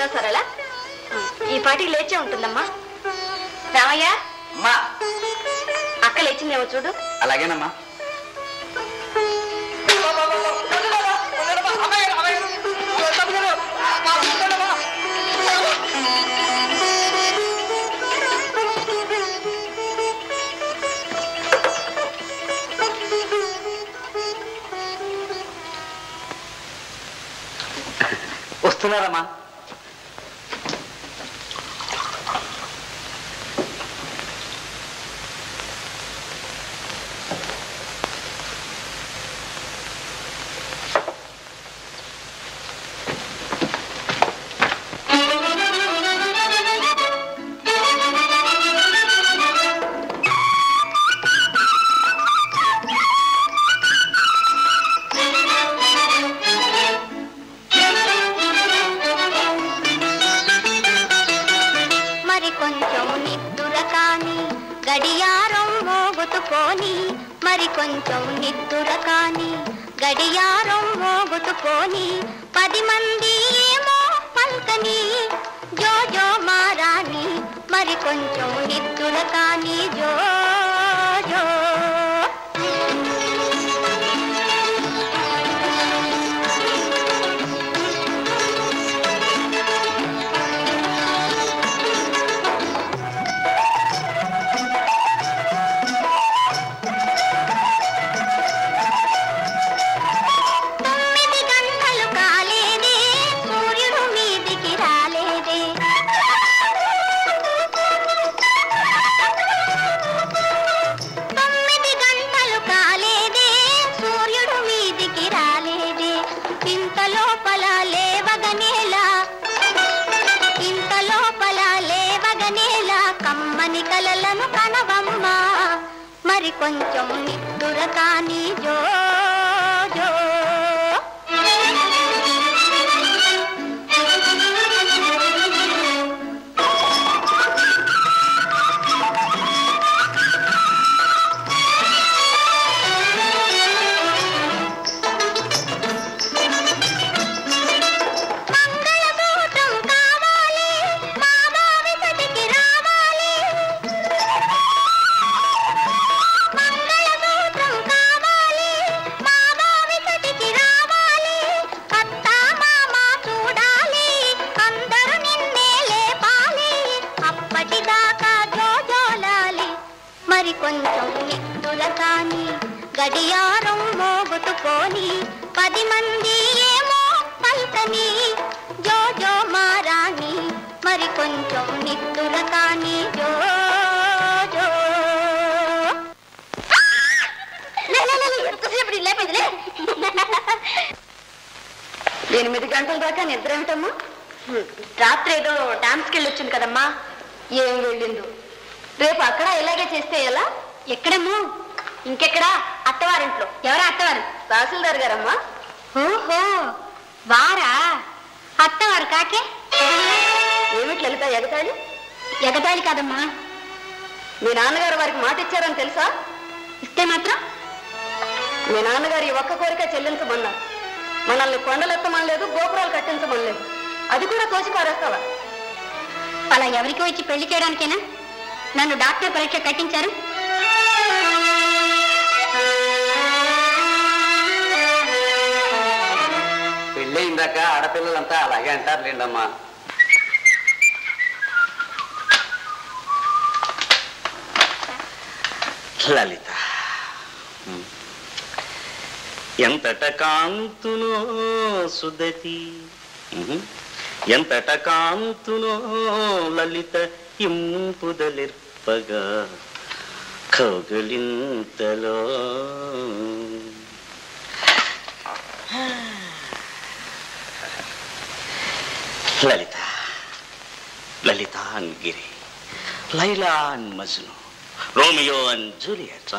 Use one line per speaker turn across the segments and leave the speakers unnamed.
బాగున్నా సరళ ఈ పాటికి లేచే ఉంటుందమ్మా రామయ్య
అమ్మా
అక్క లేచిందేమో చూడు
అలాగేనమ్మా వస్తున్నారమ్మా
మరి కొంచెం నిద్దుర కాని గడియారం మోగుతుకోని మరి కొంచెం నిద్దుర కాని గడియారం మోగుతుకోని పది మంది ఏమో పల్కని జో జో మారాని మరి కొంచెం నిద్దుర కాని జో జో తొమ్మిది గంటలు కాలేదే సూర్యుడు మీదికి రాలేదే తొమ్మిది గంటలు కాలేదే సూర్యుడు మీదికి రాలేదే ఇంత లోపల లేవగనేలా ఇంత లోపల లేవగనేలా కమ్మని కలలను కనవమ్మా మరి కొంచెం నిద్దుర కాని జో జో మంగళసూత్రం కావాలి మా బావి సతికి రావాలి మంగళసూత్రం కావాలి మా బావి సతికి రావాలి అత్త మామ చూడాలి అందరూ నిన్నే లేపాలి అప్పటిదాకా జోజోలాలి మరి కొంచెం నిద్దుల కాని గడియారం మోగుతుకోని పది మంది ఏమో పల్కని జో జో మారాని మరి కొంచెం నిద్దుల కాని జో జో లే, లే, లే, లే, ఎంతసేపు లేపేదిలే
ఎనిమిది గంటల దాకా నిద్ర ఏమిటమ్మా హ్మ్. రాత్రి ఏదో డాన్స్కి వెళ్ళి వచ్చింది కదమ్మా ఏం వెళ్ళిందో రేపు అక్కడ ఇలాగే చేస్తే ఎలా ఎక్కడమ్మా ఇంకెక్కడా అత్తవారింట్లో ఎవరా అత్తవారు తహసీల్దార్ గారమ్మా
ఓహో వారా అత్తవారు కాకే
ఏమిటి లలిత ఎగతాళి
ఎగతాళి కాదమ్మా
మీ నాన్నగారు వారికి మాట ఇచ్చారని తెలుసా
ఇస్తే మాత్రం
మీ నాన్నగారు ఈ ఒక్క కోరిక చెల్లించమన్నారు మనల్ని కొండలు ఎత్తమనలేదు గోపురాలు కట్టించమనలేదు అది కూడా తోసి పారేస్తావా
అలా ఎవరికి వచ్చి పెళ్లి చేయడానికేనా నన్ను డాక్టర్ పరీక్ష కట్టించారు
పెళ్ళయిందాక ఆడపిల్లలంతా అలాగే అంటారులేండమ్మా లలిత ఉమ్. ఎంతట కాంతునో సుదతి ఉహు. ఎంతట కాంతునో లలిత ఇంపుదలిర్పగా కౌగలింతలో Lalitha Lalitha and Giri Laila and Majnu Romeo and Juliet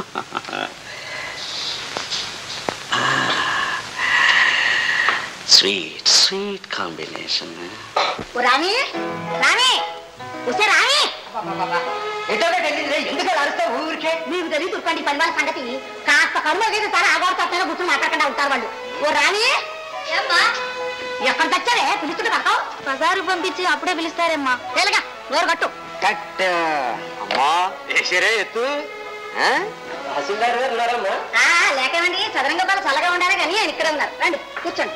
sweet sweet combination
రాణి రాణి ఉసే రాణి
ఎందుకు అరుస్తావు ఊరికే
మీకు తెలియదు తుర్కండి పని వాళ్ళ సంగతి కాస్త కరువు అయితే సరే ఆగోడు తప్పైనా కూర్చొని మాట్లాడకుండా ఉంటారు వాళ్ళు ఓ రాణి
ఎక్కడ తెచ్చారే పిలుస్తుంటే పడతావు బజారు పంపించి అప్పుడే పిలుస్తారమ్మా తేలిగా నోరు కట్టు
కట్ అమ్మా వేసారే ఎత్తు తహసీల్దార్ గారు ఉన్నారమ్మా
ఆ, లేకేమండి చదరంగ బాల చల్లగా ఉండాలి కానీ ఆయన ఇక్కడ ఉన్నారు రండి కూర్చోండి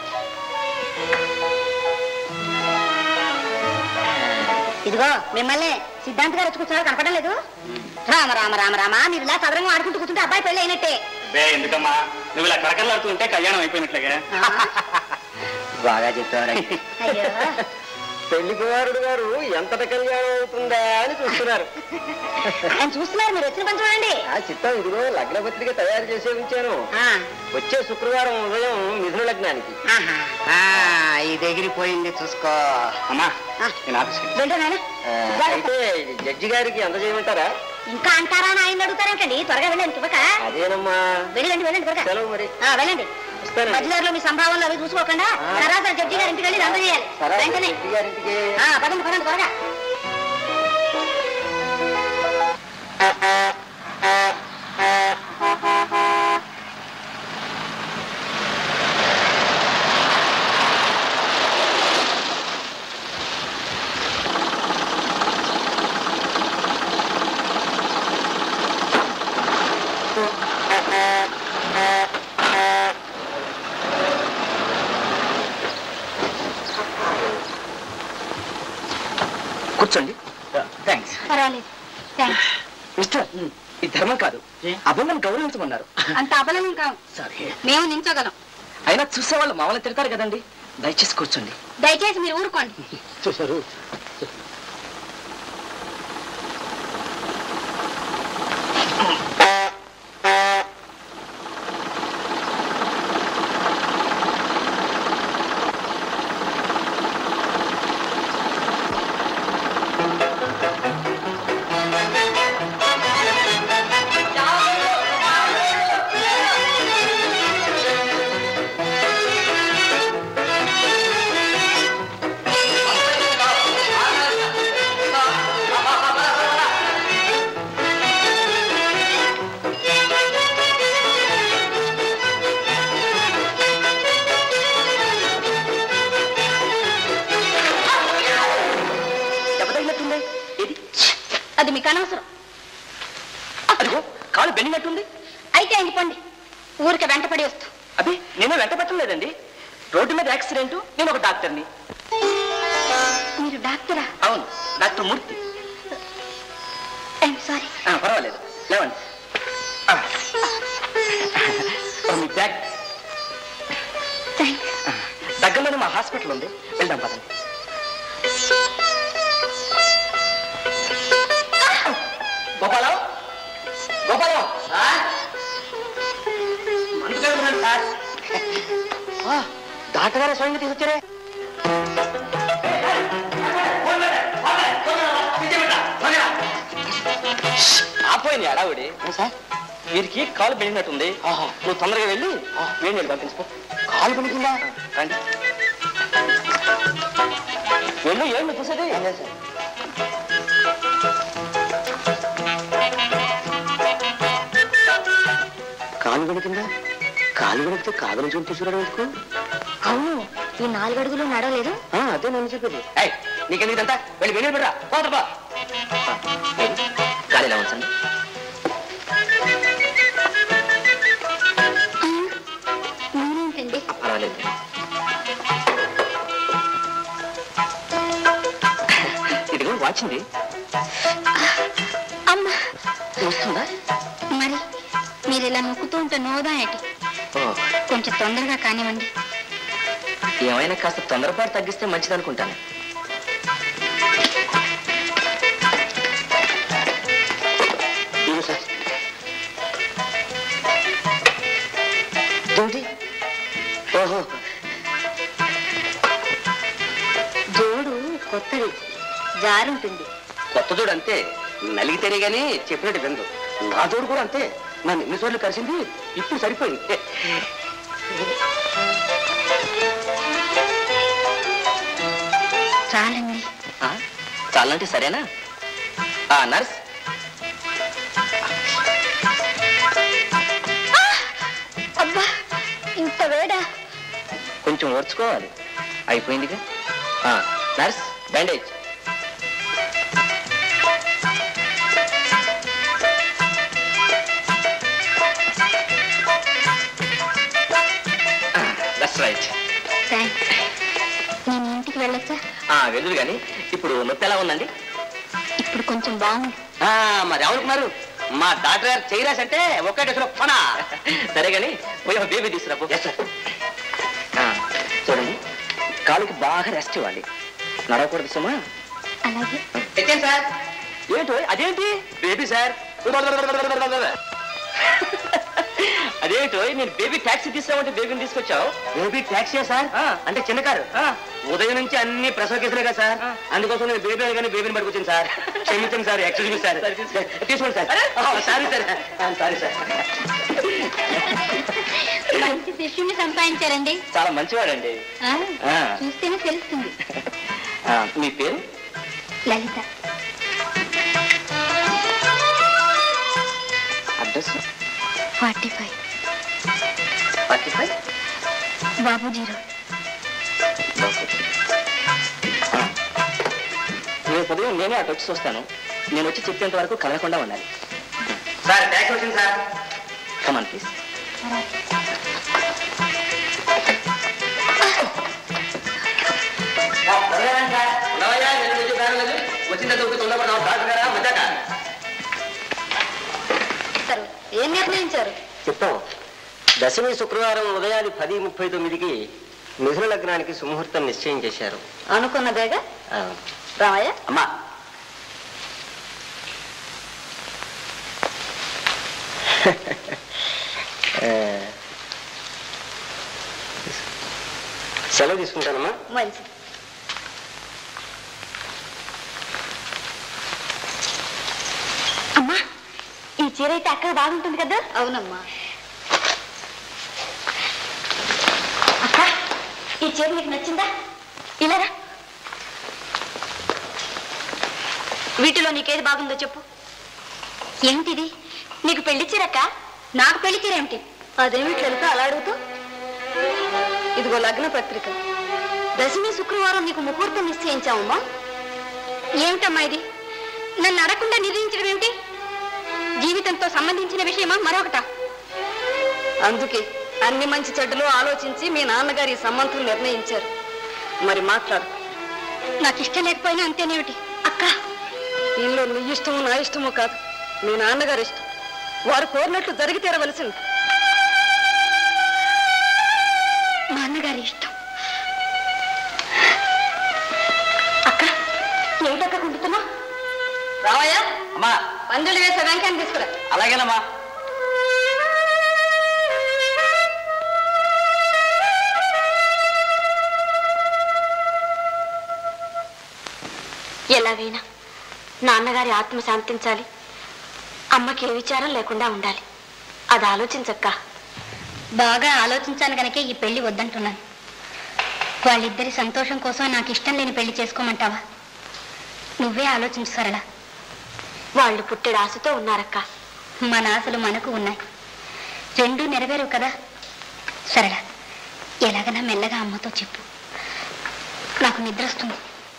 ఇదిగో మిమ్మల్ని సిద్ధాంత్ గారు వచ్చి కూర్చున్నారు కనపడం లేదు రామ రామ రామ రామ మీరు ఇలా చదరంగం ఆడుకుంటూ కూర్చుంటే అబ్బాయి పెళ్ళి అయినట్టే
బే ఎందుకమ్మా నువ్వు ఇలా కడకలాడుతుంటే కళ్యాణం అయిపోయినట్లుగా
బాగా చెప్పారు
అయ్యో
పెళ్లి కుమారుడు గారు ఎంతటి కళ్యాణం అవుతుందా అని చూస్తున్నారు
ఆయన చూస్తున్నారు మీరు వచ్చిన పని చూడండి
ఆ చిత్తం ఇదిగో లగ్న పత్రిక తయారు చేసే ఉంచాను
ఆ,
వచ్చే శుక్రవారం ఉదయం మిథున లగ్నానికి
ఆహా.
ఇది ఎగిరిపోయింది చూసుకో
అమ్మా
ఆ.
నేను ఆఫీస్కి
వెళ్ళు నాయనా.
ఆ, అయితే జడ్జి గారికి అందజేయమంటారా
ఇంకా అంటారా అని ఆయన అడుగుతారేంటండి త్వరగా వెళ్ళండి ఇవ్వక
అదేనమ్మా
వెళ్ళండి వెళ్ళండి త్వరగా
సెలవు మరి
ఆ, వెళ్ళండి
వస్తానండి.
మధ్యదారిలో మీ సంభావనలు అవి చూసుకోకుండా
ఆ.
సరాసరి జడ్జి గారి ఇంటికి వెళ్ళి అందజేయాలి
సరే
వెంటనే
జడ్జి గారింటికి
ఆ, పదండి పదండి త్వరగా
కూర్చోండి థ్యాంక్స్
పర్వాలేదు థ్యాంక్స్
మిస్టర్ ఇది ధర్మం కాదు అభంగం గౌరవించమన్నారు
అంత అబలం కావు
సరే
మేము నించోగలం
అయినా చూసే వాళ్ళు మామూలు తిడతారు కదండి దయచేసి కూర్చోండి
దయచేసి మీరు ఊరుకోండి
చూసారు దెబ్బతగినట్టుంది ఏది
అది మీకు అనవసరం
అదిగో కాలు బెన్నినట్టుంది
అయితే ఇంకిపోండి ఊరికి వెంటపడి వస్తూ
అదే నేను వెంట పెట్టలేదండి రోడ్డు మీద యాక్సిడెంట్ నేను ఒక డాక్టర్ని
మీరు డాక్టరా
అవును డాక్టర్ మూర్తి
ఐఎమ్ సారీ
ఆ, పర్వాలేదు లేవండి ఆ. ఓ, మీ బ్యాగ్
థ్యాంక్స్
దగ్గరలోనే మా హాస్పిటల్ ఉంది వెళ్దాం పదండి గోపాలం గోపాలం ఆ, డాక్టర్ గారు స్వయంగా తీసుకొచ్చారే ఆపోయింది అడావిడి సార్ వీరికి కాలు బెణినట్టుంది నువ్వు తొందరగా వెళ్ళి వేడి నీళ్ళు పంపించుకో కాలు బెణికిందా రండి వెళ్ళు ఏం నువ్వు చూసేది కాలు బెణికిందా కాలు బెణికితే కాదు నుంచి తీసుకురావడం ఎందుకు
అవును ఈ నాలుగు అడుగులు నడవలేదు
ఆ, అదే నన్ను చెప్పేది ఏయ్ నీకెందుకు ఇదంతా వెళ్ళి వెళ్ళి బిడ్రా పోతపా గాలిలో ఉంచండి
నేనేంటండి
పర్వాలేదు ఇదిగో వాచింది
అమ్మ
వస్తుందా
మరి మీరు ఇలా నొక్కుతూ ఉంటే నోదా ఏటి
ఓ,
కొంచెం తొందరగా కానివ్వండి
ఏమైనా కాస్త తొందరపాటు తగ్గిస్తే మంచిది అనుకుంటాను ఇదిగో సార్ ఏమిటి? ఓహో
జోడు కొత్తది జారుంటుంది
కొత్త జోడు అంతే నలిగితేనే గాని చెప్పినట్టు విందు నా జోడు కూడా అంతే నన్ను ఎన్నిసార్లు కలిసింది ఇప్పుడు సరిపోయింది
చాలండి
ఆ, చాలంటే సరేనా ఆ నర్స్
అబ్బా ఇంత వేడా
కొంచెం ఓర్చుకోవాలి అయిపోయిందిగా ఆ, nurse bandage that's right
thanks నేను ఇంటికి వెళ్ళొచ్చా
వెళ్ళు కానీ ఇప్పుడు నొప్పి ఎలా ఉందండి
ఇప్పుడు కొంచెం బాగుంది
ఆ, మరి ఏమనుకున్నారు మా డాక్టర్ గారు చేయరాస్ అంటే ఒక్కటే పనా సరే కానీ పోయి ఒక బేబీ తీసుకురా పో. ఆ, చూడండి కాలుకి బాగా రెస్ట్ ఇవ్వాలి నడవకూడదు సుమా
అలాగే
తెచ్చాను సార్ ఏంటో అదేంటి బేబీ సార్ అదేంటో నేను బేబీ ట్యాక్సీ తీసామంటే బేబీని తీసుకొచ్చావు బేబీ ట్యాక్సీ సార్ అంటే చిన్న కారు ఉదయం నుంచి అన్ని ప్రసవ కేసులే కదా సార్ అందుకోసం నేను బేబీ కానీ బేబీని పట్టుకొచ్చాను సార్ క్షమించండి సార్ ఎక్స్క్యూజ్ మీ సార్ తీసుకోండి sir sorry sir sorry sir
మంచి శిష్యుని సంపాదించారండి
చాలా మంచివాడండి
ఆ,
ఆ.
చూస్తేనే తెలుస్తుంది
ఆ, మీ పేరు
Lalitha
address
forty five
forty five
Babuji road
రేపు ఉదయం నేనే అటు వచ్చి చూస్తాను నేను వచ్చి చెప్పేంత వరకు కదలకుండా ఉండాలి సార్ ట్యాక్స్ వచ్చింది సార్ కమాన్ ప్లీజ్
ఏం నిర్ణయించారు
చెప్తాం దశమి శుక్రవారం ఉదయాది పది ముప్పై తొమ్మిదికి మిథున లగ్నానికి సుముహూర్తం నిశ్చయం చేశారు
అనుకున్నదేగా
ఆ,
రామయ్య
అమ్మా
ఆ, సెలవు తీసుకుంటానమ్మా
మంచిది అమ్మా ఈ చీర అయితే అక్కడ బాగుంటుంది కదా అవునమ్మా అక్క ఈ చీర నీకు నచ్చిందా ఇలారా వీటిలో నీకేది బాగుందో చెప్పు ఏమిటిది నీకు పెళ్లి చీరక్క నాకు పెళ్లి చీర ఏమిటి అదేమిటి లలిత అలా అడుగుతూ ఇదిగో లగ్న పత్రిక దశమి శుక్రవారం నీకు ముహూర్తం నిశ్చయించామమ్మా ఏమిటమ్మా ఇది నన్ను అడగకుండా నిర్ణయించడం ఏమిటి జీవితంతో సంబంధించిన విషయమా మరొకట అందుకే అన్ని మంచి చెడ్డలు ఆలోచించి మీ నాన్నగారు ఈ సంబంధం నిర్ణయించారు మరి మాట్లాడు నాకు ఇష్టం లేకపోయినా అంతేనేమిటి అక్క దీనిలో నీ ఇష్టము నా ఇష్టము కాదు మీ నాన్నగారు ఇష్టం వారు కోరినట్లు జరిగి తీరవలసింది మా అన్నగారి ఇష్టం అక్క ఏమిటక్క కుంటున్నా రావయ్యా
అమ్మా
పందులు వేసే వెంకాయని తీసుకురా
అలాగేనమ్మా
ఎలాగైనా నాన్నగారి ఆత్మ శాంతించాలి అమ్మకి ఏ విచారం లేకుండా ఉండాలి అది ఆలోచించక్క
బాగా ఆలోచించాను గనకే ఈ పెళ్లి వద్దంటున్నాను వాళ్ళిద్దరి సంతోషం కోసం నాకు ఇష్టం లేని పెళ్లి చేసుకోమంటావా నువ్వే ఆలోచించు సరళ
వాళ్ళు పుట్టెడు ఆశతో ఉన్నారక్క
మన ఆశలు మనకు ఉన్నాయి రెండూ నెరవేరు కదా సరళ ఎలాగైనా మెల్లగా అమ్మతో చెప్పు నాకు నిద్ర వస్తుంది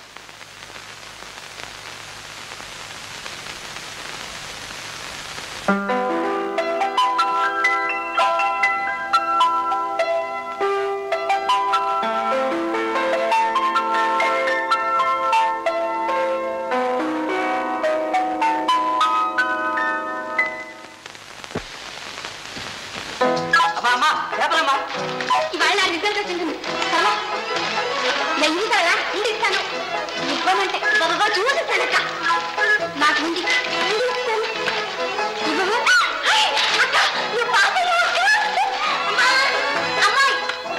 అమ్మా అమ్మా చేపలమ్మా
ఇవాళ నా రిజల్ట్ వచ్చింది సరళ వెళ్ళి సరళ ఉండి ఇస్తాను ఇవ్వమంటే బాబా చూసిస్తానక్క నాకు ఉంది ఉండి ఇస్తాను ఇవ్వము హై! అక్క నువ్వు పాస్ అయ్యావు అక్క! అమ్మా! అమ్మాయి!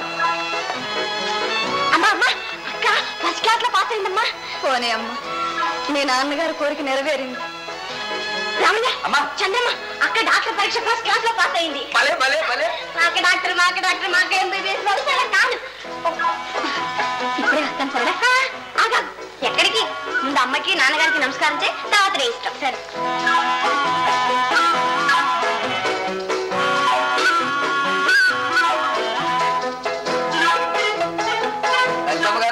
అమ్మా అమ్మా అక్క ఫస్ట్ క్లాస్ లో పాస్ అయిందమ్మా
పోనీ అమ్మ మీ నాన్నగారి కోరిక నెరవేరింది
రామయ్య
అమ్మా.
చంద్రమ్మ అక్క డాక్టర్ పరీక్ష ఫస్ట్ క్లాస్ లో పాస్ అయింది
భలే భలే భలే
మాక డాక్టర్ మాక డాక్టర్ మాక ఎంబీబీఎస్ వస్తాడా కాదు ఇప్పుడే వస్తాను సరే
ఆగా ఎక్కడికి ముందు అమ్మకి నాన్నగారికి నమస్కారం చేయి తర్వాత నీ ఇష్టం సరే
లలితమ్మ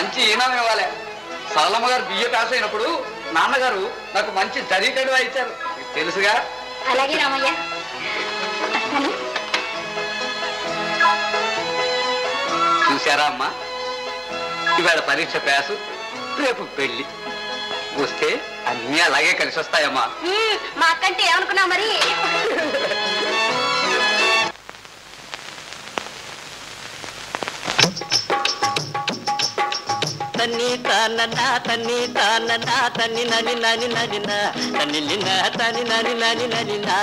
మంచి ఈనామం ఇవ్వాలి సరళమ్మ గారు బియ్య పాస్ అయినప్పుడు నాన్నగారు నాకు మంచి జరిగేటడుగా ఇచ్చారు మీకు తెలుసుగా
అలాగే రామయ్య వస్తాను
చూశారా అమ్మా ఇవాళ పరీక్ష పాసు రేపు పెళ్లి వస్తే అన్నీ అలాగే కలిసి వస్తాయమ్మా
మ్మ్, మా అక్కంటే ఏమనుకున్నావు మరి
తన్ని తానన్నా తన్ని తానన్నా తన్ని నని నని నని నా తన్ని నిన్న తని నని నని నని నా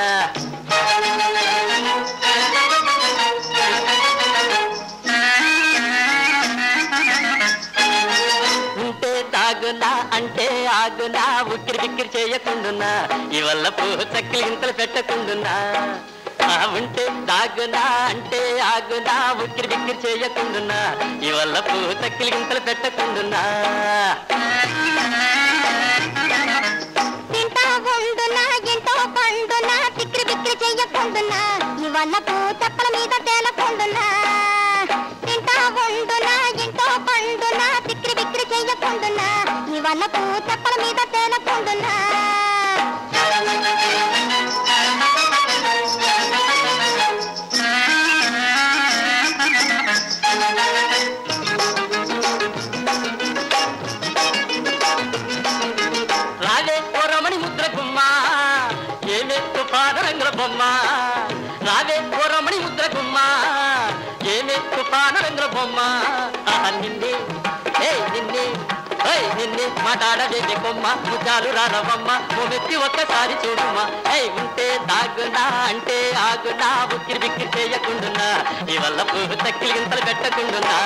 ఉంటే తాగునా అంటే ఆగునా ఉక్కిరి బిక్కిరి చేయకుండునా ఈ వల్ల పూ చక్కిలి ఇంతలు పెట్టకుండునా ఆ ఉంటే తాగునా అంటే ఆగునా ఉక్కిరి బిక్కిరి చేయకుండునా ఈ వల్ల పూ చక్కిలి ఇంతలు పెట్టకుండునా
తింటా ఉండునా ఎంతో పండునా తిక్కిరి బిక్కిరి చెయ్యకుండునా ఇవల్ల పూ తప్పల మీద తేలకుండునా తింటా ఉండునా ఎంతో పండునా తిక్కిరి బిక్కిరి చెయ్యకుండునా ఇవల్ల పూ తప్పల మీద తేలకుండునా
రావే ఓ రమణి ముద్ర గుమ్మ ఏమే తుఫాన రంగుల బొమ్మ రావే ఓ రమణి ముద్ర గుమ్మ ఏమే తుఫాన రంగుల బొమ్మ ఆహా నిన్నే ఏ నిన్నే ఏయ్ నిన్నే మాట్లాడదే కొమ్మ ముద్దాలు రానవమ్మ మొమెత్తి ఒక్కసారి చూడుమా ఏయ్ ఉంటే తాగునా అంటే ఆగునా ఉక్కిరి బిక్కిరి చేయకుండునా ఈ వల్ల పువ్వు తక్కిలి గింతలు పెట్టకుండునా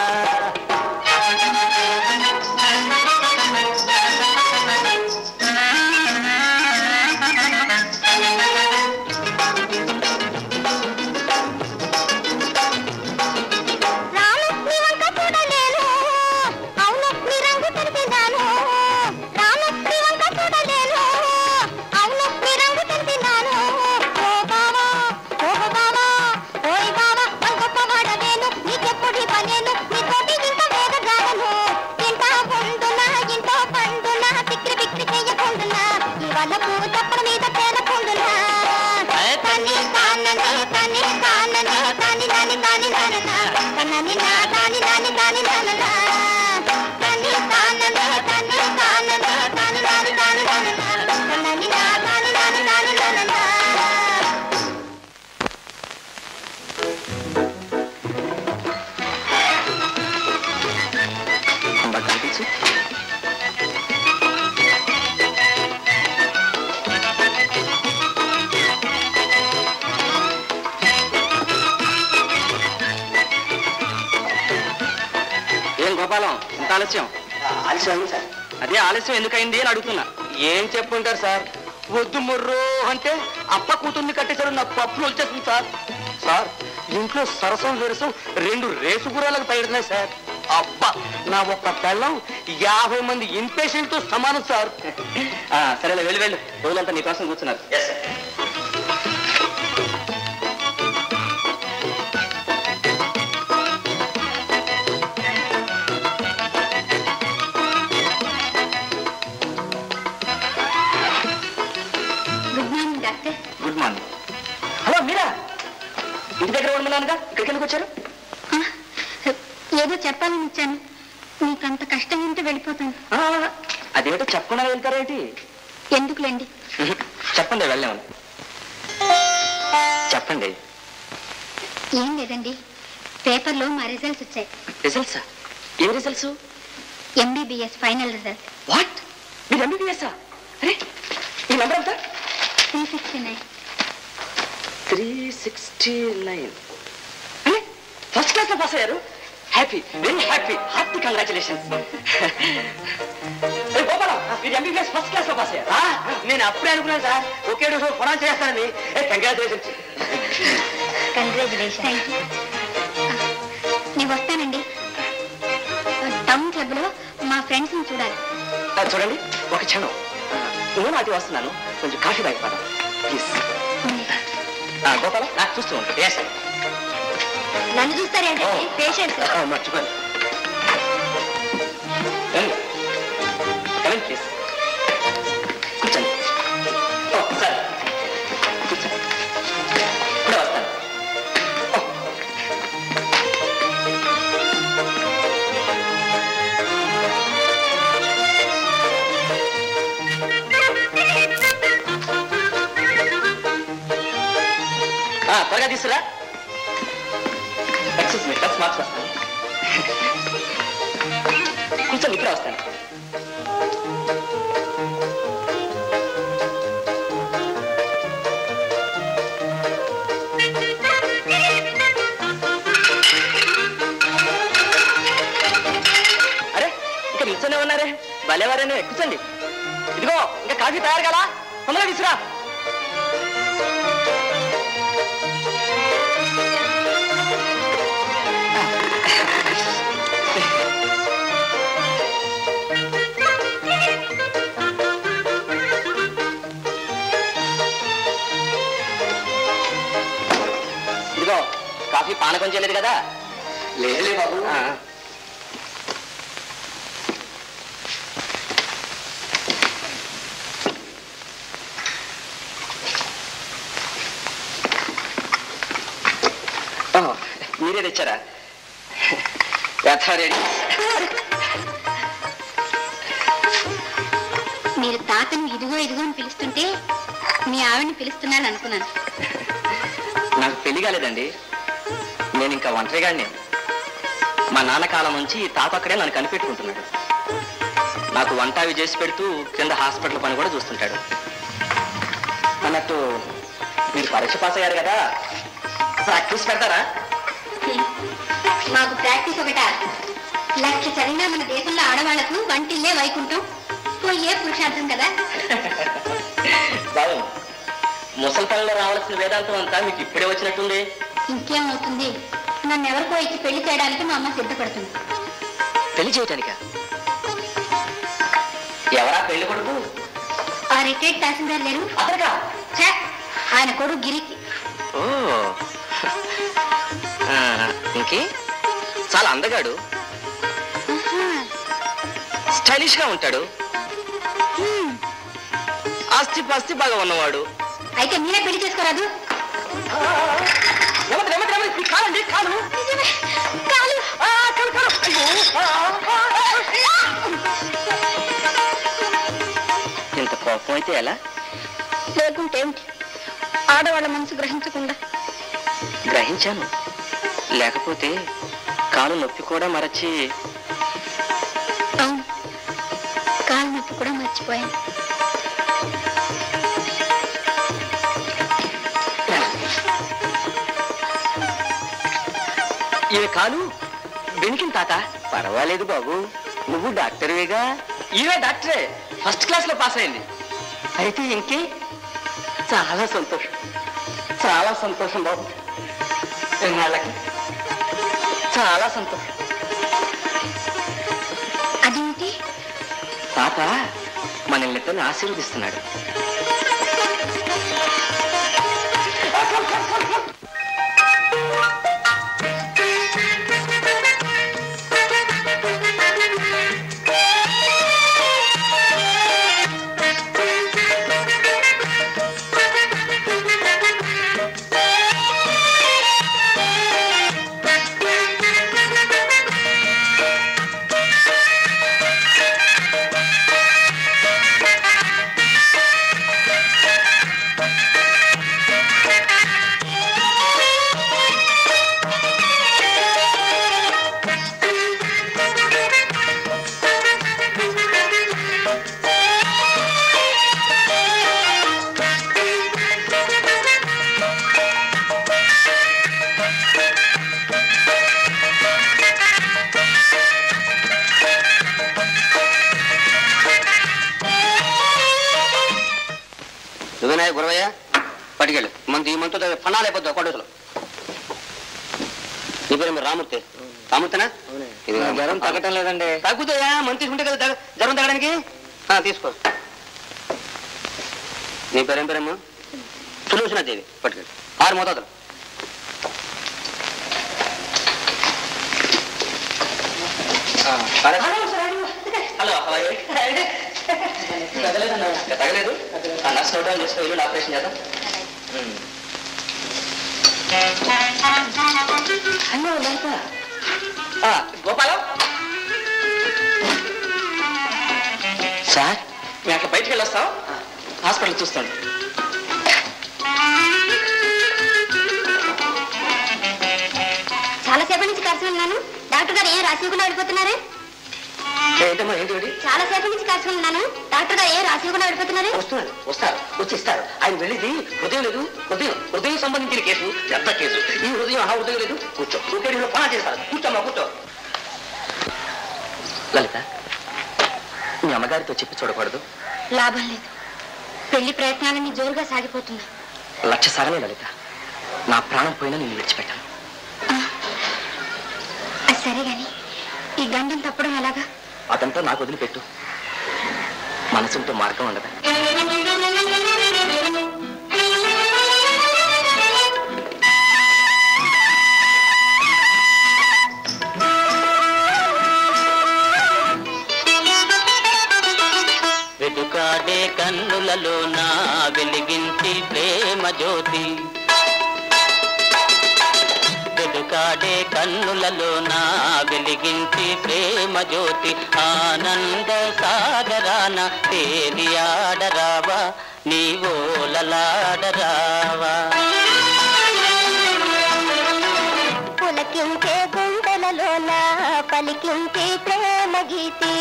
రాను నీ వంక చూడలేను అవును నీ రంగు తెలిసినాను రాను నీ వంక చూడలేను అవును నీ రంగు తెలిసినాను ఓ బావా ఓ బావా ఓయ్ బావా అంకొక్క వాడవేను నీకెప్పుడు పనేను నీతోటి ఇంత వేదగాలను ఇంత ఉండునా ఇంత పండునా తిక్కిరి బిక్కిరి చేయకుండునా ఇవాళ పువ్వు తప్పల మీద తేలకుండునా తని తానని తని తానని తని నని నని నననా తనని నా తని నని నని నననా తని తానని తని తానని తని నని నని నననా తనని నా తని నని నని నననా
బాగా కనిపించు ఏం గోపాలం ఇంత ఆలస్యం
ఆలస్యం సార్
అదే ఆలస్యం ఎందుకైంది అని అడుగుతున్నా
ఏం చెప్పుంటారు సార్
వద్దు ముర్రో అంటే అప్ప కూతుర్ని కట్టేశారు నా పప్పులు వచ్చేస్తుంది సార్ సార్ ఇంట్లో సరసం విరసం రెండు రేసు గుర్రాలకు పైడుతున్నాయి సార్ అబ్బా నా ఒక్క పెళ్ళం యాభై మంది ఇన్పేషెంట్ తో సమానం సార్ సరేలే వెళ్ళి వెళ్ళు రోజులంతా నీకోసం కూర్చున్నారు
good morning doctor
good morning hello Meera ఇంటి దగ్గర ఉండమన్నానుగా ఇక్కడికి ఎందుకు వచ్చారు
ఏదో చెప్పాలని వచ్చాను మీకంత కష్టం ఉంటే వెళ్ళిపోతాను
ఆ, అదేమిటో చెప్పకుండా వెళ్తారేంటి
ఎందుకులేండి
చెప్పండి వెళ్ళామని చెప్పండి
ఏం లేదండి పేపర్లో మా రిజల్ట్స్ వచ్చాయి
రిజల్ట్సా ఏం results
MBBS final result
what మీరు ఎంబీబీఎస్ అరే ఈ నెంబర్ ఎంత
three sixty nine
three sixty nine first class లో పాస్ అయ్యారు happy very happy hearty congratulations మీరు ఎంబీబీఎస్ ఫస్ట్ క్లాస్ లో పాస్ అయ్యారు నేను అప్పుడే అనుకున్నాను సార్ ఒకే రోజు ప్రొనౌన్స్ చేస్తానని కంగ్రాచులేషన్స్
కంగ్రాచులేషన్ థ్యాంక్ యూ నేను వస్తానండి టౌన్ క్లబ్లో మా ఫ్రెండ్స్ని చూడాలి
చూడండి ఒక క్షణం నేను అటు వస్తున్నాను కొంచెం కాఫీ తాగిపోదాం ప్లీజ్ గోపాల నాకు చూస్తూ ఉంటాను ఎస్
నన్ను చూస్తారేంటి పేషెంట్స్
మర్చిపోయాను త్వరగా తీసురా ఎక్సెస్ మీ డ్రెస్ మార్క్స్ వస్తాను కూర్చొని ఇప్పుడే వస్తాను అరే ఇంకా నిల్చొనే ఉన్నారే భలేవారేనే కూర్చోండి ఇదిగో ఇంకా కాఫీ తయారు కదా తొందరగా తీసురా ఇదిగో కాఫీ పానకం చేయలేదు కదా
లేలే బాబు
ఆ. ఓహో, మీరే తెచ్చారా యథారెడ్డి
మీరు తాతను ఇదిగో ఇదిగో అని పిలుస్తుంటే మీ ఆవిడని పిలుస్తున్నారని అనుకున్నాను
నాకు పెళ్లి కాలేదండి నేను ఇంకా ఒంటరిగాడిని మా నాన్న కాలం నుంచి ఈ తాత అక్కడే నన్ను కనిపెట్టుకుంటున్నాడు నాకు వంట అవి చేసి పెడుతూ కింద హాస్పిటల్ పని కూడా చూస్తుంటాడు అన్నట్టు మీరు పరీక్ష పాస్ అయ్యారు కదా ప్రాక్టీస్ పెడతారా
మాకు ప్రాక్టీస్ ఒకట లక్ష చదివినా మన దేశంలో ఆడవాళ్లకు వంటిల్లే వైకుంఠం పోయే పురుషార్థం కదా
బాబు ముసలితనంలో రావాల్సిన వేదాంతం అంతా మీకు ఇప్పుడే వచ్చినట్టుంది
ఇంకేమవుతుంది నన్ను ఎవరికో ఇచ్చి పెళ్లి చేయడానికి మా అమ్మ సిద్ధపడుతుంది
పెళ్లి చేయటానిక ఎవరా పెళ్లి కొడుకు
ఆ రిటైర్డ్ తహసీల్దార్ లేరు
అతనికా
ఛే, ఆయన కొడుకు గిరికి
ఓ ఆ, ఇంకే చాలా అందగాడు
ఆహా,
స్టైలిష్ గా ఉంటాడు
హ్మ్.
ఆస్తి పాస్తి బాగా ఉన్నవాడు
అయితే మీరే పెళ్లి చేసుకోరాదు
నెమ్మది, నెమ్మది, నెమ్మది. ఈ కాలండి కాలు
నిజమే. కాలు.
ఆ, కాలు కాలు అయ్యో. ఆ, ఆ, ఆ. ఇంత కోపం అయితే ఎలా
లేకుంటే ఏమిటి ఆడవాళ్ళ మనసు గ్రహించకుండా
గ్రహించాను లేకపోతే కాలు నొప్పి కూడా మరచి
అవును కాలు నొప్పి కూడా మర్చిపోయాను
ఈ కాలు బెనికిన తాత పర్వాలేదు బాబు నువ్వు డాక్టర్వేగా ఈవే డాక్టరే ఫస్ట్ క్లాస్ లో పాస్ అయింది అయితే ఇంకే చాలా సంతోషం చాలా సంతోషం బాబు ఎన్నాళ్ళకి చాలా సంతోషం
అదేమిటి
తాత మనల్ని ఇద్దరిని ఆశీర్వదిస్తున్నాడు
నువ్వేనా గురవయ్య పట్టుకెళ్ళు మంత్ ఈ మంత్ ఫనాలు అయిపోద్ది కొడుకులు నీ పేరు మీరు రామూర్తి రామూర్తినా ఇది
జ్వరం తగ్గటం లేదండి
తగ్గుతాయా మంత్ తీసుకుంటే కదా తగ్గ- జ్వరం తగ్గడానికి ఆ, తీసుకో నీ పేరేం పేరమ్మా సులోచన దేవి పట్టుకెళ్ళి ఆరు మోతాదులు
హలో తగలేదు ఆ నర్స్ నోట్ డౌన్ చేసుకో ఇల్లు ఆపరేషన్ చేద్దాం హలో లలిత ఆ, గోపాలం సార్ మేము అట్లా బయటికి వెళ్ళొస్తాం హాస్పిటల్ చూస్తాను
కలిసి ఉన్నాను డాక్టర్ గారు ఏం రాసివ్వకుండా వెళ్ళిపోతున్నారే
ఏంటమ్మా ఏంటి ఒకటి
చాలా సేపు నుంచి కలిసి ఉన్నాను డాక్టర్ గారు ఏం రాసివ్వకుండా వెళ్ళిపోతున్నారే
వస్తున్నారు వస్తారు వచ్చి ఇస్తారు ఆయన వెళ్ళేది హృదయం లేదు హృదయం హృదయం సంబంధించిన కేసు పెద్ద కేసు ఈ హృదయం ఆ హృదయం లేదు కూర్చో కూర్చో పని చేస్తారు కూర్చోమ్మా కూర్చో లలిత మీ అమ్మగారితో చెప్పి చూడకూడదు
లాభం లేదు పెళ్లి ప్రయత్నాలన్నీ జోరుగా సాగిపోతున్నాయి
లక్ష సారలే లలిత నా ప్రాణం పోయినా నేను విడిచిపెట్టాను
అది సరే గాని ఈ గండం తప్పడం ఎలాగా
అదంతా నాకు వదిలిపెట్టు మనసుంటూ మార్గం ఉండదా
వెతుకాడే కన్నులలో నా వెలిగించి ప్రేమ జ్యోతి వెతుకాడే కన్నులలో నా వెలిగించి ప్రేమ జ్యోతి ఆనంద సాగరాన తేలియాడరావా నీ ఓలలాడరావా
పులకించే గుండెలలోన పలికించే ప్రేమ గీతి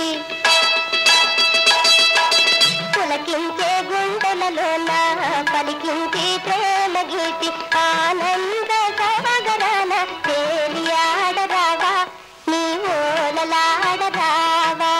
పులకించే గుండెలలోన పలికించే ప్రేమ గీతి ఆనంద సాగరాన తేలియాడరావా నీ ఓలలాడరావా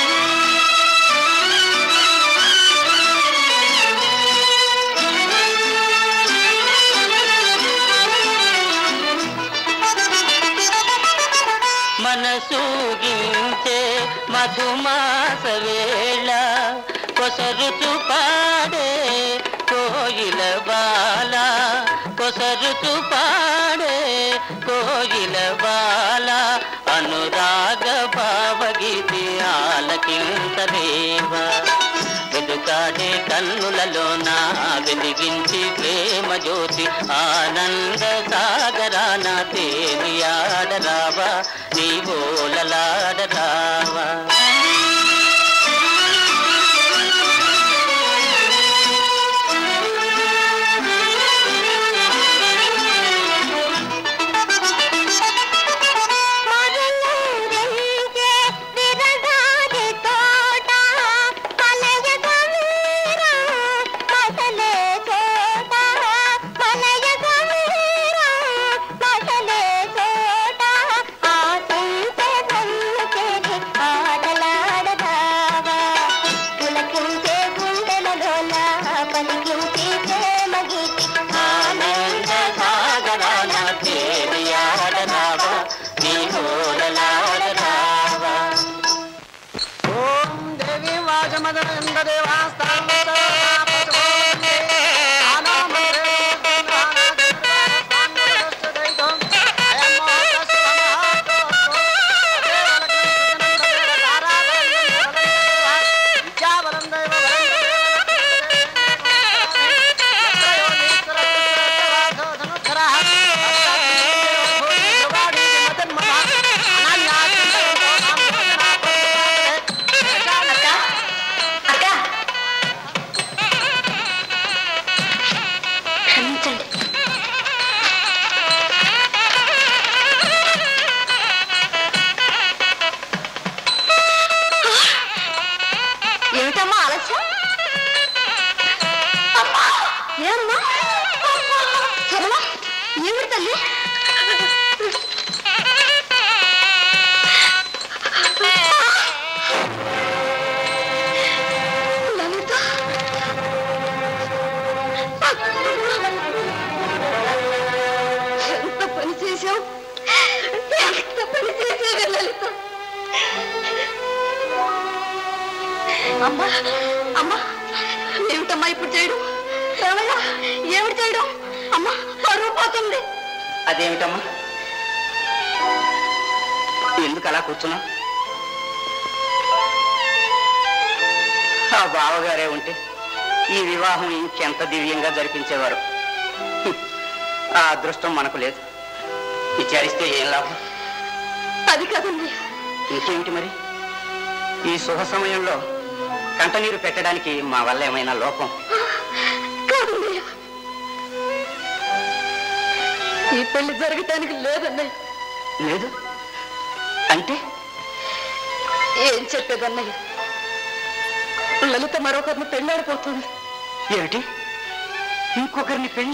మనసూగించే మధుమాస వేళ కొసరుచు పాడే కోయిల బాల కొసరుచు పాడే కోయిల బాల అనురాగ భావగీతి ఆలకింతదేవా వెతుకాడే కన్నులలో నా వెలిగించి ప్రేమ జ్యోతి ఆనంద సాగరాన తేలియాడరావా నీ బోలలాడరావా
మరులూరించే విరగాది తోట మలయగమీర మసలే చోట మలయగమీర మసలే చోట ఆశించే కన్ను చేరి ఆటలాడదావా పులకించే గుండెలలోన పలికించే ప్రేమ గీతి
ఆనంద సాగరాన తేలియాడరావా నీ బోలలాడరావా
ఓం దేవి వాజమదనంద దేవాస్తాం
అక్క క్షమించండి ఏమిటమ్మా ఆలస్యం అమ్మా! ఏమ్మా చదవా ఏమిటి తల్లి లలిత ఎంత పని చేశావు ఎంత పని చేసావే లలిత అమ్మా అమ్మా ఏమిటమ్మా ఇప్పుడు చేయడం రామయ్య ఏమిటి చేయడం అమ్మా పరువు పోతుంది
అదేమిటమ్మా ఎందుకు అలా కూర్చున్నా ఆ బావగారే ఉంటే ఈ వివాహం ఇంకెంత దివ్యంగా జరిపించేవారు హ్మ్. ఆ అదృష్టం మనకు లేదు విచారిస్తే ఏం లాభం
అది కాదండి
ఇంకేమిటి మరి ఈ శుభ సమయంలో కంటనీరు పెట్టడానికి మా వల్ల ఏమైనా లోపం
కాదన్నయ్య ఈ పెళ్లి జరగటానికి లేదన్నయ్య
లేదు అంటే
ఏం చెప్పేదన్నయ్య లలిత మరొకరిని పెళ్ళాడిపోతుంది
ఏమిటి ఇంకొకరిని పెళ్లి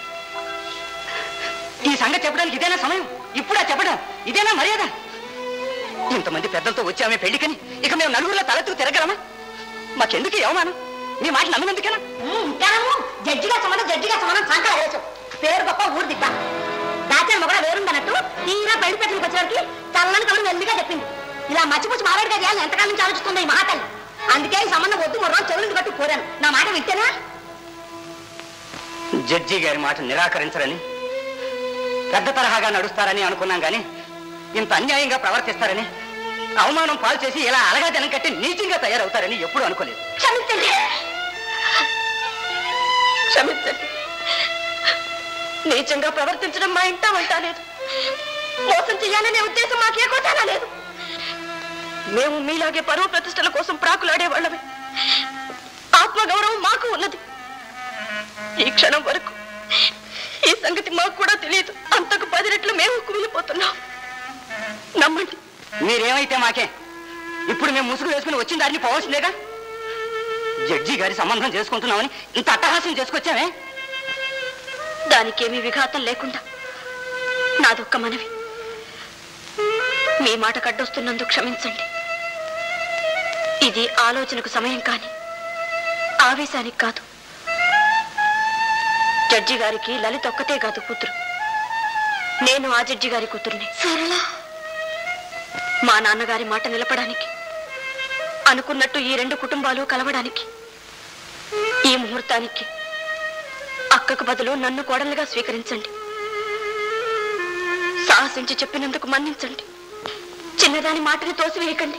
ఈ సంగతి చెప్పడానికి ఇదేనా సమయం ఇప్పుడా చెప్పడం ఇదేనా మర్యాద ఇంతమంది పెద్దలతో వచ్చామే పెళ్లికని ఇక మేము నలుగురిలో తలెత్తుకు తిరగలమా మాకెందుకు ఈ అవమానం మీ మాట నమ్మినందుకేనా
ఇంకాను జడ్జిగా సమానం జడ్జిగా సమానం సంకల వేసు పేరు గొప్ప ఊరు దిబ్బ దాచిన మొగడ వేరుందన్నట్టు తీరా పెళ్లి పెట్టినకి వచ్చేసరికి చల్లని కబురు వెల్లిగా చెప్పింది ఇలా మచ్చిపుచ్చి మాట్లాడిగా చేయాలని ఎంతకాలం నుంచి ఆలోచిస్తుంది ఈ మహాతల్లి అందుకే ఈ సంబంధం వద్దు మూడు రోజులు చెవులు బట్టి కోరాను నా మాట వింటేనా
జడ్జి గారి మాట నిరాకరించరని పెద్ద తరహాగా నడుస్తారని అనుకున్నాం గాని ఇంత అన్యాయంగా ప్రవర్తిస్తారని అవమానం పాలు చేసి ఇలా అలగాదనం కట్టి నీచంగా తయారవుతారని ఎప్పుడూ అనుకోలేదు
క్షమించండి క్షమించండి నీచంగా ప్రవర్తించడం మా ఇంట వంట లేదు మోసం చేయాలనే ఉద్దేశం మాకే కొట్టాలా లేదు మేము మీలాగే పరువు ప్రతిష్టల కోసం ప్రాకులాడే వాళ్ళమే ఆత్మగౌరవం మాకు ఉన్నది ఈ క్షణం వరకు ఈ సంగతి మాకు కూడా తెలియదు అంతకు పది రెట్లు మేము కుమిలిపోతున్నాం నమ్మండి
మీరేమైతే మాకే ఇప్పుడు మేము ముసుగు వేసుకుని వచ్చిన దారిని పోవాల్సిందేగా జడ్జి గారి సంబంధం చేసుకుంటున్నామని ఇంత అట్టహాసం చేసుకొచ్చామే
దానికేమీ విఘాతం లేకుండా నాదొక్క మనవి మీ మాట కడ్డొస్తున్నందుకు క్షమించండి ఇది ఆలోచనకు సమయం కాని ఆవేశానికి కాదు జడ్జి గారికి లలిత ఒక్కతే కాదు కూతురు నేను ఆ జడ్జి గారి కూతురుని సరళ మా నాన్నగారి మాట నిలపడానికి అనుకున్నట్టు ఈ రెండు కుటుంబాలు కలవడానికి ఈ ముహూర్తానికి అక్కకు బదులు నన్ను కోడలుగా స్వీకరించండి సాహసించి చెప్పినందుకు మన్నించండి చిన్నదాని మాటని తోసివేయకండి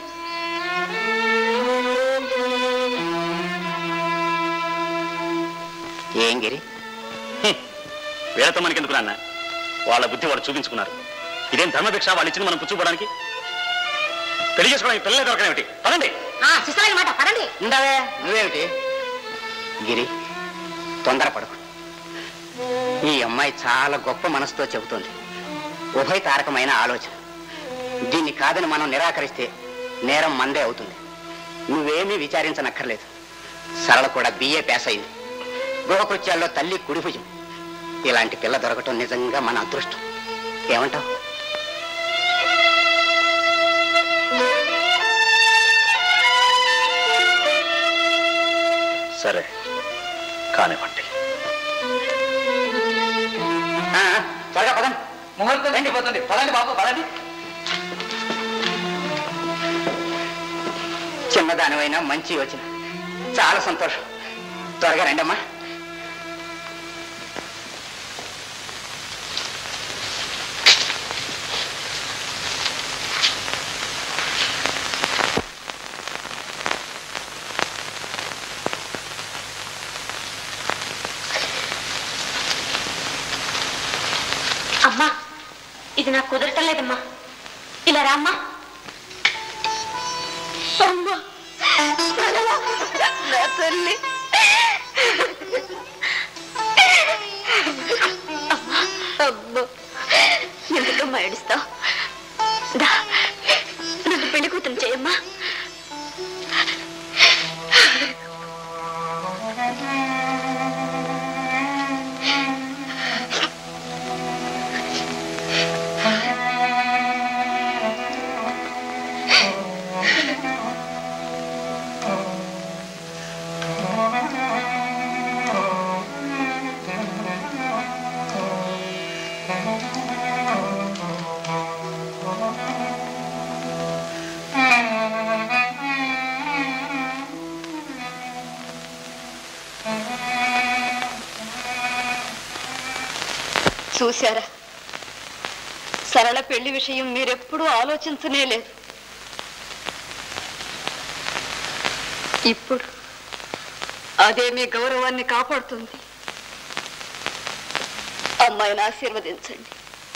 ఏం గిరి
వీళ్ళతో మనకెందుకు నాన్న వాళ్ళ బుద్ధి వాళ్ళు చూపించుకున్నారు ఇదేం ధర్మభిక్ష వాళ్ళు ఇచ్చింది మనం పుచ్చుకోవడానికి పెళ్లి చేసుకోవడానికి పిల్లలు దొరకడం ఏమిటి పదండి
శిశులైన మాట పదండి
ఉండవే నువ్వేమిటి గిరి తొందరపడకు ఈ అమ్మాయి చాలా గొప్ప మనసుతో చెబుతోంది ఉభయ తారకమైన ఆలోచన దీన్ని కాదని మనం నిరాకరిస్తే నేరం మందే అవుతుంది నువ్వేమీ విచారించనక్కర్లేదు సరళ కూడా బిఏ పాస్ అయింది గృహకృత్యాల్లో తల్లి కుడిభుజం ఇలాంటి పిల్ల దొరకటం నిజంగా మన అదృష్టం ఏమంటావు
సరే కానివ్వండి
ఆ, ఆ, త్వరగా పదండి ముహూర్తం ఎండిపోతుంది పదండి బాబు పదండి చిన్నదానివైనా మంచి వచ్చిన చాలా సంతోషం త్వరగా రండమ్మా
అమ్మా ఇది నాకు కుదరటం లేదమ్మా ఇలా రామ్మా అమ్మా నా తల్లి అమ్మా అమ్మా ఎందుకమ్మా ఏడుస్తావు దా నన్ను పెళ్లి కూతురు చేయమ్మా చూశారా సరళ పెళ్లి విషయం మీరెప్పుడూ ఆలోచించనే లేదు ఇప్పుడు అదే మీ గౌరవాన్ని కాపాడుతుంది అమ్మాయిని ఆశీర్వదించండి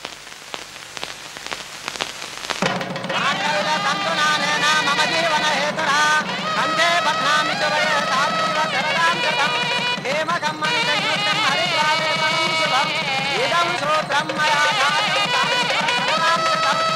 తంతునానేన మమ జీవన హేతునా కంఠే బధ్నామి చ వయసాత్మివ సరళాం కృతం హేమకమ్మని సంయుక్తం హరిద్రావేపనం శుభం ఇదం సూత్రం మయా జాతం తాం సరళాం కృతం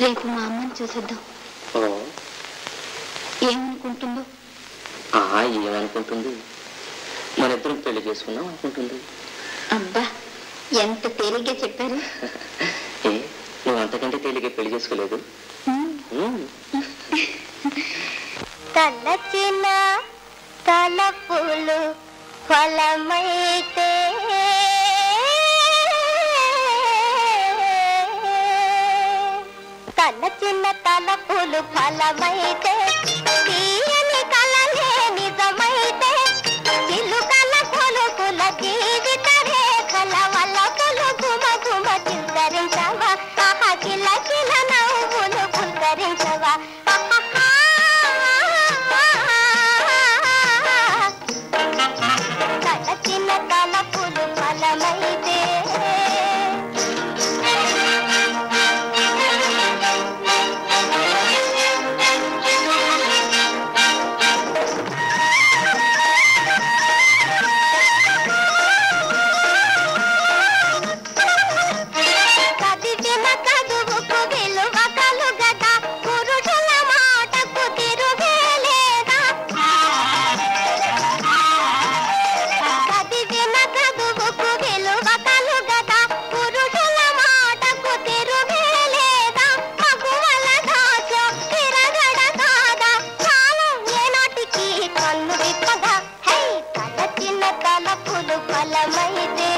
రేపు మా అమ్మని చూసేద్దాం
ఓ
ఏమనుకుంటుందో
ఆ ఏమనుకుంటుంది మన ఇద్దరం పెళ్లి చేసుకుందాం అనుకుంటుంది
అబ్బా ఎంత తేలిగ్గా చెప్పారు
ఏ నువ్వు అంతకంటే తేలిగ్గా పెళ్లి చేసుకోలేదు ఉమ్.
తలచిన తలపులు ఫలమైతే తలచిన తలపులు ఫలమైతే తీయని కలలే నిజమైతే చిలుకల కొలుకుల జీవిత రేఖల వల్ల కొలు గుమ గుమ చిత్తరించవా ఆహా కిల కిల నవ్వులు పులకరించవా తలచిన తలపులు ఫలమైతే కదిపిన కదువుకు విలువ కలుగదా పురుషుల మాటకు తిరుగేలేదా కదిపిన కదువుకు విలువ కలుగదా పురుషుల మాటకు తిరుగేలేదా మగువల దాచో తిరగడ కాదా చాలు ఏనాటికి కన్ను విప్పదా హై తల చిన్న తలపులు ఫలమైతే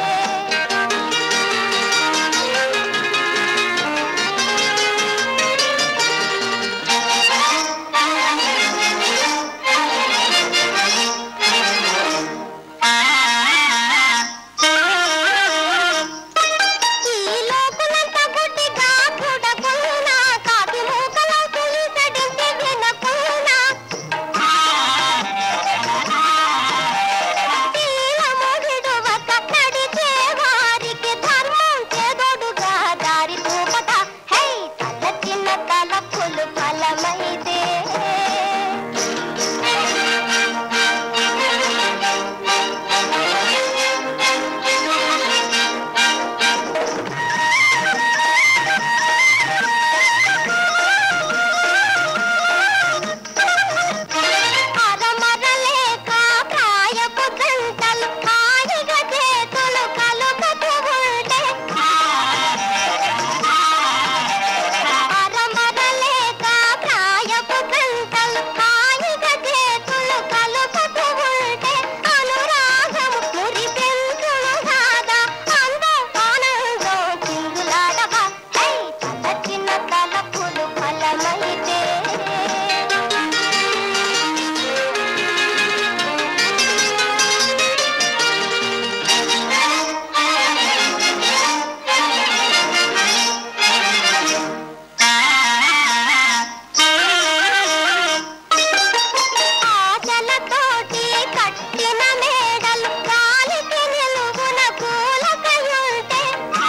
ఈ లోకులంత గుడ్డిగా చూడకున్నా కాకి మూకలో తులిసడించి వినకున్నా శీలముగిడు ఒక నడిచే వారికి ధర్మం చేదోడుగా దారి చూపట హై తల చిన్న తలపులు ఫలమైతే అరమరలేక ప్రాయపు గంటలు హాయిగా చేతులు కలుపుతూ ఉంటే అరమరలేక ప్రాయపు గంటలు హాయిగా చేతులు కలుపుతూ ఉంటే అనురాగము మురిపెంచును కాదా అందం ఆనందం చిందులాడవా హై తల చిన్న తలపులు ఫలమైతే ఆశలతోటి కట్టిన మేడలు గాలికి నిలువున పూలకయుంటే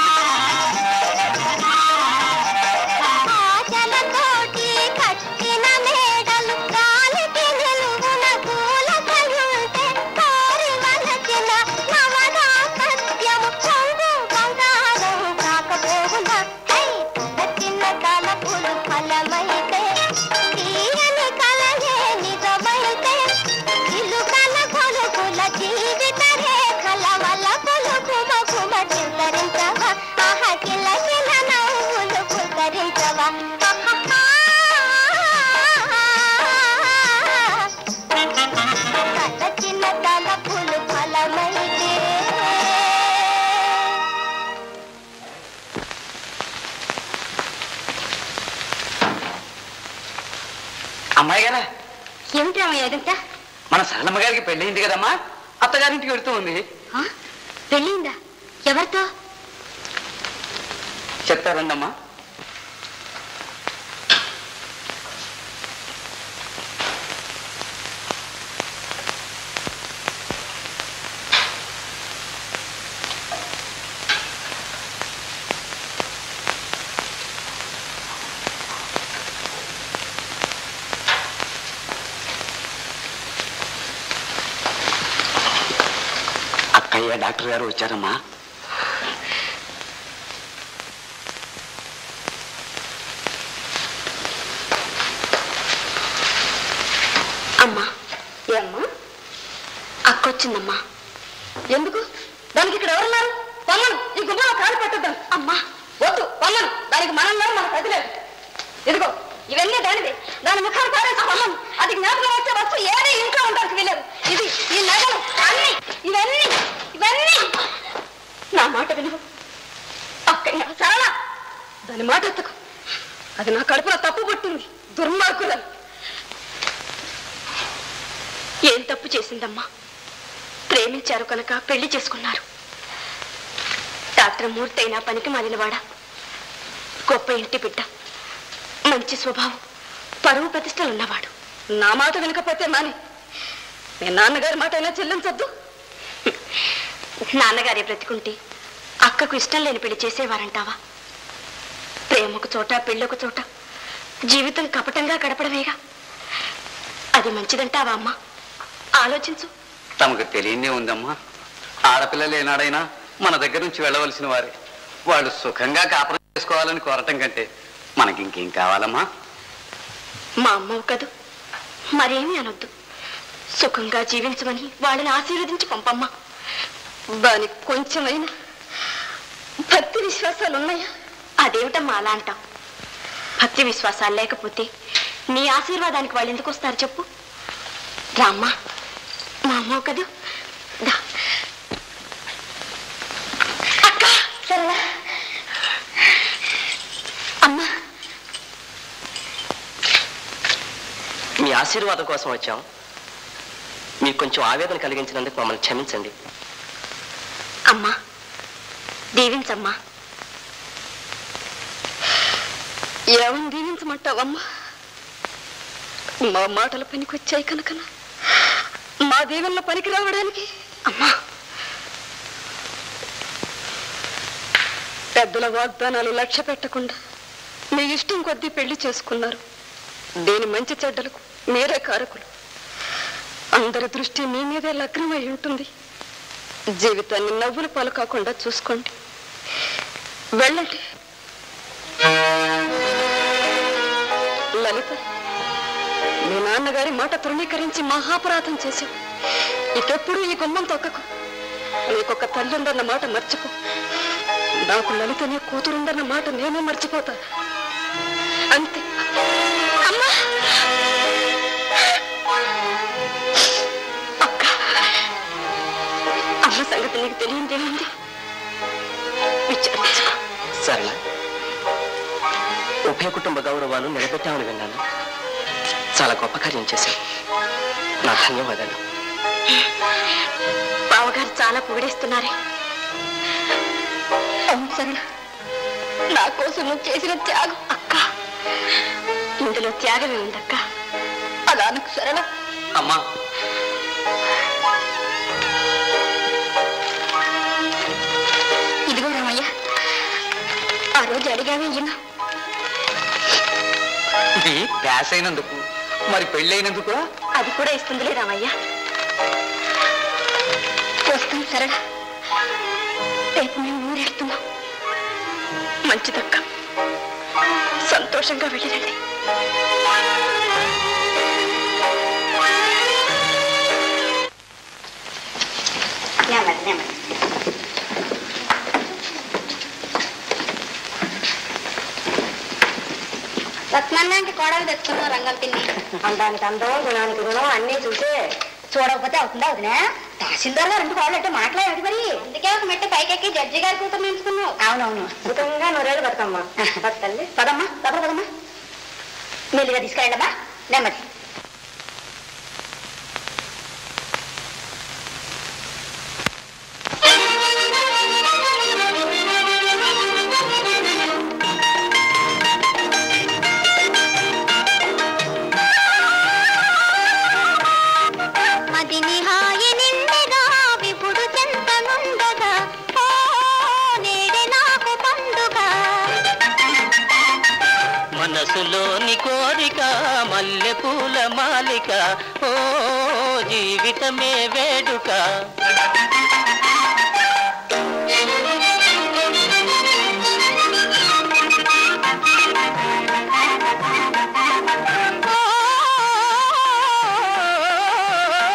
ఆశలతోటి కట్టిన మేడలు గాలికి నిలువున పూలకయుంటే కోరి వలచిన నవదాపత్యము పొంగు బంగారం కాకపోవునా హై తల చిన్న తలపులు ఫలమైతే తీయని కలయే నిజమైతే ఇల్లుకల కొలుకుల జీవిత రేఖల వల్ల కొలుకుమ కుమ చింతరించవా ఆహ కిల కిల నవ్వులు పులకరించవా తల చిన్న తలపులు ఫలమైతే
అమ్మాయి గారా
ఏమిటి రామయ్య ఇదంతా
మన సరళమ్మ గారికి పెళ్ళయింది కదమ్మా అత్తగారింటికి వెళుతూ ఉంది
ఆ? పెళ్ళిందా ఎవరితో
చెప్తారండమ్మా అక్కయ్య డాక్టర్ గారు వచ్చారమ్మా
ఏమ్మా అక్కొచ్చిందమ్మా ఎందుకు దానికి ఇక్కడ ఎవరున్నారు పొమ్మను ఈ గుమ్మలో కాలు పెట్టద్దాం అమ్మా వద్దు పొమ్మను దానికి మనల్లో మన ప్రతిలేదు ఇదిగో ఇవన్నీ దానివి దాని ముఖాన్ని పారేసి పొమ్మను అది జ్ఞాపకం వచ్చే వస్తువు ఏది ఇంట్లో ఉండడానికి వీలేదు ఇది ఈ నగలు అన్ని ఇవన్నీ ఇవన్నీ నా మాట విను అక్కయ్య సరళ దాని మాట ఎత్తకు అది నా కడుపులో తప్పు పుట్టింది దుర్మార్గురాలు ఏం తప్పు చేసిందమ్మా ప్రేమించారు కనుక పెళ్లి చేసుకున్నారు డాక్టర్ మూర్తి అయినా పనికి మాలినవాడా గొప్ప ఇంటి బిడ్డ మంచి స్వభావం పరువు ప్రతిష్టలు ఉన్నవాడు నా మాట వినకపోతే మాని మీ నాన్నగారి మాట అయినా చెల్లించొద్దు నాన్నగారే బ్రతికుంటే అక్కకు ఇష్టం లేని పెళ్లి చేసేవారంటావా ప్రేమకు చోట పెళ్ళొక చోట జీవితం కపటంగా గడపడమేగా అది మంచిదంటావా అమ్మా ఆలోచించు
తమకు తెలియనే ఉందమ్మా ఆడపిల్లలు ఏనాడైనా మన దగ్గర నుంచి వెళ్ళవలసిన వారే వాళ్ళు సుఖంగా కాపురం చేసుకోవాలని కోరటం కంటే మనకి ఇంకేం కావాలమ్మా
మా అమ్మవు కదూ మరేమీ అనొద్దు సుఖంగా జీవించమని వాళ్ళని ఆశీర్వదించి పంపమ్మా దానికి కొంచెమైనా భక్తి విశ్వాసాలు ఉన్నాయా అదేమిటమ్మా అలా అంటాం భక్తి విశ్వాసాలు లేకపోతే నీ ఆశీర్వాదానికి వాళ్ళు ఎందుకు వస్తారు చెప్పు రామ్మా మా అమ్మవు కదూ దా. అక్క సరేనా అమ్మా
మీ ఆశీర్వాదం కోసం వచ్చాం మీకు కొంచెం ఆవేదన కలిగించినందుకు మమ్మల్ని క్షమించండి
అమ్మా దీవించమ్మా ఏమని దీవించమంటావమ్మా మా మాటలు పనికొచ్చాయి కనుక మా దీవెనలో పనికి రావడానికి అమ్మా పెద్దల వాగ్దానాలు లక్ష్య పెట్టకుండా మీ ఇష్టం కొద్దీ పెళ్లి చేసుకున్నారు దేని మంచి చెడ్డలకు మీరే కారకులు అందరి దృష్టి మీ మీదే లగ్నమై ఉంటుంది జీవితాన్ని నవ్వుల పాలు కాకుండా చూసుకోండి వెళ్ళండి లలిత మీ నాన్నగారి మాట తృణీకరించి మహాపరాధం చేశావు ఇకెప్పుడు ఈ గుమ్మం తొక్కకు నీకొక తల్లి ఉందన్న మాట మర్చిపో నాకు లలితనే కూతురుందన్న మాట నేనే మర్చిపోతా అంతే అమ్మా అక్క అమ్మ సంగతి నీకు తెలియందేముంది విచారించుకో
సరేనా ఉభయ కుటుంబ గౌరవాలు నిలబెట్టామని విన్నాను చాలా గొప్ప కార్యం చేశావు నా ధన్యవాదాలు
బావగారు చాలా పొగిడేస్తున్నారే అవును సరళ నా కోసం నువ్వు చేసిన త్యాగం అక్క ఇందులో త్యాగమే ఉందక్క అలా నాకు సరళ
అమ్మా
ఇదిగో రామయ్య ఆ రోజు అడిగావే ఈయన
ఇది ప్యాస్ అయినందుకు మరి పెళ్ళైనందుకు
అది కూడా ఇస్తుందిలే రామయ్య వస్తాం సరళ రేపు మేము ఊరెళ్తున్నాం మంచిదక్క సంతోషంగా వెళ్ళిరండి నెమ్మది నెమ్మది రత్నాన్నానికి కోడలు తెచ్చుకున్నాం రంగం పిన్ని అందానికి అందం గుణానికి గుణం అన్ని చూసే చూడకపోతే అవుతుందా అవుతున్నా తహసీల్దార్ గారు రెండు కోడలు అంటే మాట్లాడేది మరి అందుకే ఒక మెట్టు పైకెక్కి జడ్జి గారి కూతురు ఎంచుకున్నావు అవునవును అద్భుతంగా నూరేళ్ళు బతుకమ్మా బతకండి పదమ్మా తప్ప పదమ్మా మెల్లిగా తీసుకెళ్ళమ్మా నెమ్మది
మదిని హాయి నిండగా విపుడు చెంతనుండగా ఓ నేడే నాకు పండుగ
మనసులోని కోరిక మల్లెపూల మాలిక ఓ జీవితమే వేడుక
ఓ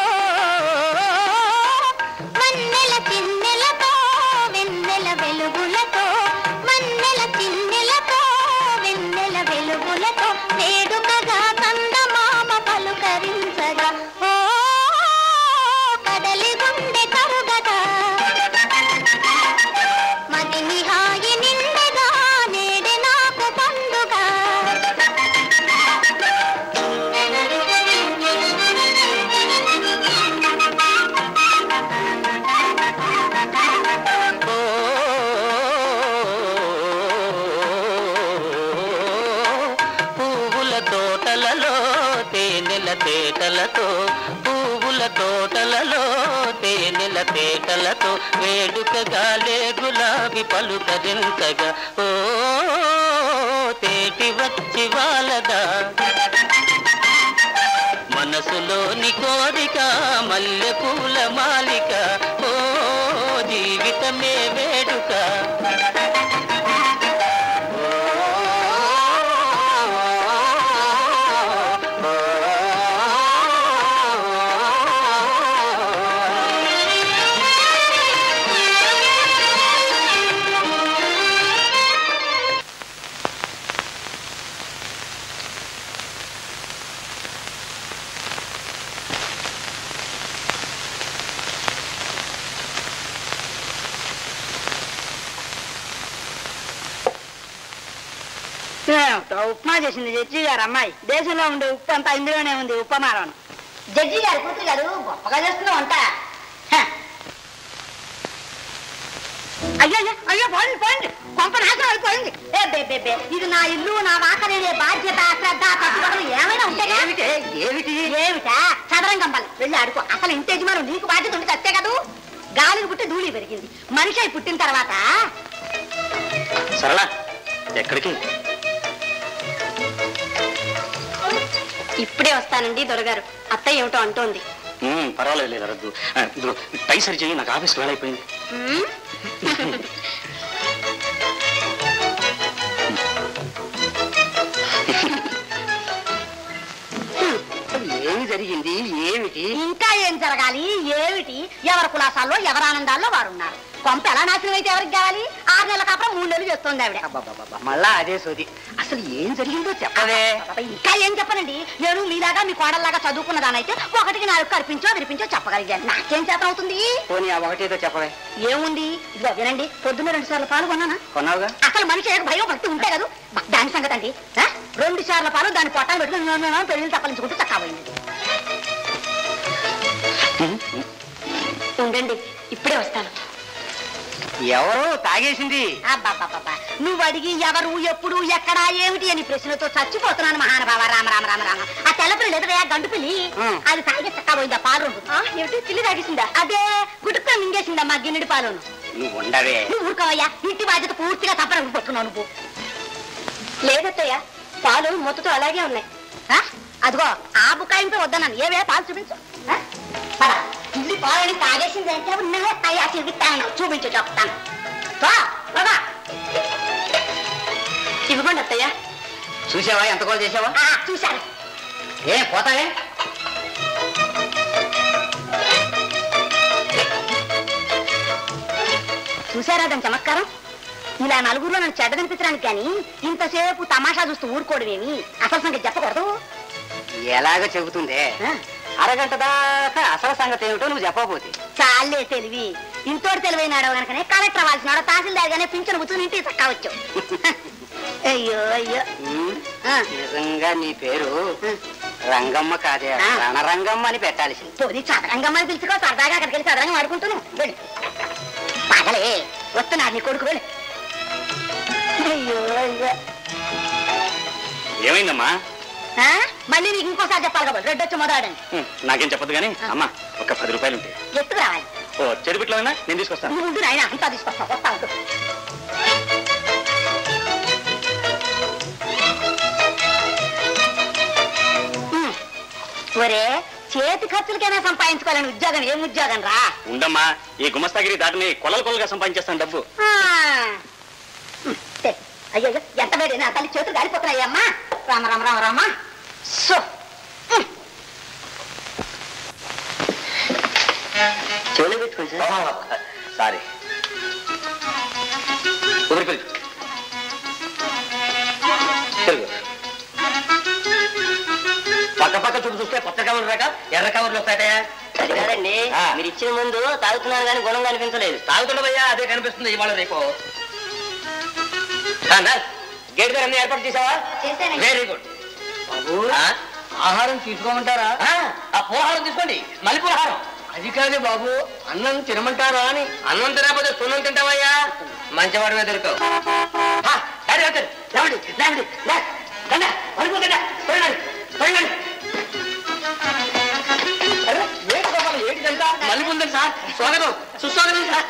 మాటలతో పువ్వుల తోటలలో తేనెల తేటలతో వేడుకగాలే గులాబీ పలుకరించగా ఓ తేటి వచ్చి వాళ్ళదా మనసులోని కోరిక మల్లె పూల మాలిక ఓ జీవితమే వేడుక
ఏమిటో ఉప్మా చేసింది జడ్జి గారు అమ్మాయి దేశంలో ఉండే ఉప్పు అంతా ఇందులోనే ఉంది ఉప్పమారం
జడ్జి గారు కూతురు గారు గొప్పగా చేస్తున్నావు అంట
అయ్యో అయ్యో, అయ్యో పోయింది పోయింది కొంప నాశనం అయిపోయింది
ఏ బే బే బే ఇది నా ఇల్లు నా వాకనే బాధ్యత శ్రద్ధ కట్టుబడులు ఏమైనా ఉంటాయి
ఏమిటి ఏమిటి
ఏమిటా చదరం కంపాలి వెళ్ళి ఆడుకో అసలు ఇంటి యజమాను నీకు బాధ్యత ఉంది చస్తే కదూ గాలిని పుట్టి ధూళి పెరిగింది మనిషి అయి పుట్టిన తర్వాత
సరళ ఎక్కడికి
ఇప్పుడే వస్తానండి దొరగారు అత్తయ్య ఏమిటో అంటోంది
ఉమ్, పర్వాలేదు లేదు రద్దు ఆ, ఇదిగో టై సరి చేయి నాకు ఆఫీస్కి వేళ అయిపోయింది
ఉమ్,
ఏమి జరిగింది ఏమిటి
ఇంకా ఏం జరగాలి ఏమిటి ఎవరి కులాసాల్లో ఎవరి ఆనందాల్లో వారు ఉన్నారు కొంప ఎలా నాశనం అయితే ఎవరికి కావాలి ఆరు నెలల కాపురం మూడు నెలలు చేస్తుంది ఆవిడ
అబ్బబ్బబ్బబ్బ, మళ్ళా అదే సోది అసలు ఏం జరిగిందో చెప్పవే
అబ్బా, ఇంకా ఏం చెప్పనండి నేను మీలాగా మీ కోడల్లాగా చదువుకున్న దానైతే ఒకటికి నాలుగు కల్పించో వినిపించో చెప్పగలిగాను నాకేం చేతం అవుతుంది
పోనీ ఆ ఒకటేదో చెప్పవే
ఏముంది ఇదిగో వినండి పొద్దున్న రెండు సార్లు పాలు కొన్నానా
కొన్నావుగా
అసలు మనిషి ఏక భయం భక్తి ఉంటే కదా బ- దాని సంగతి అండి ఆ? రెండు సార్ల పాలు దాని పొట్టాలు పెట్టుకుని పెళ్లి తప్పలించుకుంటూ చక్కబోయింది ఉండండి ఇప్పుడే వస్తాను
ఎవరు తాగేసింది
అబ్బబ్బబ్బబ్బా. నువ్వు అడిగి ఎవరు ఎప్పుడు ఎక్కడా ఏమిటి అని ప్రశ్నతో చచ్చిపోతున్నాను మహానుభావ రామ రామ రామ రామ ఆ తెల్ల పిల్లి ఎదురయ్యా గండు పిల్లి
ఉం.
అది తాగే చక్కబోయిందా పాలు రెండు. ఆ, ఏమిటి పిల్లి తాగేసిందా అదే గుడుక్క మింగేసిందమ్మా గిన్నెడి పాలును
నువ్వు ఉండవే
నువ్వు ఊరుకోవయ్యా ఇంటి బాధ్యత పూర్తిగా తప్పని పట్టుకున్నావు నువ్వు లేదత్తయ్య పాలు మొత్తతో అలాగే ఉన్నాయి ఆ? అదిగో ఆ బుకాయింతో వద్దన్నాను ఏవే పాలు చూపించు ఆ? పద. ఇల్లి పాలని తాగేసింది అంటే ఉన్నవే అయ్యా చూపిస్తాను చూపించు చెప్తాను పా, పద. ఇవ్వకండి అత్తయ్య
చూసావా ఎంత కూడా చేసావా
ఆ, చూశాను
ఏ పోతావే
చూశారా దాని చమత్కారం ఇలా నలుగురిలో నన్ను చెడ్డ కనిపించడానికి కానీ ఇంతసేపు తమాషా చూస్తూ ఊరుకోవడమేమి అసలు సంగతి చెప్పకూడదు
ఎలాగ చెబుతుందే
ఆ?
అరగంట దాకా అసలు సంగతి ఏమిటో నువ్వు చెప్పబోతే
చాలే తెలివి ఇంతోటి తెలివైనాడో గనకనే కలెక్టర్ అవ్వాల్సిన పింఛన్ గానే పింఛను కూర్చుని ఇంటికి చక్కవచ్చు అయ్యో అయ్యో
ఉమ్,
ఆ,
నిజంగా నీ పేరు రంగమ్మ కాదే
ఆ.
రణరంగమ్మ అని పెట్టాల్సింది
పోనీ చదరంగమ్మని పిలుచుకో సరదాగా అక్కడికి వెళ్ళి చదరంగం ఆడుకుంటున్నాను వెళ్ళి పగలే వస్తున్నాడు నీ కొడుకు వెళ్ళి అయ్యో అయ్యో
ఏమైందమ్మా
ఆ? మళ్ళీ నీకు ఇంకోసారి చెప్పాలి కాబట్టి రెడ్డి వచ్చి మొదలాడండి
ఉమ్, నాకేం చెప్పదు కానీ అమ్మా ఒక పది రూపాయలు ఉంటాయి
ఎత్తుకు రావాలి
ఓ చెరుపిట్లో అయినా నేను తీసుకొస్తాను
నువ్వు ఉండు నాయన అంతా తీసుకొస్తా వస్తా ఉండు ఉమ్. ఒరే చేతి ఖర్చులకైనా సంపాదించుకోవాలని ఉద్యోగం ఏం ఉద్యోగం రా
ఉండమ్మా ఈ గుమస్తాగిరి దాటిని కొలలు కొలలుగా సంపాదించేస్తాను డబ్బు
ఆ. ఉమ్, తే. అయ్యో అయ్యో, ఎంత వేడి నా తల్లి చేతులు కాలిపోతున్నాయమ్మా రామ రామ రామ రామ సో ఉమ్.
చెవులు పెట్టుకోండి
సారీ ఊరికి పెరుగు పెరుగు
పక్క పక్క చూపు చూస్తే కొత్త కవర్లు రాక ఎర్ర కవర్లు వస్తాయా అది కాదండి
ఆ.
మీరు ఇచ్చిన ముందు తాగుతున్నాను కానీ గుణం కనిపించలేదు తాగుతుండవయ్యా అదే కనిపిస్తుంది ఇవాళ రేపు గేట్ గారు అన్ని ఏర్పాటు చేసావా
చేశానండి.
వెరీ గుడ్ ఆహారం తీసుకోమంటారా ఆ పోహారం తీసుకోండి మళ్ళీ పోహారం అది కాదు బాబు అన్నం తినమంటారా అని అన్నం తినకపోతే సున్నం తింటావయ్యా మంచివాడి మీద దొరుకుతావు ఆ, డాడీ వచ్చారు. లేవండి, లేవండి, లే. రండి, పడుకోకండి. పోయినండి, పోయినండి.
క్షమించండి సార్ స్వాగతం సుస్వాగతం సార్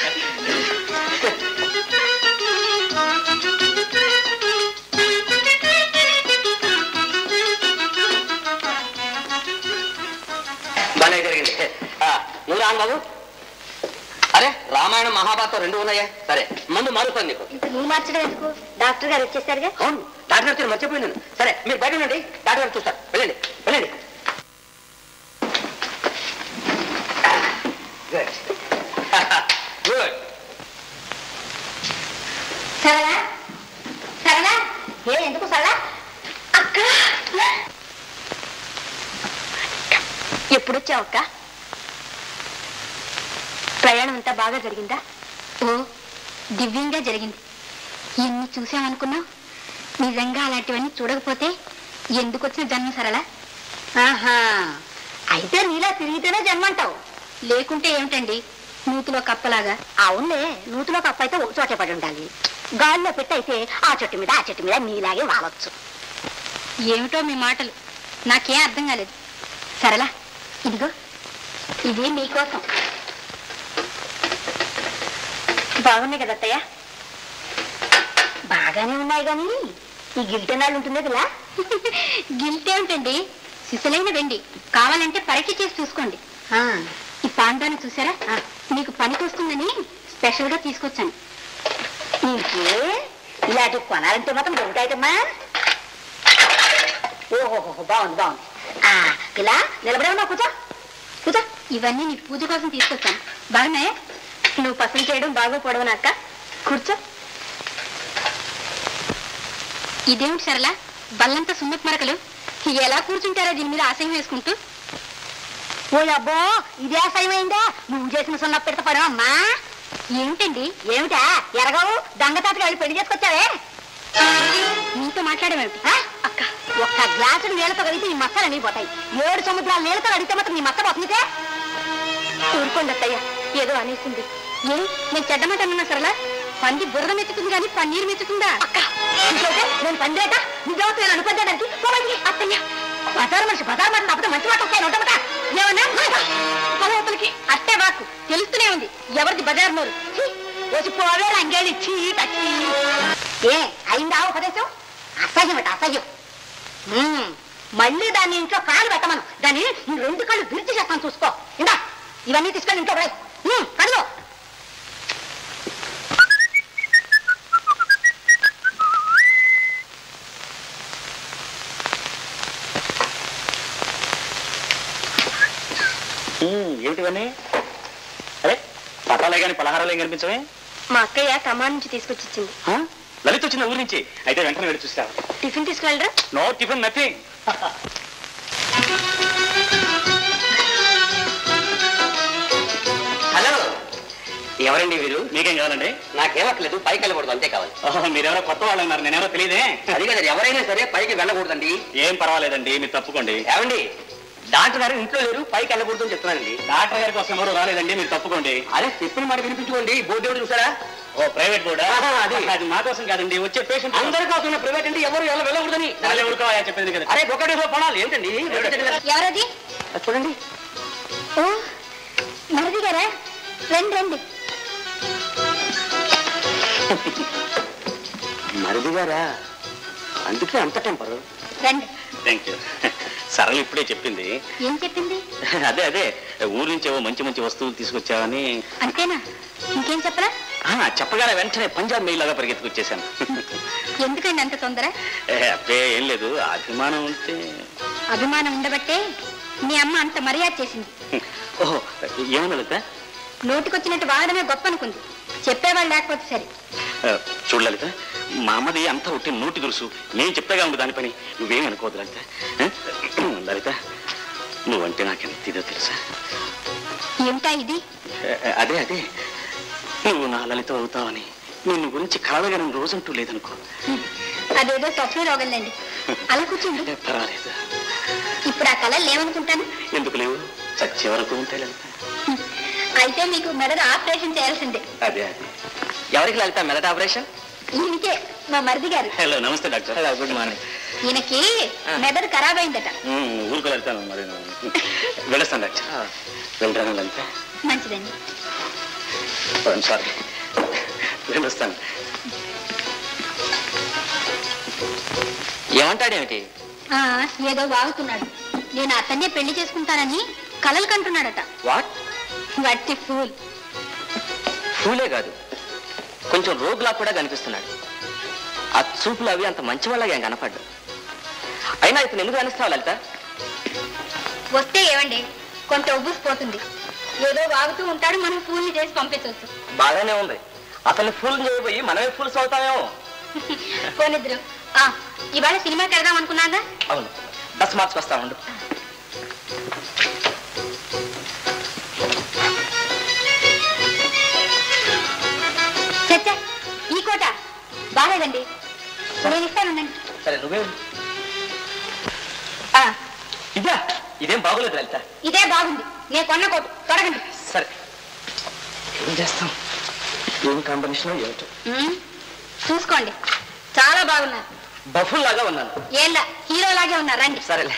బాగా జరిగింది ఆ, నువ్వు రాను బాబు అరే రామాయణం మహాభారతం రెండు ఉన్నాయా సరే మందు మారుతాను నీకు
నువ్వు మార్చడం ఎందుకు డాక్టర్ గారు వచ్చేసారుగా
అవును డాక్టర్ గారు మర్చిపోయినాను సరే మీరు బయట ఉండండి డాక్టర్ గారు చూస్తారు వెళ్ళండి వెళ్ళండి గుడ్ గుడ్
సరళా సరళా ఏ ఎందుకు సరళా అక్క ఎప్పుడొచ్చావు అక్క ప్రయాణం అంతా బాగా జరిగిందా ఓ దివ్యంగా జరిగింది ఎన్ని చూసామనుకున్నావు నిజంగా అలాంటివన్నీ చూడకపోతే ఎందుకు వచ్చిన జన్మ సరళ ఆహా అయితే నీలా తిరిగితేనే జన్మ అంటావు లేకుంటే ఏమిటండి నూతులో కప్పలాగా అవునులే నూతులో కప్ప అయితే ఒక చోటే పడి ఉండాలి గాల్లో పెట్టి అయితే ఆ చెట్టు మీద ఆ చెట్టు మీద నీలాగే వాలొచ్చు ఏమిటో మీ మాటలు నాకేం అర్థం కాలేదు సరళ ఇదిగో ఇది నీకోసం బాగున్నాయి కదా అత్తయ్య బాగానే ఉన్నాయి కానీ ఈ గిల్టెనాళ్ళు ఉంటుంది కదా గిల్టే ఉంటుంది సిసలైన వెండి కావాలంటే పరీక్ష చేసి చూసుకోండి ఈ పాండాన్ని చూసారా మీకు పనికి వస్తుందని స్పెషల్ గా తీసుకొచ్చాను నీకే ఇలాంటి కొనాలంటే మాత్రం దొరుకుతాయిటమ్మా ఓహో బాగుంది బాగుంది ఆ, ఇలా నిలబడే ఉన్నావు కూర్చో కూర్చో ఇవన్నీ నీ పూజ కోసం తీసుకొచ్చాను బాగున్నాయా నువ్వు పసలు చేయడం బాగా పొడవనాక కూర్చో ఇదేమిటి సరళ బల్లంతా సున్నపు మరకలు ఎలా కూర్చుంటారో దీని మీద ఆశయం వేసుకుంటూ ఓ అబ్బో ఇదే అసహ్యమైందా నువ్వు చేసిన సున్న పెడత పని అమ్మా ఏమిటండి ఏమిటా ఎరగవు దొంగతాతకి వెళ్ళి పెళ్లి చేసుకొచ్చావే నీతో మాట్లాడమేమిటి అక్క ఒక్క గ్లాసుడు నీళ్ళతో కడిగితే ఈ మచ్చలు అన్నీ పోతాయి ఏడు సముద్రాల నీళ్ళతో కడిగితే మాత్రం నీ మచ్చ పోతుందితే ఊరుకోండి అత్తయ్య ఏదో అనేసింది ఏ నేను చెడ్డమాట అన్నా సరళ పంది బురద మెచ్చుతుంది కానీ పన్నీరు మెచ్చుతుందా అక్క ఇంకైతే నేను పందేట నిజావతో నేను అనుకుంటానంటే పోవండి అత్తయ్య బజారు మనిషి బజారు మాట తప్పదు మంచి మాట వస్తాయి నోటమట ఏమన్నా పదవతలకి అట్టే వాకు తెలుస్తూనే ఉంది ఎవరిది బజారు నోరు ఛీ, వచ్చి పోవే రంగేడి చీట చీ ఏ అయిందా ఉపదేశం అసహ్యం అట అసహ్యం మ్మ్. మళ్ళీ దాన్ని ఇంట్లో కాలు పెట్టమను దాన్ని ఈ రెండు కళ్ళు విరిచి చేస్తాను చూసుకో ఇందా ఇవన్నీ తీసుకొని ఇంట్లో రాయి కడుగు
ఏమిటివన్నీ అరే పటాలే కానీ పలహారాలు ఏం కనిపించవే
మా అక్కయ్య కమా నుంచి తీసుకొచ్చి ఇచ్చింది
ఆ? లలిత్ వచ్చింది ఊరి నుంచి అయితే వెంటనే వెళ్ళి చూస్తాను
టిఫిన్ తీసుకువెళ్ళరా
నో టిఫిన్ నథింగ్
హలో ఎవరండి వీరు
మీకేం కావాలండి
నాకేమట్లేదు పైకి వెళ్ళకూడదు అంతే కావాలి
ఓహో, మీరెవరో కొత్త వాళ్ళు ఉన్నారు నేనెవరో తెలియదే
అది కదా ఎవరైనా సరే పైకి వెళ్ళకూడదండి
ఏం పర్వాలేదండి మీరు తప్పుకోండి
ఏమండి డాక్టర్ గారు ఇంట్లో లేరు పైకి వెళ్ళకూడదు అని చెప్తున్నానండి
డాక్టర్ గారి కోసం ఎవరు రాలేదండి మీరు తప్పుకోండి
అరే చెప్పిన మాట వినిపించుకోండి బోర్డు ఎవరు చూసారా
ఓ ప్రైవేట్ కూడా
ఆహా, అది.
అది మా కోసం కాదండి వచ్చే పేషెంట్
అందరి కోసం ప్రైవేట్ అంటే ఎవరు ఎలా వెళ్ళకూడదని
ఊరుకోవా చెప్పేది కదా
అరే బొక్కడేలో పొలాలు ఏంటండి
ఎవరది
చూడండి
ఓ మరిది గారా రండి రండి
మరిది గారా అందుకే అంత టెంపరు
రండి
థ్యాంక్ యూ సరళ ఇప్పుడే చెప్పింది
ఏం చెప్పింది
అదే అదే ఊరి నుంచి ఏవో మంచి మంచి వస్తువులు తీసుకొచ్చావని
అంతేనా ఇంకేం చెప్పరా
ఆ, చెప్పగానే వెంటనే పంజాబ్ మెయిల్ లాగా పరిగెత్తుకొచ్చేసాను
ఎందుకండి అంత తొందర
ఏ, అబ్బే ఏం లేదు అభిమానం ఉంటే
అభిమానం ఉండబట్టే మీ అమ్మ అంత మర్యాద చేసింది
ఓహో ఏమన్నా లలిత
నోటికొచ్చినట్టు వాడమే గొప్ప అనుకుంది చెప్పేవాళ్ళు లేకపోతే సరే
ఆ, చూడు లలిత మా అమ్మది అంతా ఒకటి నోటి దురుసు నేను చెప్తాగా ఉండు దాని పని నువ్వేం అనుకోవద్దు లలిత ఆ? లలిత నువ్వంటే నాకెంత ఇదో తెలుసా
ఏమిటా ఇది
ఆ, అదే అదే నువ్వు నా లలిత అవుతావని నిన్ను గురించి కలవగలం రోజంటూ లేదనుకో
అదేదో స్వప్న రోగంలేండి అలా కూర్చోండి
ఏ, పర్వాలేదు
ఇప్పుడు ఆ కళలు లేవనుకుంటాను
ఎందుకు లేవు చచ్చే వరకు ఉంటాయి లలిత
అయితే మీకు మెదడు ఆపరేషన్ చేయాల్సిందే
అదే అదే
ఎవరికి లలిత మెదట ఆపరేషన్
ఈయనకే మా మరిది గారు
హలో నమస్తే డాక్టర్ గుడ్ మార్నింగ్
ఈయనకి మెదడు ఖరాబ్ అయిందట
ఊరుకు వెళ్తాను మరి వెళ్ళొస్తాను డాక్టర్ వెళ్ళరాను లలిత
మంచిదండి
సారీ వెళ్ళొస్తాను
ఏమంటాడేమిటి
ఆ, ఏదో వాగుతున్నాడు నేను అతన్నే పెళ్లి చేసుకుంటానని కలలు కంటున్నాడట
వాట్
వట్టి ఫూల్
ఫూలే కాదు కొంచెం రోగులా కూడా కనిపిస్తున్నాడు ఆ చూపులు అవి అంత మంచి వాళ్ళగా ఏం కనపడ్డు అయినా ఇప్పుడు ఎందుకు కనిస్తావు లలిత
వస్తే ఏమండి కొంత ఉబ్బుసిపోతుంది ఏదో వాగుతూ ఉంటాడు మనం ఫూల్ని చేసి పంపించవచ్చు
బాగానే ఉంది అతన్ని ఫుల్ చేయబోయి మనమే ఫుల్స్ అవుతామేమో
పోనిద్దరు ఆ, ఇవాళ సినిమాకి వెళ్దాం అనుకున్నాగా
అవును బస్ మార్చుకొస్తా ఉండు
చచ్చా ఈ కోట బాగాలేదండి నేను ఇస్తానండి
సరే నువ్వే
ఆ,
ఇదా ఇదేం బాగోలేదు లలిత
ఇదే బాగుంది నేను కొన్న కోటు తొడగండి
సరే ఏం చేస్తాం ఏం కాంబినేషన్ ఏమిటో
ఉమ్, చూసుకోండి చాలా బాగున్నారు
బఫుల్ లాగా ఉన్నాను
ఏళ్ళ హీరో లాగే ఉన్నారు రండి
సరేలే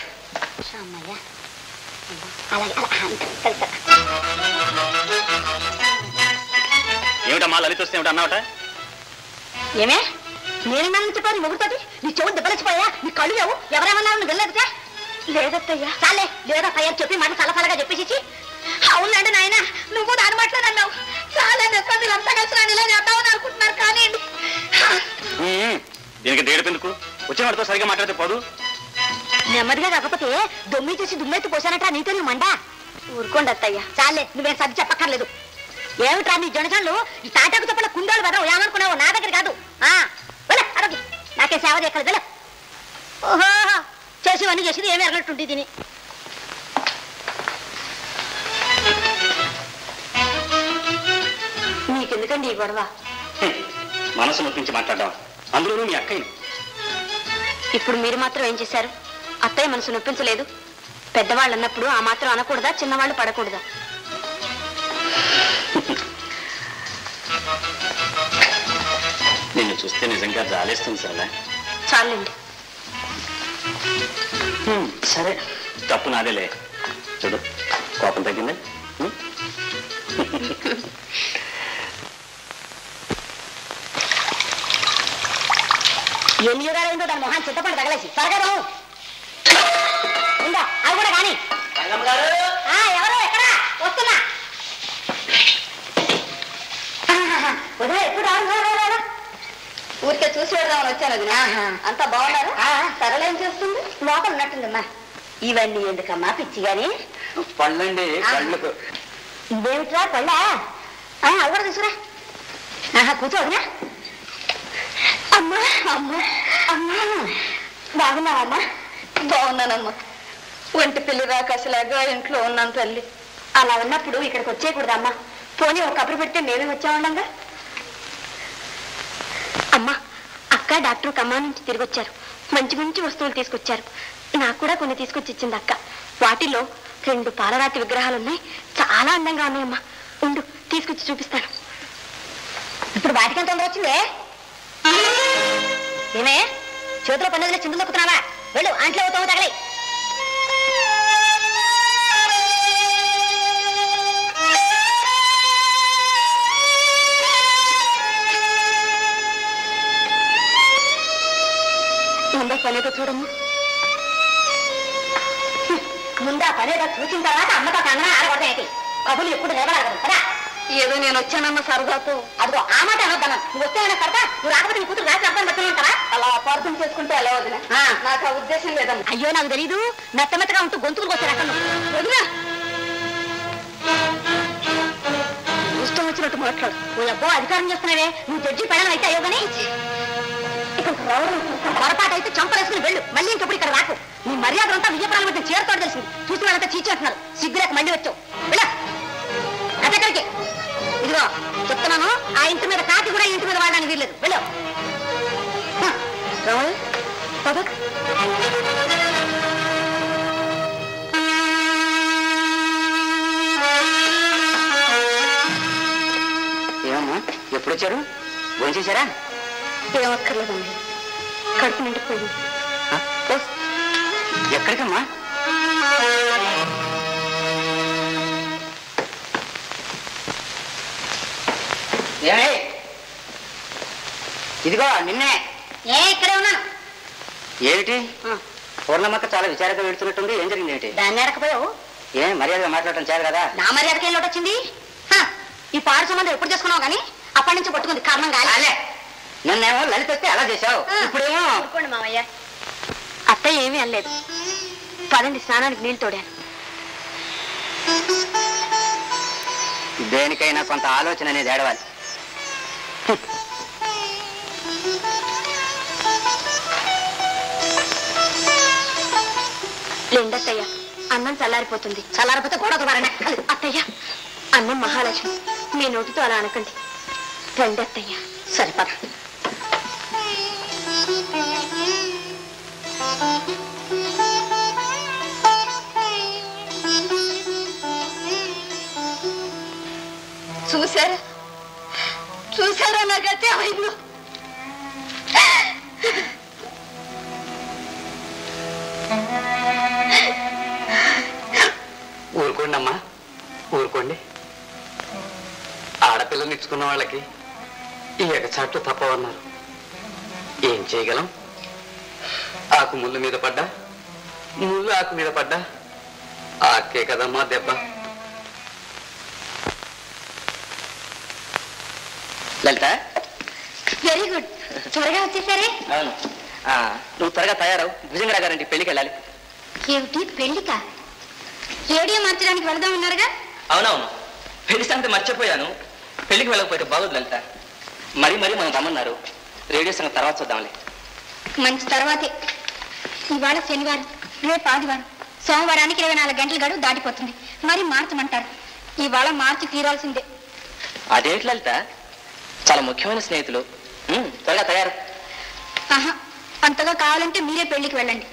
అలాగే అలా కలిసా
ఏమిటమ్మా లలిత వస్తే ఏమిటి అన్నావట
ఏమే నేనేమన్నా చెప్పాను మొగుడుతోటి నీ చెవులు దెబ్బలచ్చిపోయా నీ కళ్ళు లేవు ఎవరేమన్నారు నువ్వు వెళ్ళలేదుగా లేదత్తయ్యా చాలే లేదత్తయ్య అని చెప్పి మాట సలసలగా చెప్పేసి అవునండి నాయన నువ్వు దాని మాటలు అన్నావు చాలా నెప్ప మీరంతా కలిసి నన్ను ఇలా చేద్దామని అనుకుంటున్నారు కానీ
ఉమ్, దీనికి దేడిపెందుకు వచ్చిన వాడితో సరిగా మాట్లాడితే పోదు
నెమ్మదిగా కాకపోతే దొమ్మి చేసి దుమ్మెత్తి పోసానట నీతో నువ్వు మండా ఊరుకోండి అత్తయ్య చాలే నువ్వేం సర్ది చెప్పక్కర్లేదు ఏమిట్రా నీ జనజన్లు ఈ తాటాకు చెప్పల కుండోలు కదా ఏమనుకున్నావు నా దగ్గర కాదు ఆ వెళ్ళ అడగి నాకే సేవ చేయక్కర్లేదు వెళ్ళ ఓహో చేసేవన్నీ చేసింది ఏమి ఎరగట్టుండి దీని నీకెందుకండి ఈ గొడవ
హ్మ్, మనసు నొప్పించి మాట్లాడడం అందులోనూ మీ అక్కయ్యని
ఇప్పుడు మీరు మాత్రం ఏం చేశారు అత్తయ్య మనసు నొప్పించలేదు పెద్దవాళ్ళు అన్నప్పుడు ఆ మాత్రం అనకూడదా చిన్నవాళ్ళు పడకూడదా
నిన్ను చూస్తే నిజంగా జాలేస్తుంది సరేనా
చాలండి
హ్మ్, సరే తప్పు నాదేలే చూడు కోపం తగ్గిందా హ్మ్?
ఎన్ని యుగాలైందో దాని మొహాన్ని చింతపండు తగలేసి త్వరగా రావు ఉందా అవి కూడా కానీ ఆ, ఎవరు ఎక్కడ వస్తున్నా ఉదయం ఎప్పుడు రారు, రారు, రారు, రారు. ఊరికే చూసి పెడదామని వచ్చాను అది అంతా బాగున్నారు సరళ ఏం చేస్తుంది లోపల ఉన్నట్టుందమ్మా ఇవన్నీ ఎందుకమ్మా పిచ్చి గాని
పళ్ళండి కళ్ళకు
ఇదేమిట్రా పళ్ళా ఆ, అవి కూడా తీసుకురా ఆహా, కూర్చో వదినా అమ్మా అమ్మా అమ్మా బాగున్నావమ్మా బాగున్నానమ్మా ఒంటి పిల్లి రాకసలాగా ఇంట్లో ఉన్నాను తల్లి అలా ఉన్నప్పుడు ఇక్కడికి వచ్చేయకూడదమ్మా పోనీ ఒక కబురు పెడితే మేమే వచ్చామండంగా అమ్మా అక్క డాక్టర్ ఖమ్మం నుంచి తిరిగి వచ్చారు మంచి మంచి వస్తువులు తీసుకొచ్చారు నాకు కూడా కొన్ని తీసుకొచ్చి ఇచ్చింది అక్క వాటిలో రెండు పాలరాతి విగ్రహాలు ఉన్నాయి చాలా అందంగా ఉన్నాయమ్మా ఉండు తీసుకొచ్చి చూపిస్తాను ఇప్పుడు వాటికి తొందర వచ్చిందే ఏమే చేతిలో పన్నదిలో చిందులు నొక్కుతున్నావా వెళ్ళు అంట్లో అవుతావు తగలే ముందా పనేదో చూడమ్మా ముందా పనేదో చూసిన తర్వాత అమ్మతో కంగన ఆడగొడతాయి కబులు ఎప్పుడు నిలబడగలదు కదా ఏదో నేను వచ్చానన్న సరదాతో అదిగో ఆ మాట అనొద్దన్నా నువ్వు వస్తేమైనా సరదా నువ్వు రాకపోతే నీ కూతురు రాసి అర్థం పెట్టుకుని ఉంటారా అలా అపార్థం చేసుకుంటే ఎలా వదిన నాకు ఆ ఉద్దేశం లేదమ్మా అయ్యో నాకు తెలీదు మెత్త మెత్తగా ఉంటూ గొంతుకు వచ్చారు అక్కడ వదినా ఇష్టం వచ్చినట్టు మాట్లాడు ఓ అబ్బో అధికారం చేస్తున్నావే నువ్వు జడ్జి పెడలం అయితే అయ్యో కానీ ఇక్కడ రౌడీ పొరపాటు అయితే చంపలేసుకుని వెళ్ళు మళ్ళీ ఇంకెప్పుడు ఇక్కడ రాకు నీ మర్యాద అంతా విజయపురాలు పెట్టిన చేరుతోడు తెలిసింది చూసి వాళ్ళంతా చీచేస్తున్నారు సిగ్గులేక మళ్ళీ వచ్చావు వెళ్ళ అదెక్కడికి ఇదిగో చెప్తున్నాను ఆ ఇంటి మీద కాకి కూడా ఈ ఇంటి మీద వాడడానికి వీల్లేదు వెళ్ళు హ, రాములు, పద.
ఏమమ్మా ఎప్పుడు వచ్చారు భోజనం చేశారా
ఏమక్కర్లేదండి కడుపు నిండిపోయింది
ఆ? ఎక్కడికమ్మా ఏమే ఇదిగో నిన్నే
ఏ ఇక్కడే ఉన్నాను
ఏమిటి పూర్ణమ్మక్క చాలా విచారంగా వెళ్తున్నట్టుంది ఏం జరిగింది ఏంటి
దాన్ని ఎడకపోయావు
ఏ మర్యాదగా మాట్లాడటం చేయాలి కదా
నా మర్యాదకి ఏం లోటు వచ్చింది హ, ఈ పాడు సంబంధం ఎప్పుడు చేసుకున్నావు కానీ అప్పటి నుంచి పట్టుకుంది కారణం కాలే
నిన్నేమో లలిత వస్తే అలా చేశావు ఇప్పుడేమో
ఊరుకోండి మావయ్య అత్తయ్య ఏమీ అనలేదు పదండి స్నానానికి నీళ్ళు తోడాను
దేనికైనా కొంత ఆలోచన అనేది ఏడవాలి
లేండత్తయ్య అన్నం చల్లారిపోతుంది చల్లారిపోతే కూడా ఒక వరణ అత్తయ్య అన్నం మహాలక్ష్మి మీ నోటితో అలా అనకండి రండి అత్తయ్య సరిపద చూసారా చూసారా నాకైతే అయిందో
ఊరుకోండి అమ్మా ఊరుకోండి ఆడపిల్లని ఇచ్చుకున్న వాళ్ళకి ఈ ఎగచాట్లు తప్పవన్నారు ఏం చేయగలం ఆకు ముళ్ళు మీద పడ్డా ముళ్ళు ఆకు మీద పడ్డా ఆకే కదమ్మా దెబ్బ
లలిత
వెరీ గుడ్ త్వరగా వచ్చేసారే
అవును ఆ, నువ్వు త్వరగా తయారవు భుజంగరా గారింటి పెళ్లికి వెళ్ళాలి
ఏమిటి పెళ్లిక రేడియో మార్చడానికి వెళదాం ఉన్నారుగా
అవునవును పెళ్లి సంగతి మర్చిపోయాను పెళ్లికి వెళ్ళకపోతే బాగోదు లలిత మరీ మరీ మనం రమ్మన్నారు రేడియో సంగతి తర్వాత చూద్దాంలే
మంచి తర్వాతే ఇవాళ శనివారం రేపు ఆదివారం సోమవారానికి ఇరవై నాలుగు గంటల గడువు దాటిపోతుంది మరి మార్చమంటారు ఇవాళ మార్చి తీరాల్సిందే
అదేంటి లలిత చాలా ముఖ్యమైన స్నేహితులు ఉమ్, త్వరగా తయారు
ఆహా అంతగా కావాలంటే మీరే పెళ్లికి వెళ్ళండి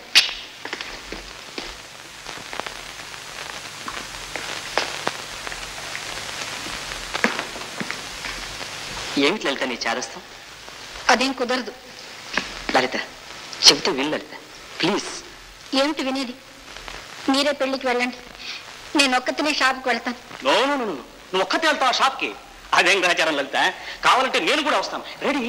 ఏమిటి లలిత నీ చేదస్తాం
అదేం కుదరదు
లలిత చెబితే విను లలిత ప్లీజ్
ఏమిటి వినేది మీరే పెళ్లికి వెళ్ళండి నేను ఒక్కతినే షాప్కి వెళ్తాను
నో నో నో, నో నువ్వు ఒక్కతే వెళ్తావు షాప్కి అదేం గ్రహచారం లలిత కావాలంటే నేను కూడా వస్తాను రెడీ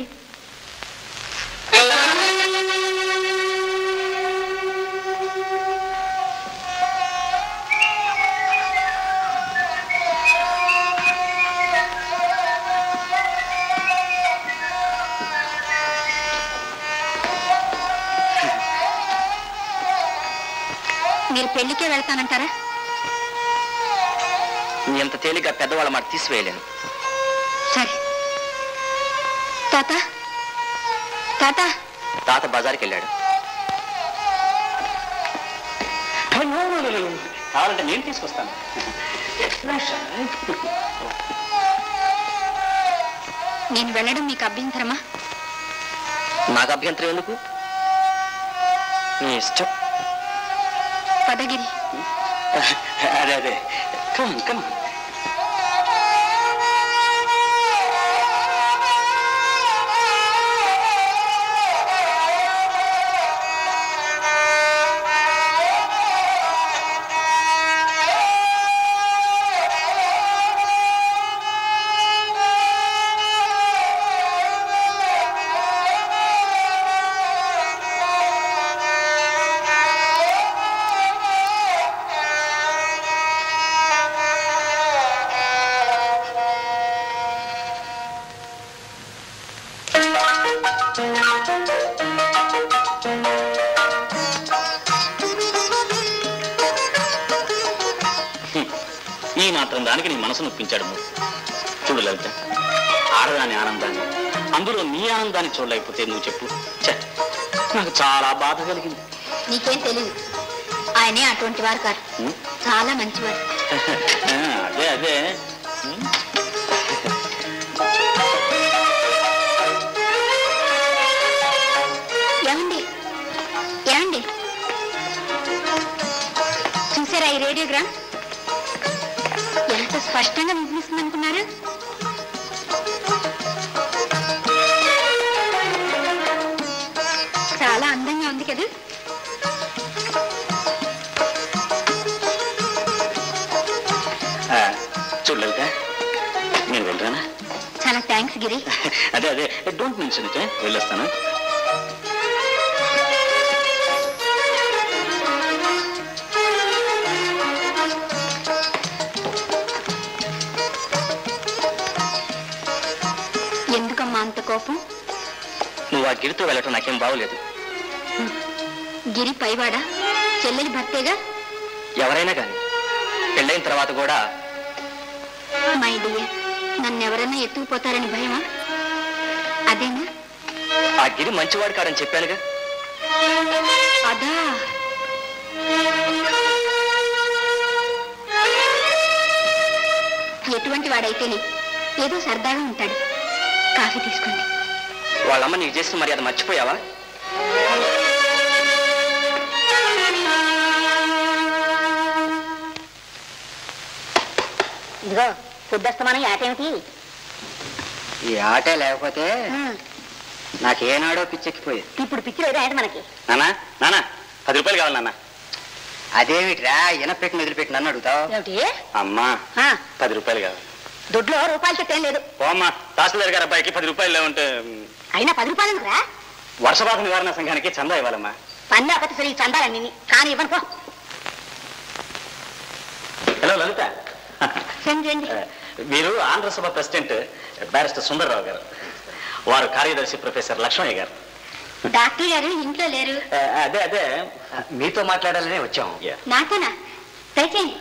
మీరు పెళ్లికే వెళ్తానంటారా
నీ అంత తేలిగ్గా పెద్దవాళ్ళ మాట తీసివేయలేను
సరే తాత తాత
తాత బజార్కి వెళ్ళాడు
no, no, no, no, no. కావాలంటే నేను తీసుకొస్తాను
నేను వెళ్ళడం మీకు అభ్యంతరమా
నాకు అభ్యంతరం ఎందుకు నీ ఇష్టం
పదగిరి
అదే అదే కమ్ కమ్ ఈ మాత్రం దానికి నీ మనసు నొప్పించాడు మూడు చూడు లలిత ఆడదాని ఆనందాన్ని అందులో నీ ఆనందాన్ని చూడలేకపోతే నువ్వు చెప్పు ఛే, నాకు చాలా బాధ కలిగింది
నీకేం తెలియదు ఆయనే అటువంటి వారు కాదు
ఉం?
చాలా మంచివారు
ఆ, అదే అదే ఉం?
ఏమండి ఏమండి చూసారా ఈ రేడియోగ్రామ్ ఎంత స్పష్టంగా వినిపిస్తుంది అనుకున్నారు చాలా అందంగా ఉంది కదా గిరి
అదే అదే డోంట్ మెన్షన్ ఇట్ వెళ్ళొస్తాను
ఎందుకమ్మా అంత కోపం
నువ్వు ఆ గిరితో వెళ్ళటం నాకేం బాగోలేదు
గిరి పైవాడా చెల్లెలి భర్తేగా
ఎవరైనా కానీ పెళ్ళైన తర్వాత కూడా
మై డియర్ నన్ను ఎవరైనా ఎత్తుకుపోతారని భయమా అదేనా
ఆ గిరి మంచివాడు కాడని చెప్పానుగా
అదా ఎటువంటి వాడైతేనే ఏదో సరదాగా ఉంటాడు కాఫీ తీసుకోండి
వాళ్ళమ్మ నీకు చేసిన మర్యాద మర్చిపోయావా
ఇదిగో శుద్ధస్తమానం ఆటేమిటి
ఈ ఆటే లేకపోతే నాకేనాడో పిచ్చెక్కిపోయేది
ఇప్పుడు పిచ్చి లేదా ఏంటి మనకి
నానా నానా పది రూపాయలు కావాలి నాన్న
అదేమిట్రా ఎనపెట్టిన వదిలిపెట్టి నన్ను అడుగుతావు
ఏమిటి
అమ్మా
ఆ,
పది రూపాయలు కావాలి
దొడ్లో రూపాయలు చెట్టు ఏం లేదు
ఓ అమ్మా తహసీల్దార్ గారి అబ్బాయికి పది రూపాయలు లేవంటే మ్,
అయినా పది రూపాయలు ఎందుకురా
వర్షపాత నివారణ సంఘానికి చందా ఇవ్వాలమ్మా
పన్ను ఒకటి సరి చందాలన్నీ కానీ ఇవ్వను పో
హలో లలిత
రండి రండి
మీరు ఆంధ్ర సభ ప్రెసిడెంట్ బ్యారిస్టర్ సుందర్రావు గారు వారు కార్యదర్శి ప్రొఫెసర్ లక్ష్మయ్య గారు
డాక్టర్ గారు ఇంట్లో లేరు
ఆ, అదే అదే
మీతో మాట్లాడాలనే వచ్చాం
Yeah.
నాతోనా దయచేయండి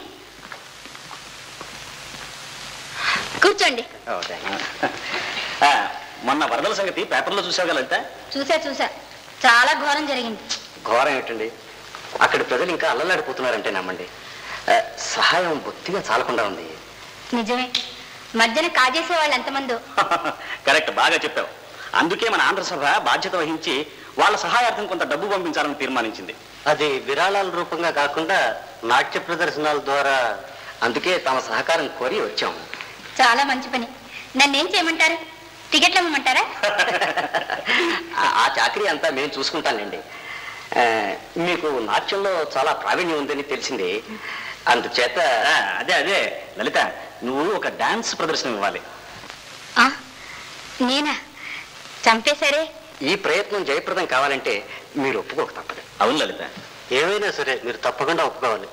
కూర్చోండి
ఆ, మొన్న వరదల సంగతి పేపర్లో చూసావు కదా లలిత
చూసా చూసా చాలా ఘోరం జరిగింది
ఘోరం ఏమిటండి అక్కడి ప్రజలు ఇంకా అల్లలాడిపోతున్నారంటే నమ్మండి ఆ, సహాయం బొత్తిగా చాలకుండా ఉంది
నిజమే మధ్యన కాజేసే వాళ్ళు ఎంతమందో
కరెక్ట్ బాగా చెప్పావు అందుకే మన ఆంధ్ర సభ బాధ్యత వహించి వాళ్ళ సహాయార్థం కొంత డబ్బు పంపించాలని తీర్మానించింది
అది విరాళాల రూపంగా కాకుండా నాట్య ప్రదర్శనల ద్వారా అందుకే తమ సహకారం కోరి వచ్చాం
చాలా మంచి పని నన్ను ఏం చేయమంటారు టికెట్లు ఇవ్వమంటారా
ఆ- ఆ చాకరీ అంతా మేము చూసుకుంటానండి ఆ, మీకు నాట్యంలో చాలా ప్రావీణ్యం ఉందని తెలిసింది అందుచేత
ఆ, అదే అదే లలిత నువ్వు ఒక డాన్స్ ప్రదర్శన ఇవ్వాలి
ఆ, నేనా చంపేశారే
ఈ ప్రయత్నం జయప్రదం కావాలంటే మీరు ఒప్పుకోక తప్పదు
అవును లలిత
ఏమైనా సరే మీరు తప్పకుండా ఒప్పుకోవాలి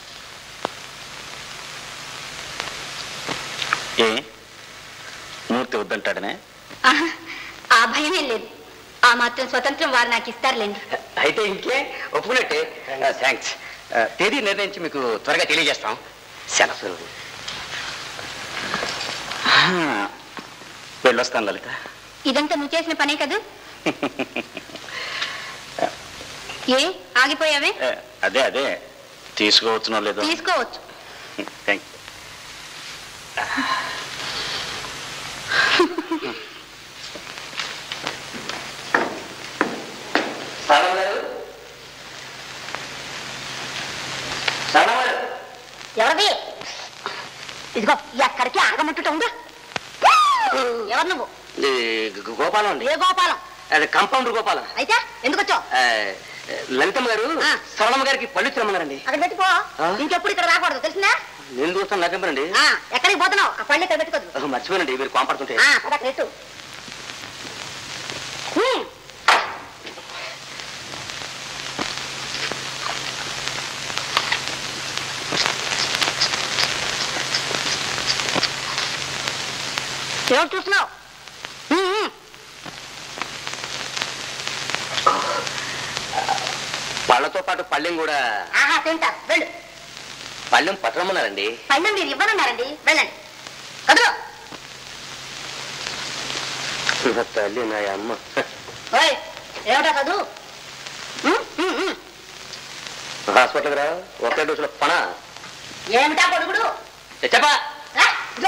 ఏ మూర్తి వద్దంటాడనే
ఆహా, ఆ భయమే లేదు ఆ మాత్రం స్వతంత్రం వారు నాకు ఇస్తారులేండి
అయితే ఇంకే ఒప్పుకున్నట్టే థ్యాంక్స్ తేదీ నిర్ణయించి మీకు త్వరగా తెలియజేస్తాం సెలవు
వెళ్ళొస్తాను లలిత
ఇదంతా నువ్వు చేసిన పనే కదూ ఏ ఆగిపోయావే
ఏ, అదే అదే తీసుకోవచ్చునో లేదో
తీసుకోవచ్చు
థ్యాంక్
ఎవరిది ఇదిగో ఎక్కడికి ఆగమంటుట ఉందా ఎవరు నువ్వు
గోపాలం అండి
ఏ గోపాలం
అదే కంపౌండర్ గోపాలం
అయితే ఎందుకు వచ్చావు
ఆ, లలితమ్మ గారు
ఆ.
సరళమ్మ గారికి పళ్ళు ఇచ్చిరమ్మన్నారండి
అక్కడ పెట్టుకో
ఆ?
ఇంకెప్పుడు ఇక్కడ రాకూడదు తెలిసిందా
నేను చూస్తాను నాకెంపనండి
ఆ, ఎక్కడికి పోతున్నావు ఆ పళ్ళు ఇక్కడ పెట్టుకోదు
మర్చిపోయినండి మీరు కాంపడుతుంటే
ఆ, పద అక్కడ పెట్టు హ్మ్. ఏం చూస్తున్నావు హ్మ్, హ్మ్.
పళ్ళతో పాటు పళ్ళెం కూడా
ఆహా తింటా వెళ్ళు
పళ్ళెం పట్టరమ్మన్నారండి
పళ్ళెం మీరు ఇవ్వనన్నారండి వెళ్ళండి కదులు
నా తల్లి నా అమ్మ
ఓయ్ ఏమిటా చదువు హ్మ్, హ్మ్, హ్మ్.
హాస్పిటల్కి రా ఒకే డోసులో పణ
ఏమిటా కొడుకుడు
చెప్పా
రా, ఇదిగో.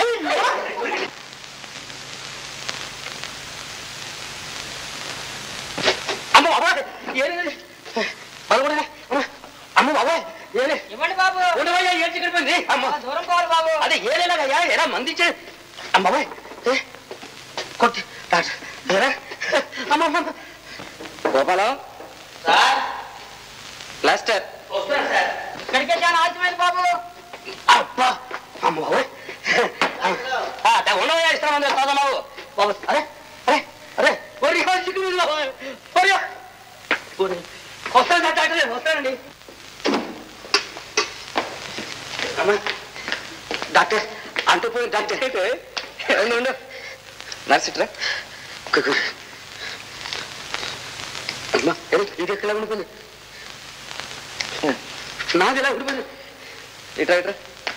అమ్మ బాబాయ్ ఏది పదకొండు అమ్మ బాబాయ్ ఏలే
ఇవ్వండి బాబు
ఉండవయ్యా ఏం చిక్కడిపోయింది అమ్మ
దూరం పోవాలి బాబు
అదే ఏలేలాగయ్యా ఎరా మందించే అమ్మ బాబాయ్ ఏ, కొట్టి డాక్టర్ ఏరా అమ్మ అమ్మ అమ్మ. గోపాలం
సార్
ప్లాస్టర్
వస్తున్నాను సార్ ఇక్కడికే చాలా ఆలస్యమైంది బాబు
అబ్బా అమ్మ బాబాయ్ ఉండవయ్యా ఇస్తామని చదవమావు మీద బాబాయ్. ఒరే. ఒరే. వస్తాను సార్ డాక్టర్ గారు, వస్తానండి అమ్మా డాక్టర్ అంటుపోయి డాక్టర్ అయితే ఉండు, ఉండు నర్సిట్రా అమ్మా ఏదో ఇది ఎక్కడ ఉండిపోయింది నాది ఎలా ఉండిపోయింది ఇట్రా ఇట్రా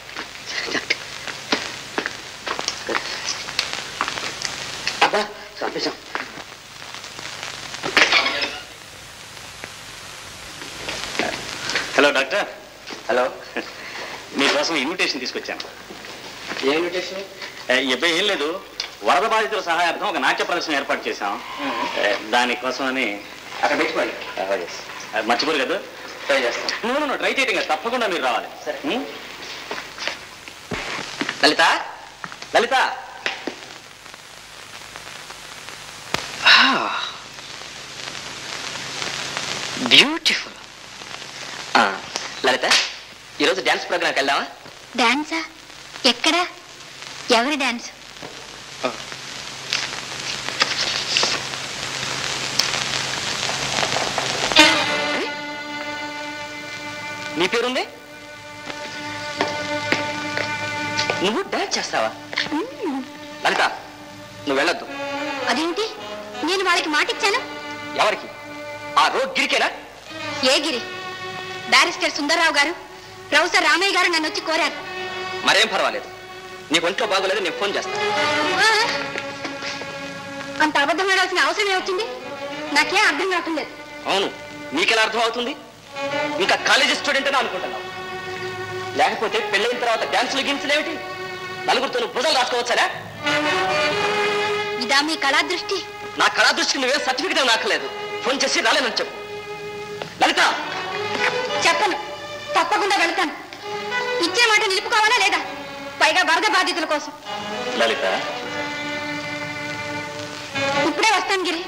అబ్బా చంపేశాం
హలో డాక్టర్
హలో
మీకోసం ఇన్విటేషన్ తీసుకొచ్చాను
ఏ ఇన్విటేషన్
ఏ, ఇబ్బే ఏం లేదు వరద బాధితుల సహాయార్థం ఒక నాట్య ప్రదర్శన ఏర్పాటు చేశాం ఏ, దానికోసమని
అక్కడ పెట్టుకోండి
ఏ, మర్చిపోరు కదా
ట్రై చేస్తాం
నువ్వు ట్రై చేయటం కదా తప్పకుండా మీరు రావాలి
సరే.
ఉం?
లలిత లలిత బ్యూటిఫుల్ లలిత ఈరోజు డ్యాన్స్ ప్రోగ్రామ్కి వెళ్దామా
డాన్సా ఎక్కడ ఎవరి డాన్స్
నీ పేరుంది నువ్వు డాన్స్ చేస్తావా లలిత నువ్వు వెళ్ళొద్దు
అదేంటి నేను వాళ్ళకి మాట ఇచ్చాను
ఎవరికి ఆ రోడ్ గిరికేనా
ఏ గిరి బ్యారిస్టర్ సుందర్రావు గారు ప్రొఫెసర్ రామయ్య గారు నన్ను వచ్చి కోరారు
మరేం పర్వాలేదు నీకు ఒంట్లో బాగోలేదు నేను ఫోన్ చేస్తాను
ఆ, అంత అబద్ధం ఆడాల్సిన అవసరం ఏమొచ్చింది నాకేం అర్థం కావటం లేదు
అవును నీకెలా అర్థం అవుతుంది ఇంకా కాలేజీ స్టూడెంట్ అని అనుకుంటున్నావు లేకపోతే పెళ్ళైన తర్వాత డ్యాన్సులు గిన్సులు ఏమిటి నలుగురితో నువ్వు భుజాలు రాసుకోవచ్చారా
ఇదా మీ కళా దృష్టి
నా కళా దృష్టికి నువ్వేం సర్టిఫికేట్ నాకలేదు ఫోన్ చేసి రాలేనని చెప్పు లలిత
చెప్పను తప్పకుండా వెళ్తాను ఇచ్చే మాట నిలుపుకోవాలా లేదా పైగా వరద బాధితుల కోసం
లలిత
ఇప్పుడే వస్తాను గిరి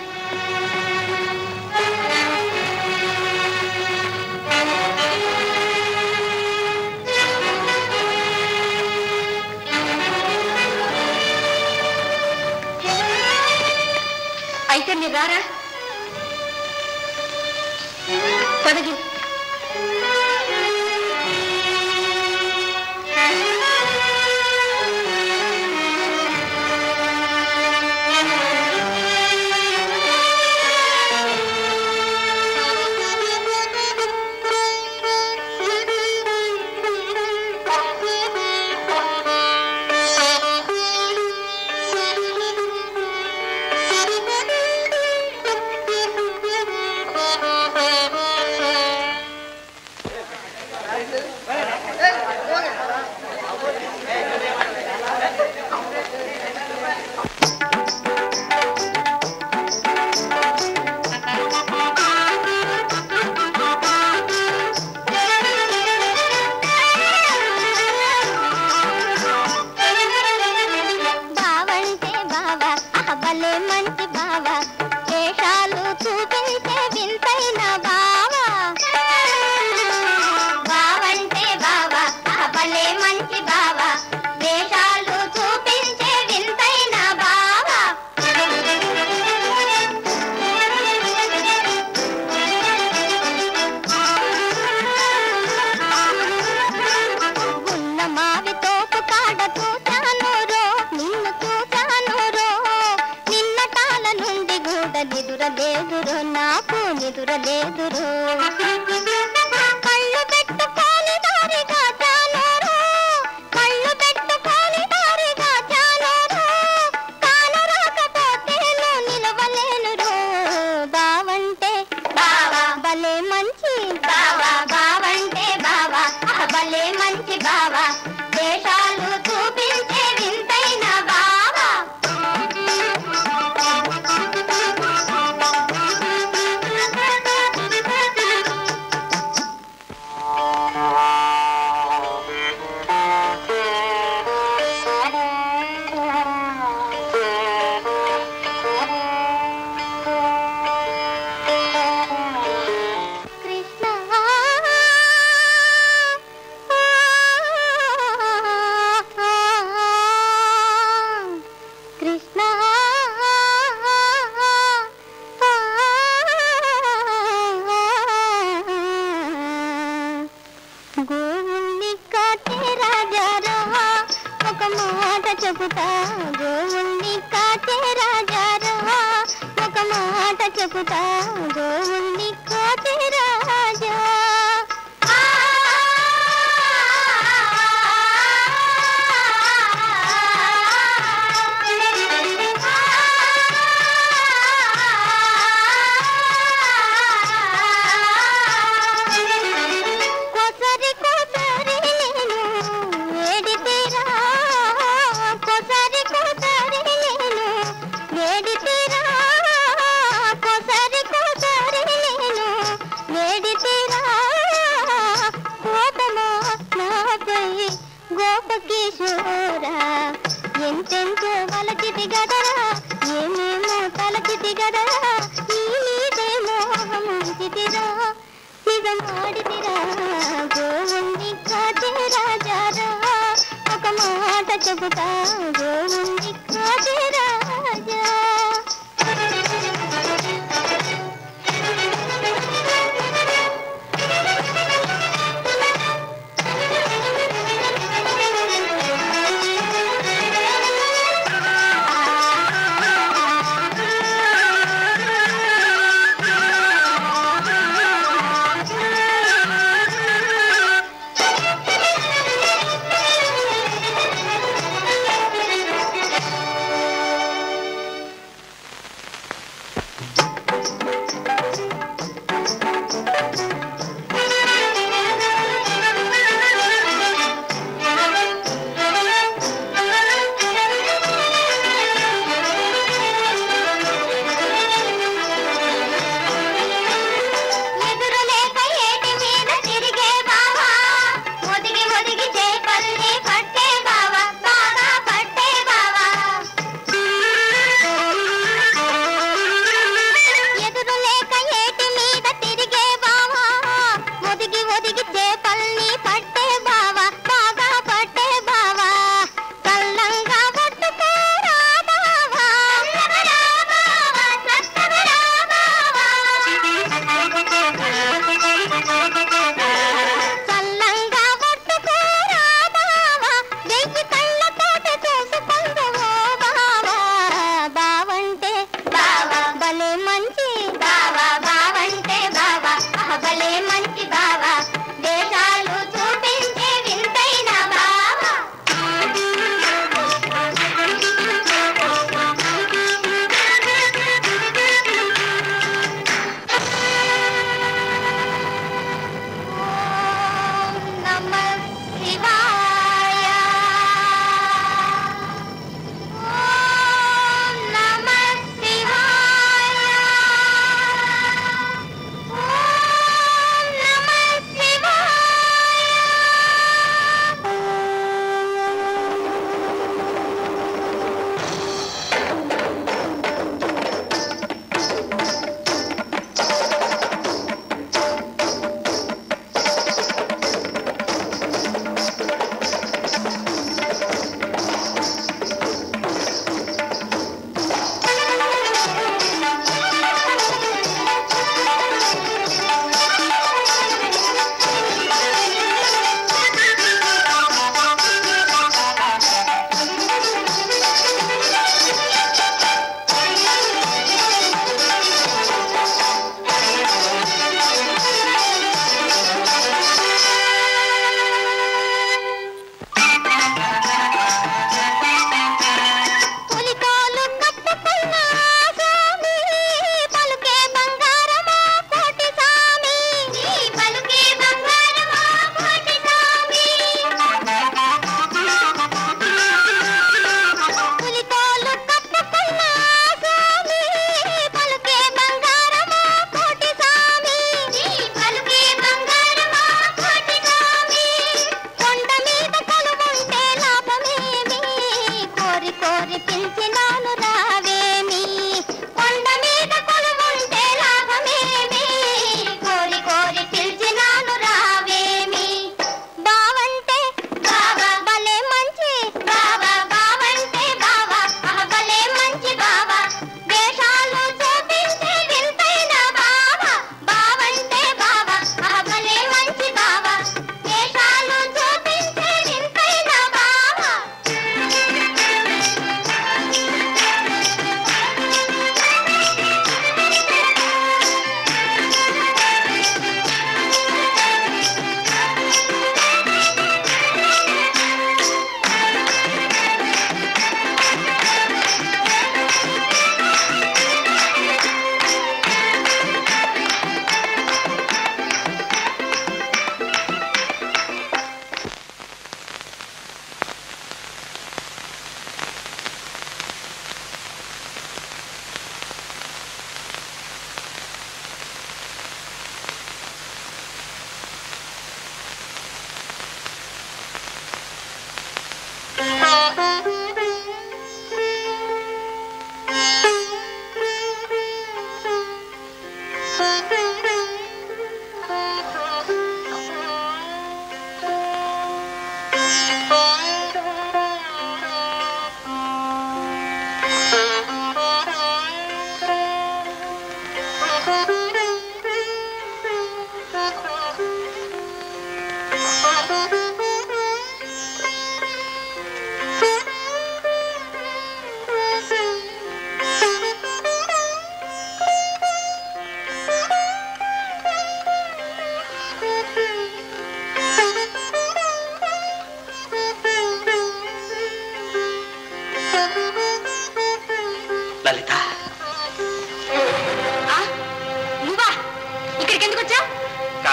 అయితే మీరు రారా పదగి
బావంటే బావా అహబలే మంచి బావా వేషాలు చూపించే వింతైన బావా బావంటే బావా అహబలే మంచి బావా వేషాలు చూపించే వింతైన బావా ఉన్న మావి తోపు కాడ చూచాను రో నిన్ను చూచాను రో నిన్నటాల నుండి గూడ నిదురలేదురో నాకు నిదురలేదురో కళ్ళు పెట్టుకొని దారిగా చాలోరో కళ్ళు పెట్టుకొని దారిగా చాలోరో తాను రాకపోతే నిలవలేను రో బావంటే బావా భలే మంచి బావా బావంటే బావా భలే మంచి బావా దేశాలు చూపించే వింతైన బావా
చెబుతా గోవుల్ని కాచే రాజారా ఒక మాట చెబుతా గోవుల్ని కాచే రాజా కొసరి కొసరి నేను వేడితేరా కొసరి కొసరి నేను వేడితేరా కొసరి కొసరి నేను వేడితేరా కోపమా నాపై గోపకిశోరా ఎంతెంతో వలచితి గదరా ఏమేమో తలచితి గదరా నీ మీదే మోహముంచితిరా నిజమాడితిరా గోవుంది కాచే రాజారా ఒక మాట చెబుతా గోవుంది కాచే రాజా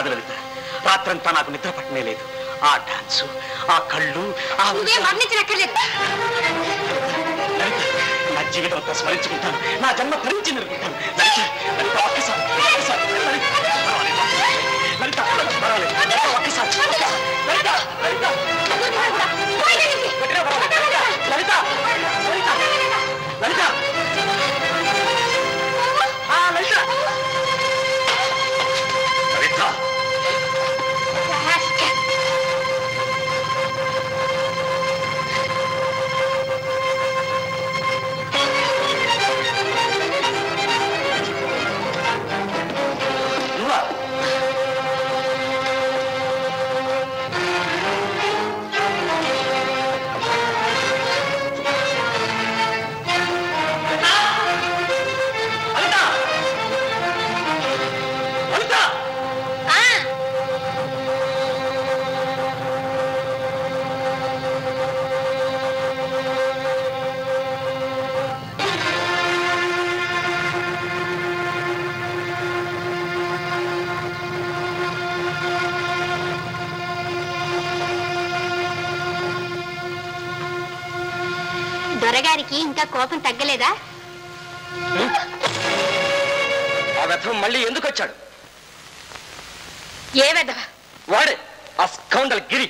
కాదు లలిత రాత్రంతా నాకు నిద్ర పట్టనే లేదు ఆ డాన్సు ఆ కళ్ళు ఆ
నువ్వేం వర్ణించనక్కర్లేదు
లలిత నా జీవితం అంతా స్మరించుకుంటాను నా జన్మ భరించి నిలుపుకుంటాను లలిత లలిత ఒక్కసారి ఒక్కసారి లలిత పర్వాలేదు. లలిత పర్వాలేదు లలిత, ఒక్కసారి ఒక్కసారి. లలిత లలిత కొట్టినా పర్వాలేదు. లలిత లలిత లలిత ఆ, లలిత లలిత నువ్వా లలిత లలిత
దొరగారికి ఇంకా కోపం తగ్గలేదా
ఆ వ్యర్థం మళ్ళీ ఎందుకు వచ్చాడు
ఏ వెదవ
వాడే ఆ స్కౌండల్ గిరి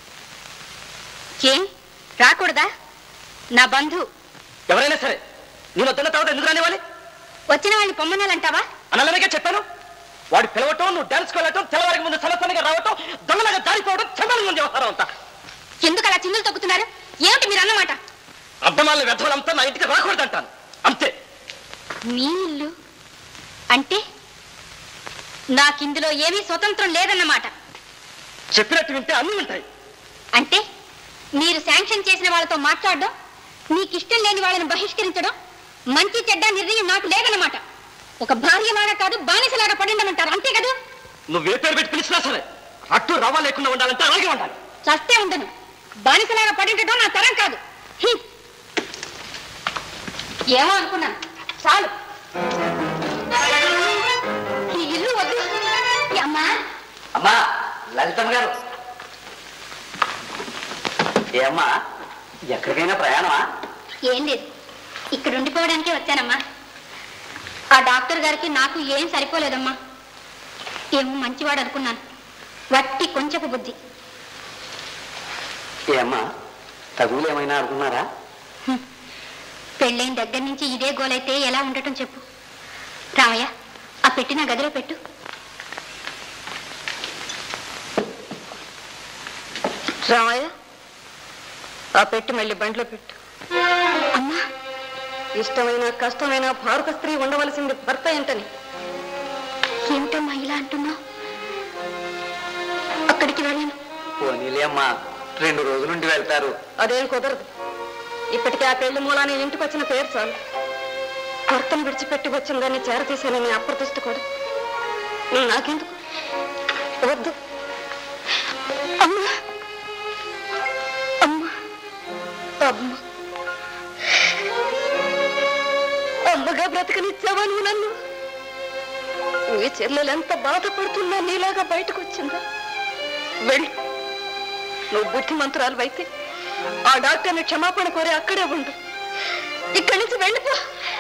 ఏం రాకూడదా నా బంధు
ఎవరైనా సరే నేను వద్దన్న తర్వాత ఎందుకు రానివ్వాలి
వచ్చిన వాళ్ళని పొమ్మనాలంటావా
అనలనగా చెప్పాను వాడు పిలవటం నువ్వు డాన్స్ వెళ్ళటం తెల్లవారికి ముందు సమస్యగా రావటం దొంగలాగా జారిపోవడం చందనం ముందు వ్యవహారం అంతా
ఎందుకు అలా చిందులు తొక్కుతున్నారు ఏమిటి మీరు అన్నమాట
అర్థమాల వ్యర్థాలంతా నా ఇంటికి రాకూడదంటాను అంతే
మీ ఇల్లు అంటే నాకిందులో ఏమీ స్వతంత్రం లేదన్నమాట
చెప్పినట్టు వింటే అన్ని ఉంటాయి
అంటే మీరు శాంక్షన్ చేసిన వాళ్ళతో మాట్లాడడం మీకు ఇష్టం లేని వాళ్ళని బహిష్కరించడం మంచి చెడ్డ నిర్ణయం నాకు లేదన్నమాట ఒక భార్యలాగా కాదు బానిసలాగా పడిండమంటారు అంతే కదా
నువ్వు ఏ పేరు పెట్టి పిలిచినా సరే అట్టు రవ్వ లేకుండా ఉండాలంటే అలాగే ఉండాలి
చస్తే ఉండను బానిసలాగా పడిండటం నా తరం కాదు హ్మ్. ఏమో అనుకున్నాను చాలు ఈ ఇల్లు వద్దు ఈ అమ్మా
అమ్మా లలితమ్మ గారు ఏమ్మా ఎక్కడికైనా ప్రయాణమా
ఏం లేదు ఇక్కడ ఉండిపోవడానికే వచ్చానమ్మా ఆ డాక్టర్ గారికి నాకు ఏం సరిపోలేదమ్మా ఏమో మంచివాడు అనుకున్నాను వట్టి కొంచెపు బుద్ధి
ఏమ్మా తగులు ఏమైనా అనుకున్నారా
పెళ్ళైన దగ్గర నుంచి ఇదే గోలైతే ఎలా ఉండటం చెప్పు రామయ్య ఆ పెట్టిన గదిలో పెట్టు
రామయ్య ఆ పెట్టి మళ్ళీ బంట్లో పెట్టు
అమ్మా
ఇష్టమైన కష్టమైన భారత స్త్రీ ఉండవలసింది భర్త ఏంటని
ఏమిటమ్మా ఇలా అంటున్నావు అక్కడికి వెళ్ళను
పోనీలే అమ్మా రెండు రోజులుండి వెళ్తారు
అదేం కుదరదు ఇప్పటికే ఆ పెళ్లి మూలాన్ని ఇంటికి వచ్చిన పేరు చాలు భర్తను విడిచిపెట్టి వచ్చిన దాన్ని చేరతీసానని అప్రతిష్ట కూడా నాకెందుకు వద్దు
అమ్మా అమ్మా
అమ్మ అమ్మగా బ్రతకనిచ్చావా నువ్వు నన్ను నీ చెల్లెలు ఎంత బాధపడుతున్నా నీలాగా బయటకు వచ్చిందా వెళ్ళి నువ్వు బుద్ధిమంతురాలు అయితే ఆ డాక్టర్ని క్షమాపణ కోరి అక్కడే ఉండు ఇక్కడి నుంచి వెళ్ళిపో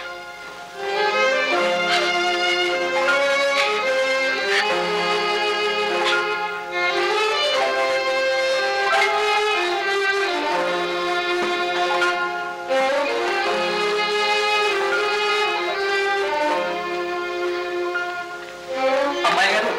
అమ్మాయి గారు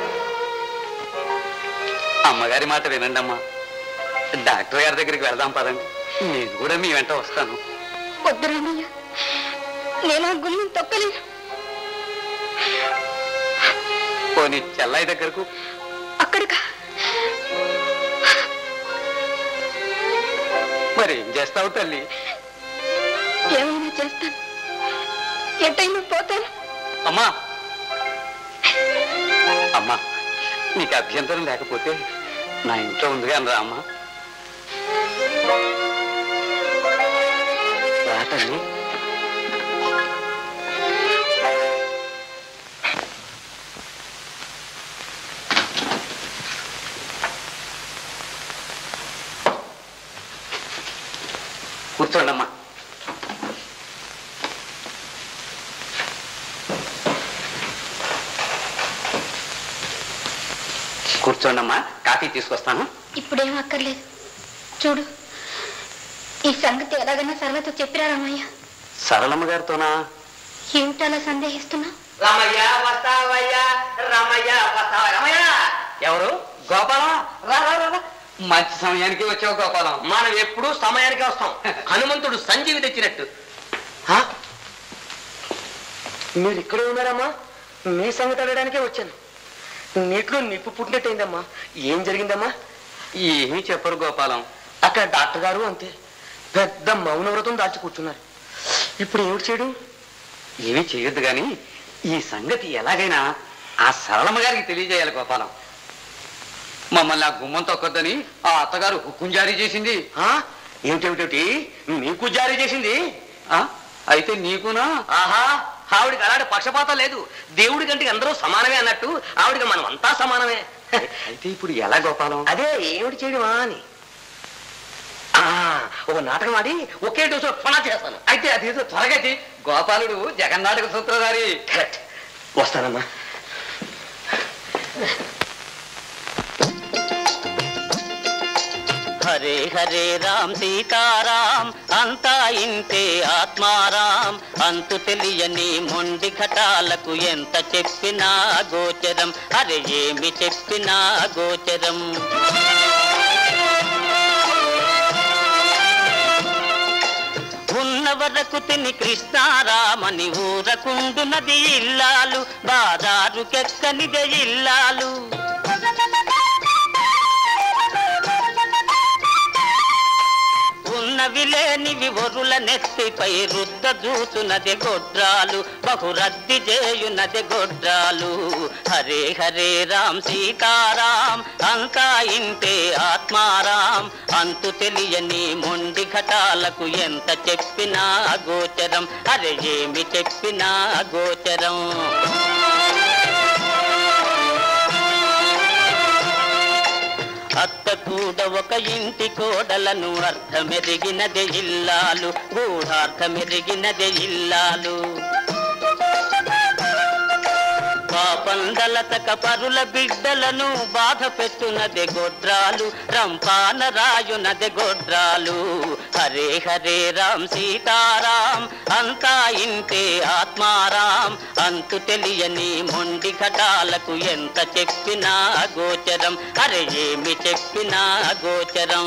అమ్మగారి మాట వినండి అమ్మా డాక్టర్ గారి దగ్గరికి వెళ్దాం పదండి నేను కూడా మీ వెంట వస్తాను
వద్దు రామయ్య నేను ఆ గుమ్మం తొక్కలేను
పోనీ చెల్లాయి దగ్గరకు
అక్కడికా
మరి ఏం చేస్తావు తల్లి
ఏమైనా చేస్తాను ఎట్టయినా పోతాను
అమ్మా అమ్మా నీకు అభ్యంతరం లేకపోతే నా ఇంట్లో ఉంది కానీ రా అమ్మా రా తల్లి కూర్చోండమ్మా కూర్చోండమ్మా కాఫీ తీసుకొస్తాను
ఇప్పుడేం అక్కర్లేదు చూడు ఈ సంగతి ఎలాగైనా సరళతో చెప్పిరా రామయ్య
సరళమ్మ గారితోనా
ఏమిటి అలా సందేహిస్తున్నా
రమయ్య వస్తావయ్య రమయ్య వస్తావా రమయ్య
ఎవరు గోపాలం రా రా రా, రా మంచి సమయానికి వచ్చావు గోపాలం
మనం ఎప్పుడూ సమయానికి వస్తాం హనుమంతుడు సంజీవి తెచ్చినట్టు హా? మీరు ఇక్కడే ఉన్నారమ్మా మీ సంగతి అడగడానికే వచ్చాను నీటిలో నిప్పు పుట్టినట్టయిందమ్మా ఏం జరిగిందమ్మా
ఏమీ చెప్పరు గోపాలం
అక్కడ డాక్టర్ గారు అంతే పెద్ద మౌన వ్రతం దాల్చి కూర్చున్నారు ఇప్పుడు ఏమిటి చేయడం
ఏమీ చేయొద్దు గాని ఈ సంగతి ఎలాగైనా ఆ సరళమ్మ గారికి తెలియజేయాలి గోపాలం మమ్మల్ని ఆ గుమ్మం తొక్కొద్దని ఆ అత్తగారు హుక్కుం జారీ చేసింది
ఆ? ఏమిటేమిటేమిటి మీకు జారీ చేసింది
ఆ అయితే నీకునా
ఆహా ఆవిడికి అలాంటి పక్షపాతం లేదు దేవుడి కంటే అందరూ సమానమే అన్నట్టు ఆవిడికి మనం అంతా సమానమే
అయితే ఇప్పుడు ఎలా గోపాలం
అదే ఏమిటి చేయడమా అని ఆ, ఒక నాటకం ఆడి ఒకే డోసు ఫలా చేస్తాను
అయితే అదేదో త్వరగా చెయ్యి. గోపాలుడు జగన్నాటక సూత్రధారి
కరెక్ట్ వస్తానమ్మా
హరే హరే రామ్ సీతారాం అంతా ఇంతే ఆత్మారాం అంతు తెలియని మొండి ఘటాలకు ఎంత చెప్పినా గోచరం అరే ఏమి చెప్పినా గోచరం ఉన్న వరకు తిని కృష్ణారామని ఊరకుండునది ఇల్లాలు బాదారుకెక్కనిదే ఇల్లాలు ఉన్నవి లేనివి ఒరుల నెత్తిపై రుద్ద దూచునది గొడ్రాలు బహురద్ది చేయునది గొడ్రాలు హరే హరే రామ్ సీతారాం అంతా ఇంతే ఆత్మారాం అంతు తెలియని మొండి ఘటాలకు ఎంత చెప్పినా గోచరం అరే ఏమి చెప్పినా గోచరం అత్త కూడా ఒక ఇంటి కోడలను అర్థమెరిగినదే ఇల్లాలు గూఢార్థమెరిగినదే ఇల్లాలు పాపందలతక పరుల బిడ్డలను బాధ పెట్టునదే గొడ్రాలు రంపాన రాయునదే గొడ్రాలు హరే హరే రామ్ సీతారాం అంతా ఇంతే ఆత్మారాం అంతు తెలియని మొండి ఘటాలకు ఎంత చెప్పినా గోచరం అరే ఏమి చెప్పినా గోచరం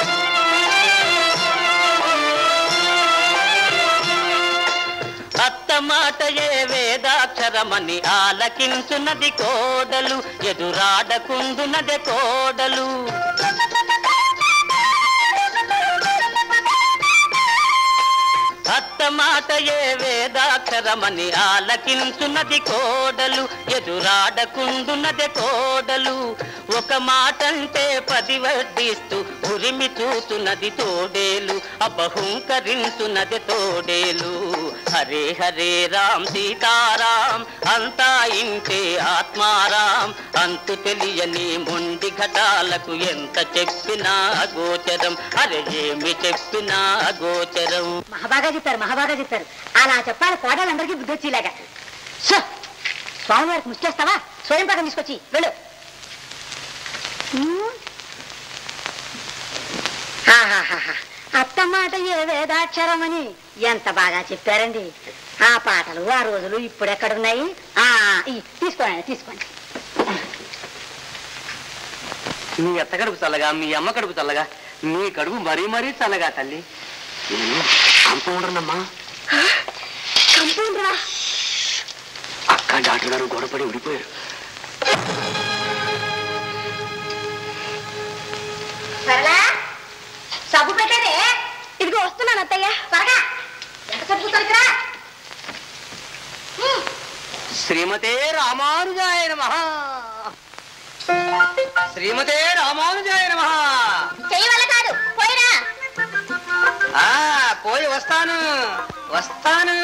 అత్త మాట ఏ వేదాక్షరమని ఆలకించున్నది కోడలు ఎదురాడకుండునది కోడలు అత్త మాట ఏ వేదాక్షరమని ఆలకించున్నది కోడలు ఎదురాడకుండున్నది కోడలు ఒక మాటంటే పది వడ్డిస్తూ ఉరిమి చూతున్నది తోడేలు అపహుంకరించున్నది తోడేలు హరే హరే రామ్ సీతారాం అంతా ఇంతే ఆత్మారాం అంతు తెలియని మొండి ఘటాలకు ఎంత చెప్పినా గోచరం అరే ఏమి చెప్పినా గోచరం
మహాబాగా చెప్పారు మహాబాగా చెప్పారు అలా చెప్పాలి కోడలందరికీ బుద్ధి వచ్చేలాగా సో స్వామివారికి ముచ్చేస్తావా స్వయం పాకం తీసుకొచ్చి వెళ్ళు ఉమ్. ఆహాహాహా. అత్త మాట ఏ వేదాక్షరమని ఎంత బాగా చెప్పారండి ఆ పాటలు ఆ రోజులు ఇప్పుడు ఎక్కడున్నాయి ఆ ఈ తీసుకోండి తీసుకోండి
మీ అత్త కడుపు చల్లగా మీ అమ్మ కడుపు చల్లగా నీ కడుపు మరీ మరీ చల్లగా తల్లి కంపౌండర్నమ్మా
కంపౌండరా
అక్క డాక్టర్ గారు గొడవపడి ఉడిపోయారు
సరళా సబ్బు పెట్టేదే ఇదిగో వస్తున్నాను అత్తయ్య త్వరగా ఎంత సబ్బు తొలగిరా
శ్రీమతే రామానుజాయ నమ శ్రీమతే రామానుజాయ నమ
చెయ్యి వల్ల కాదు పోయిరా
ఆ పోయి వస్తాను వస్తాను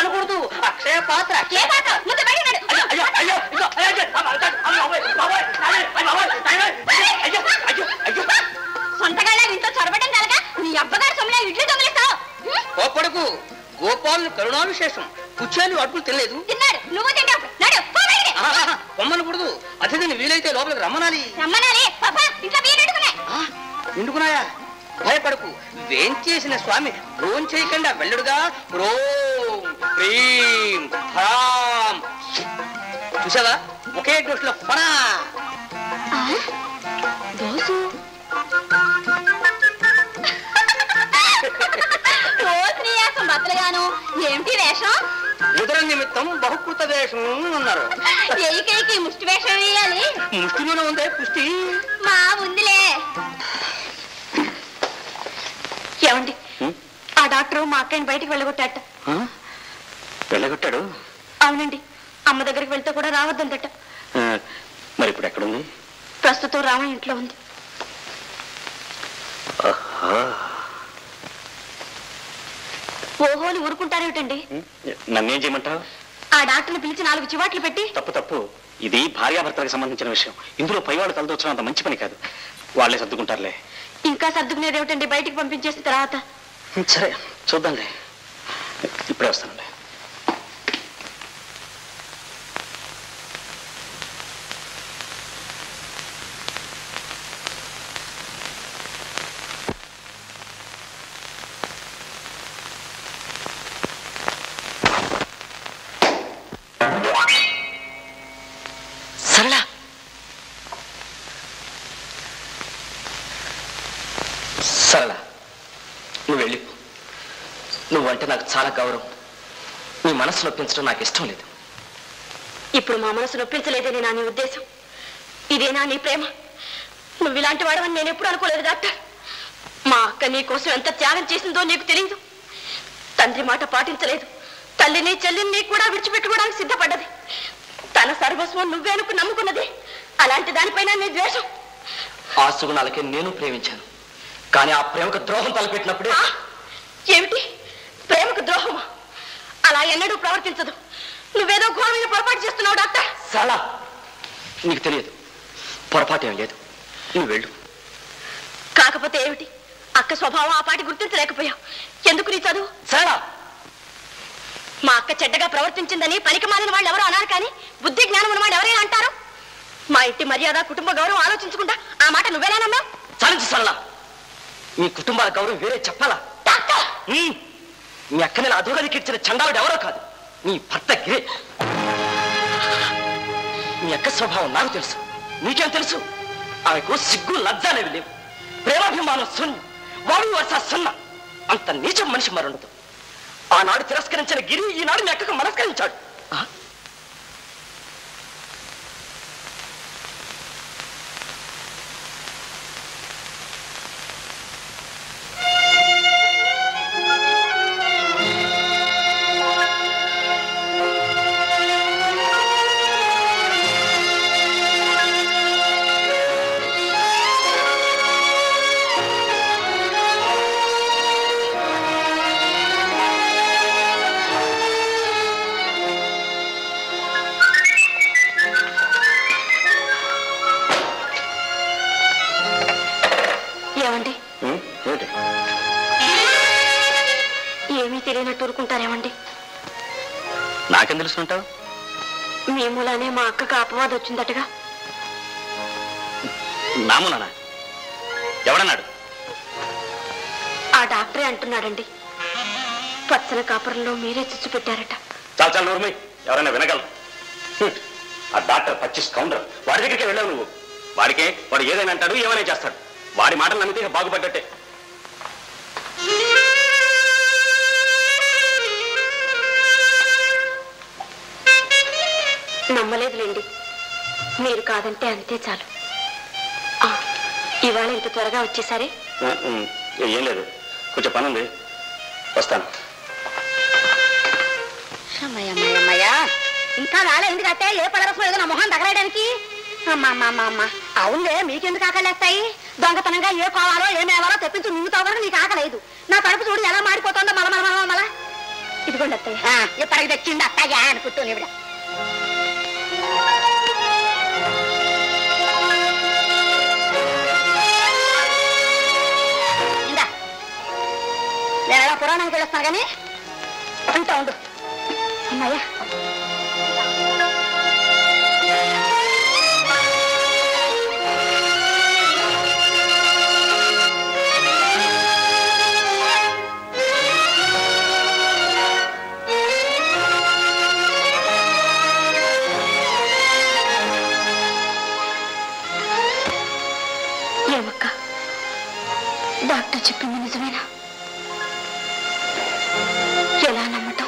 అనకూడదు అక్షయ పాత్ర
ఏ పాట ముందు బయట నడు.
అయ్యో అయ్యో అయ్యో ఇదిగో, అయ్యో, అయ్యో, అమ్మ, అయ్యో, అమ్మ, బాబోయ్, బాబోయ్, నాయనే, అయ్యో, బాబోయ్, నాయనే, అయ్యో అయ్యో అయ్యో
సొంతగాళ్ళ ఇంట్లో చొరబడం కలగా నీ అబ్బగారు సొమ్ములా ఇడ్లీ దొంగలిస్తావు
కోపడకు గోపాలు కరుణావిశేషం కుచ్చాలు అడుగులు తినలేదు
తిన్నాడు నువ్వు తింటావు నడు పో బయటికి.
పొమ్మనకూడదు అతిథిని వీలైతే లోపలికి రమ్మనాలి
రమ్మనాలి పాపా ఇంట్లో బియ్యం వండుకున్నాయి.
ఆ, నిండుకున్నాయా భయపడకు వేంచేసిన స్వామి భ్రోం చేయకుండా వెళ్ళుడుగా భ్రోం హ్రీం హ్రాం చూసావా ఒకే డోసులో ఫనా
దోసు రోజు నీయాసం బద్దలుగాను ఏమిటి వేషం
ఉదర నిమిత్తం బహుకృత వేషం అన్నారు
ఎయికేకి ముష్టి వేషం వేయాలి
ముష్టిలోనే ఉందే పుష్టి
మా ఉందిలే ఏమండి ఆ డాక్టర్ మా అక్కని బయటికి వెళ్ళగొట్టాట
వెళ్ళగొట్టాడు
అవునండి అమ్మ దగ్గరికి వెళ్తే కూడా రావద్దందట
ఆ, మరి ఇప్పుడు ఎక్కడుంది
ప్రస్తుతం రామ ఇంట్లో ఉంది ఓహోని ఊరుకుంటారేమిటండి
నన్నేం చేయమంటావు
ఆ డాక్టర్ని పిలిచి నాలుగు చివాట్లు పెట్టి
తప్పు తప్పు ఇది భార్యాభర్తలకు సంబంధించిన విషయం ఇందులో పైవాడు తలదొచ్చడం అంత మంచి పని కాదు వాళ్ళే సర్దుకుంటారులే
ఇంకా సర్దుకునేదేమిటండి బయటికి పంపించేసిన తర్వాత
సరే చూద్దాంలే ఇప్పుడే వస్తానులే
సరళ
సరళ నువ్వు వెళ్ళి నువ్వంటే నాకు చాలా గౌరవం నీ మనసు నొప్పించడం నాకు ఇష్టం లేదు
ఇప్పుడు మా మనసు నొప్పించలేదని నా నీ ఉద్దేశం ఇదేనా నీ ప్రేమ నువ్వు ఇలాంటి వాడవని నేను ఎప్పుడు అనుకోలేదు డాక్టర్ మా అక్క నీ కోసం ఎంత త్యాగం చేసిందో నీకు తెలియదు తండ్రి మాట పాటించలేదు తల్లిని చెల్లిని కూడా విడిచిపెట్టుకోవడానికి సిద్ధపడ్డది తన సర్వస్వం నువ్వే అనుకు నమ్ముకున్నది అలాంటి దానిపైన నీ ద్వేషం
ఆ సుగుణాలకే నేను ప్రేమించాను కానీ ఆ ప్రేమకు ద్రోహం తలపెట్టినప్పుడే
ఆ! ఏమిటి ప్రేమకు ద్రోహమా అలా ఎన్నడూ ప్రవర్తించదు నువ్వేదో ఘోరమైన పొరపాటు చేస్తున్నావు డాక్టర్
సరళ నీకు తెలియదు పొరపాటు ఏం లేదు నువ్వు వెళ్ళు
కాకపోతే ఏమిటి అక్క స్వభావం ఆ పాటి గుర్తించలేకపోయావు ఎందుకు నీ చదువు
సరళ
మా అక్క చెడ్డగా ప్రవర్తించిందని పనికి మాలిన వాళ్ళు ఎవరో అన్నారు కానీ బుద్ధి జ్ఞానం ఉన్న వాళ్ళు ఎవరైనా అంటారు మా ఇంటి మర్యాద కుటుంబ గౌరవం ఆలోచించకుండా ఆ మాట నువ్వెలా నమ్మావు
చాలించు సరళ మీ కుటుంబాల గౌరవం వేరే చెప్పాలా
డాక్టర్
ఉమ్. మీ అక్కని అధోగతికి ఇచ్చిన చండాలుడు ఎవరో కాదు మీ భర్త గిరే మీ అక్క స్వభావం నాకు తెలుసు నీకేం తెలుసు ఆమెకు సిగ్గు లజ్జ అనేవి లేవు ప్రేమాభిమానం శూన్యం వాడు వరుస సున్న అంత నీచం మనిషి మరుండదు ఆనాడు తిరస్కరించిన గిరి ఈనాడు మీ అక్కకు మనస్కరించాడు ఆ?
ఏమండి
ఉమ్, ఏమిటి
ఏమీ తెలియనట్టు ఊరుకుంటారేమండి
నాకేం తెలుసుంటావు
మీ మూలానే మా అక్కకు అపవాదం వచ్చిందటగా
నామునా ఎవడన్నాడు
ఆ డాక్టరే అంటున్నాడండి పచ్చన కాపురంలో మీరే చిచ్చు పెట్టారట
చాలా చాలా నోర్మి ఎవరైనా వినగలరు హ్మ్. ఆ డాక్టర్ పచ్చి స్కౌండర్ వాడి దగ్గరికి వెళ్ళావు నువ్వు వాడికే వాడు ఏదైనా అంటాడు ఏమైనా చేస్తాడు వాడి మాటలు నమ్మితే ఇక బాగుపడ్డట్టే
నమ్మలేదులేండి మీరు కాదంటే అంతే చాలు ఆ, ఇవాళ ఇంత త్వరగా వచ్చేసారే
ఆ, ఉమ్, ఏం లేదు కొంచెం పని ఉంది వస్తాను
అమ్మయ్యమ్మయ్యమ్మయ్యా ఇంకా రాలే ఎందుకంటే ఏ పడరసం ఏదో నా మొహం తగలడానికి అమ్మా అమ్మా అమ్మా అమ్మా అవునులే మీకెందుకు ఆకలేస్తాయి దొంగతనంగా ఏ కోవాలో ఏ మేవాలో తెప్పించి మింగుతావు కనుక నీకు ఆకలేదు నా కడుపు చూడు ఎలా మాడిపోతుందో మల మల మల మల
ఇదిగోండి అత్తయ్య ఎప్పటికి తెచ్చింది అత్తయ్య అనుకుంటూనే ఇవిడ ఇందా నేను ఎలా పురాణానికి వెళ్ళొస్తాను కానీ ఉంటా ఉండు అమ్మాయ్యా ఏమక్క డాక్టర్ చెప్పింది నిజమేనా ఎలా నమ్మటం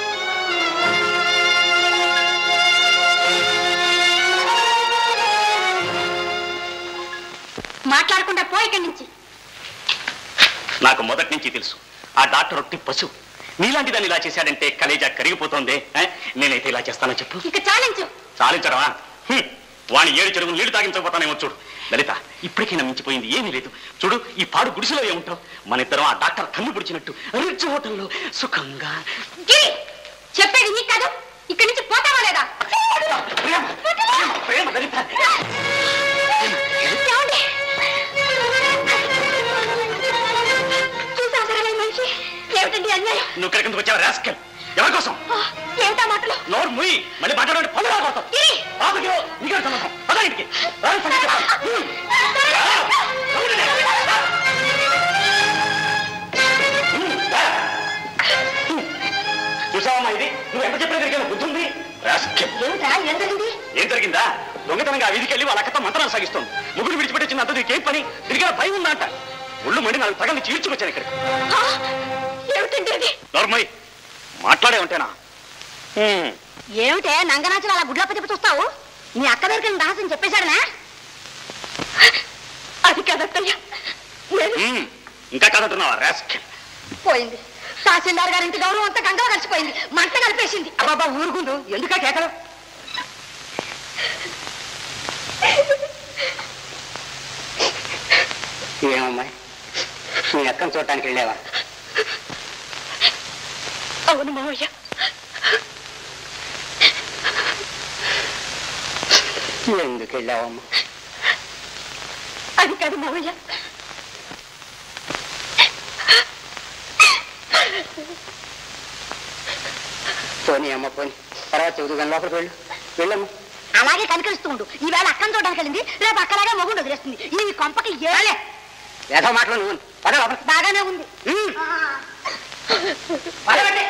మాట్లాడకుండా పో ఇక్కడి నుంచి
నాకు మొదటి నుంచి తెలుసు ఆ డాక్టర్ ఒట్టి పశు నీలాంటి దాన్ని ఇలా చేశాడంటే కలేజా కరిగిపోతోంది ఆ? నేనైతే ఇలా చేస్తానో చెప్పు
ఇక చాలించు
చాలించడమా హ్మ్. వాణి ఏడు చెరువు నీళ్లు తాగించకపోతానేమో చూడు లలిత ఇప్పటికైనా మించిపోయింది ఏమీ లేదు చూడు ఈ పాడు గుడిసెలో ఏముంటావు మన ఇద్దరం ఆ డాక్టర్ కన్ను పుడిచినట్టు రిచ్ హోటల్లో సుఖంగా
గిరి చెప్పేది నీకు కాదు ఇక్కడి నుంచి పోతావా లేదా
ప్రేమ, ప్రేమ, ప్రేమ, లలిత.
ఏమండి? చూసావు సరళ ఈ మనిషి ఏమిటండి అన్యాయం
నువ్వు ఇక్కడికి ఎందుకు వచ్చావు రాస్కల్ ఎవరి కోసం
ఆ, ఏమిటా మాటలు
నోరు ముయ్యి మళ్ళీ మాట్లాడే పనులు రాబోతావు
గిరి
ఆపకి నీకే సంబంధం పద ఇంటికి రా, సంగతి చెప్తా. హ్మ్. రా. అవునులే. రా. హ్మ్. రా. హ్మ్. చూసావమ్మా ఇది నువ్వు ఎంత చెప్పినా తిరిగిన బుద్ధి ఉంది రాస్కల్
ఏమిటా ఏం జరిగింది
ఏం జరిగిందా దొంగతనంగా ఆ వీధికి వెళ్ళి వాళ్ళ అక్కతో మంత్రాలు సాగిస్తోంది ముగ్గురు విడిచిపెట్టించిన అంత నీకేం పని తిరిగిన భయం ఉందా అంట ఒళ్ళు మండి నాకు తగని చీల్చుకొచ్చాను ఇక్కడ
ఆ, ఏమిటండి అది
నోర్మయ్ మాట్లాడే ఉంటేనా హ్మ్.
ఏమిటే నంగనాచులు అలా గుడ్లప్ప చెప్పి చూస్తావు నీ అక్క దగ్గర రహస్యం చెప్పేశాడనా అది కదత్తయ్యా నేను
హ్మ్. ఇంకా కాదంటున్నావా రాస్కల్
పోయింది తహసీల్దార్ గారింటి గౌరవం అంతా గంగలో కలిసిపోయింది మంట కలిపేసింది
అబ్బాబా ఊరుకుందు ఎందుకా కేకలు ఏమమ్మాయి మీ అక్కను చూడటానికి వెళ్ళావా
అవును మావయ్య
ఎందుకు వెళ్ళావమ్మా
అది కాదు మావయ్య
పోనీ అమ్మ పోనీ తర్వాత చదువుగాని లోపలికి వెళ్ళు వెళ్ళమ్మా
అలాగే కనికరిస్తూ ఉండు ఈవేళ అక్కను చూడడానికి వెళ్ళింది రేపు అక్కలాగా మొగుండు వదిలేస్తుంది ఈ కొంపకి ఏలే
ఏదో మాటలు నువ్వు పద లోపలికి
బాగానే ఉంది
ఉమ్.
పదవండి.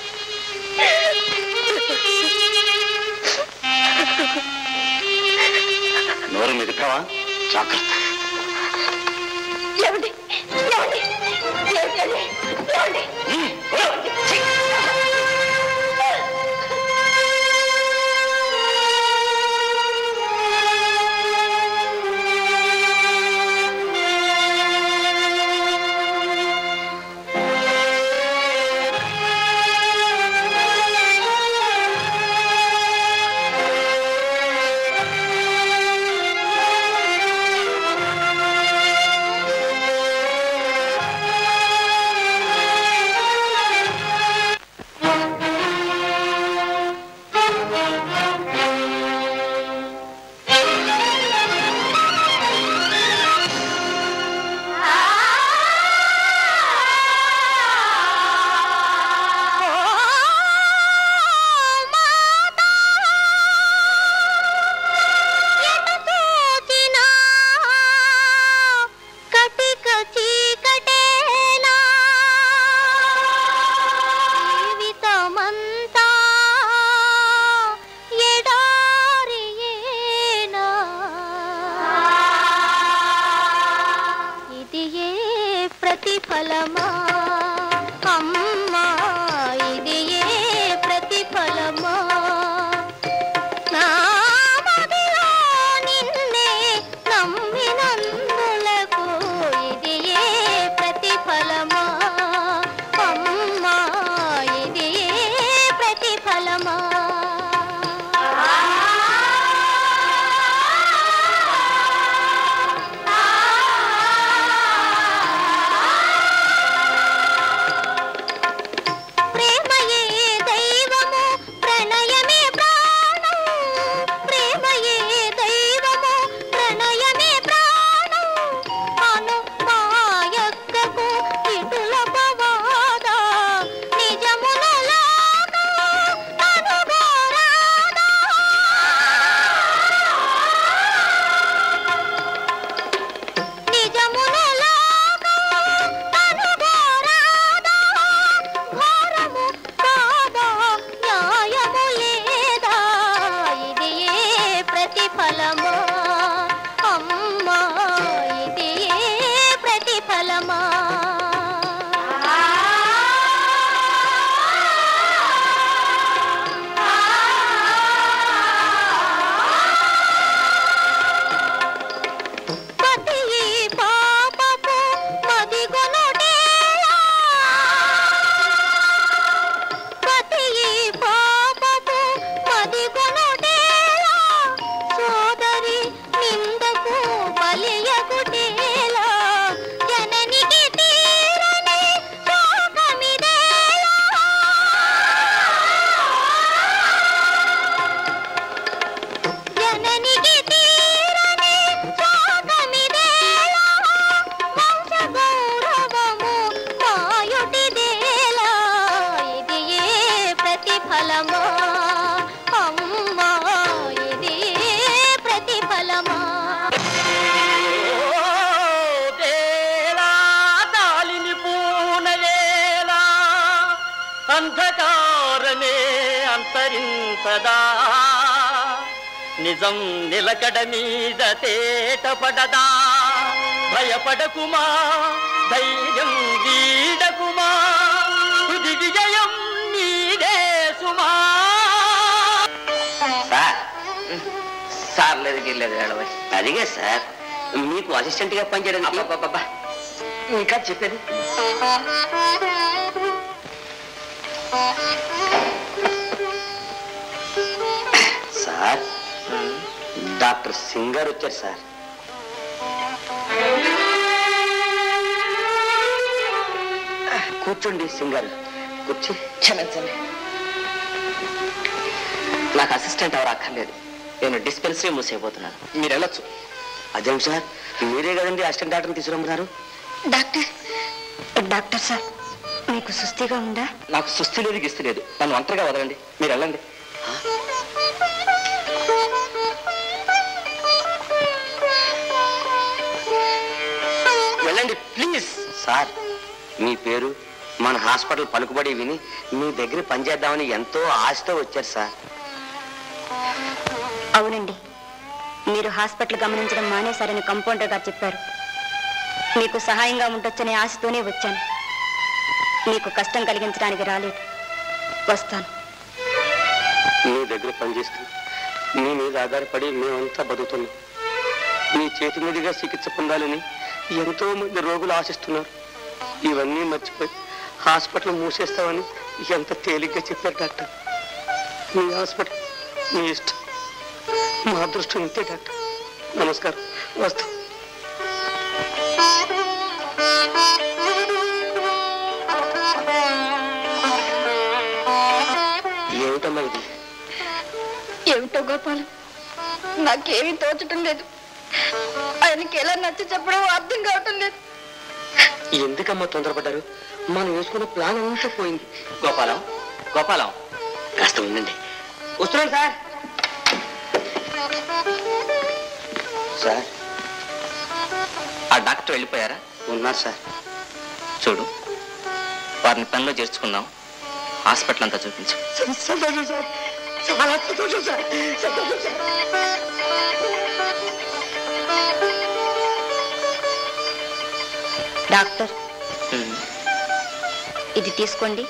నోరు మెదిపావా జాగ్రత్త
ఏమండి ఏమండి ఏమిటి అది? ఏమండి
హ్మ్. ఓ. ఛీ.
ఆ ప్రతిఫలమా అమ్మా ఇది ప్రతిఫలమా
వేళా దాలిని పూనవేళా అంధకారమే అంతరింపదా నిజం నిలకడ మీద తేటపడదా భయపడకుమా ధైర్యం వీడకుమా తుది విజయం నీదే సుమా
సార్ సార్ లేదు గిల్లేదు ఏడవై అదిగే సార్ మీకు అసిస్టెంట్ గా పనిచేయడానికి
అబ్బబ్బబ్బా. ఇంకా చెప్పేది
సార్ డాక్టర్ సింగ్ గారు వచ్చారు సార్ కూర్చోండి సింగ్ గారు కూర్చో
క్షమించండి నాకు అసిస్టెంట్ ఎవరు అక్కర్లేదు నేను డిస్పెన్సరీ మూసేయబోతున్నాను మీరు వెళ్ళొచ్చు
అదేం సార్ మీరే కదండి అసిస్టెంట్ డాక్టర్ని తీసుకురమ్మన్నారు
డాక్టర్ డాక్టర్ సార్ మీకు సుస్థిగా ఉందా
నాకు సుస్థి లేదు గిస్తు లేదు నన్ను ఒంటరిగా వదలండి మీరు వెళ్ళండి వెళ్ళండి ప్లీజ్
సార్ మీ పేరు మన హాస్పిటల్ పలుకుబడి విని మీ దగ్గర పనిచేద్దామని ఎంతో ఆశతో వచ్చారు సార్
అవునండి మీరు హాస్పిటల్ గమనించడం మానేశారని కంపౌండర్ గారు చెప్పారు మీకు సహాయంగా ఉండొచ్చనే ఆశతోనే వచ్చాను మీకు కష్టం కలిగించడానికి రాలేదు వస్తాను
మీ దగ్గర పనిచేస్తూ మీ మీద ఆధారపడి మేమంతా బతుకుతున్నాం మీ చేతి మీదుగా చికిత్స పొందాలని ఎంతో మంది రోగులు ఆశిస్తున్నారు ఇవన్నీ మర్చిపోయి హాస్పిటల్ మూసేస్తామని ఎంత తేలిగ్గా చెప్పారు డాక్టర్ మీ హాస్పిటల్ మీ ఇష్టం మా అదృష్టం ఇంతే డాక్టర్ నమస్కారం వస్తాం ఏమిటమ్మా ఇది
ఏమిటో గోపాలం నాకేమీ తోచటం లేదు ఆయనకి ఎలా నచ్చ చెప్పడం అర్థం కావటం లేదు
ఎందుకమ్మా తొందరపడ్డారు మనం వేసుకున్న ప్లాన్ అంతా పోయింది
గోపాలం గోపాలం
కాస్త ఉండండి
వస్తున్నాను సార్
సార్
ఆ డాక్టర్ వెళ్ళిపోయారా
ఉన్నారు సార్
చూడు వారిని పనిలో చేర్చుకుందాం హాస్పిటల్ అంతా చూపించు
సంతోషం సార్ చాలా సంతోషం సార్ సంతోషం సార్
డాక్టర్
ఉమ్.
ఇది తీసుకోండి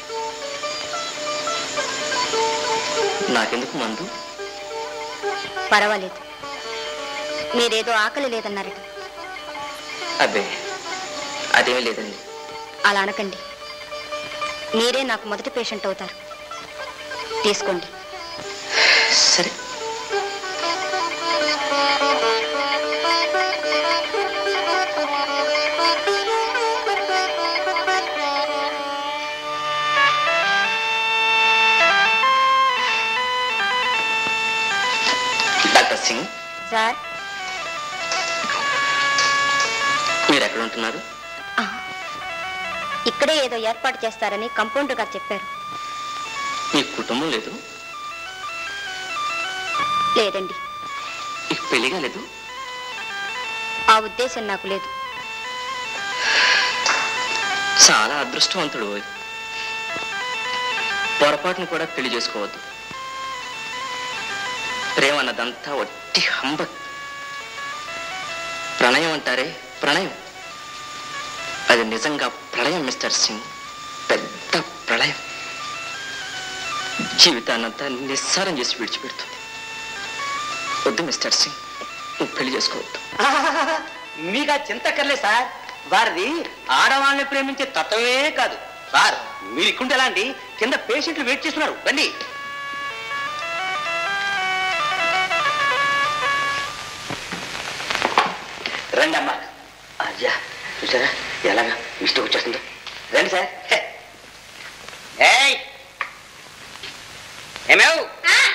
నాకెందుకు మందు
పర్వాలేదు మీరేదో ఆకలి లేదన్నారట
అబ్బే అదేమీ లేదండి
అలా అనకండి మీరే నాకు మొదటి పేషెంట్ అవుతారు తీసుకోండి
సరే డాక్టర్ సింగ్
సార్
మీరు ఎక్కడ ఉంటున్నారు
ఆ, ఇక్కడే ఏదో ఏర్పాటు చేస్తారని కంపౌండర్ గారు చెప్పారు
మీ కుటుంబం లేదు
లేదండి
మీకు పెళ్లిగా లేదు
ఆ ఉద్దేశం నాకు లేదు
చాలా అదృష్టవంతుడు ఓయ్. పొరపాటును కూడా పెళ్లి చేసుకోవద్దు ప్రేమ అన్నదంతా వట్టి హంబ ప్రణయం అంటారే ప్రణయం అది నిజంగా ప్రళయం మిస్టర్ సింగ్ పెద్ద ప్రళయం జీవితాన్నంతా నిస్సారం చేసి విడిచిపెడుతుంది వద్దు మిస్టర్ సింగ్ నువ్వు పెళ్లి చేసుకోవద్దు
మీకు ఆ చింత కర్లే సార్ వారిది ఆడవాళ్ళని ప్రేమించే తత్వమే కాదు సార్ మీరు ఇక్కుంటే ఎలా అండి కింద పేషెంట్లు వెయిట్ చేస్తున్నారు రండి రండి అమ్మా అయ్యా చూసారా ఎలాగా ఇష్టం వచ్చేస్తుందో రండి సార్ హే. ఏయ్ ఏమేవ్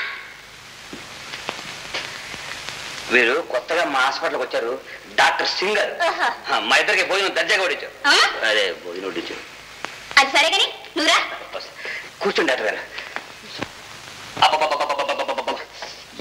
వీరు కొత్తగా మా హాస్పిటల్కి వచ్చారు డాక్టర్ సింగర్ మా ఇద్దరికి భోజనం దర్జాగా వడించారు అదే భోజనం వడ్డించారు
అది సరే కానీ నువ్వురా
కూర్చోండి డాక్టర్ గారు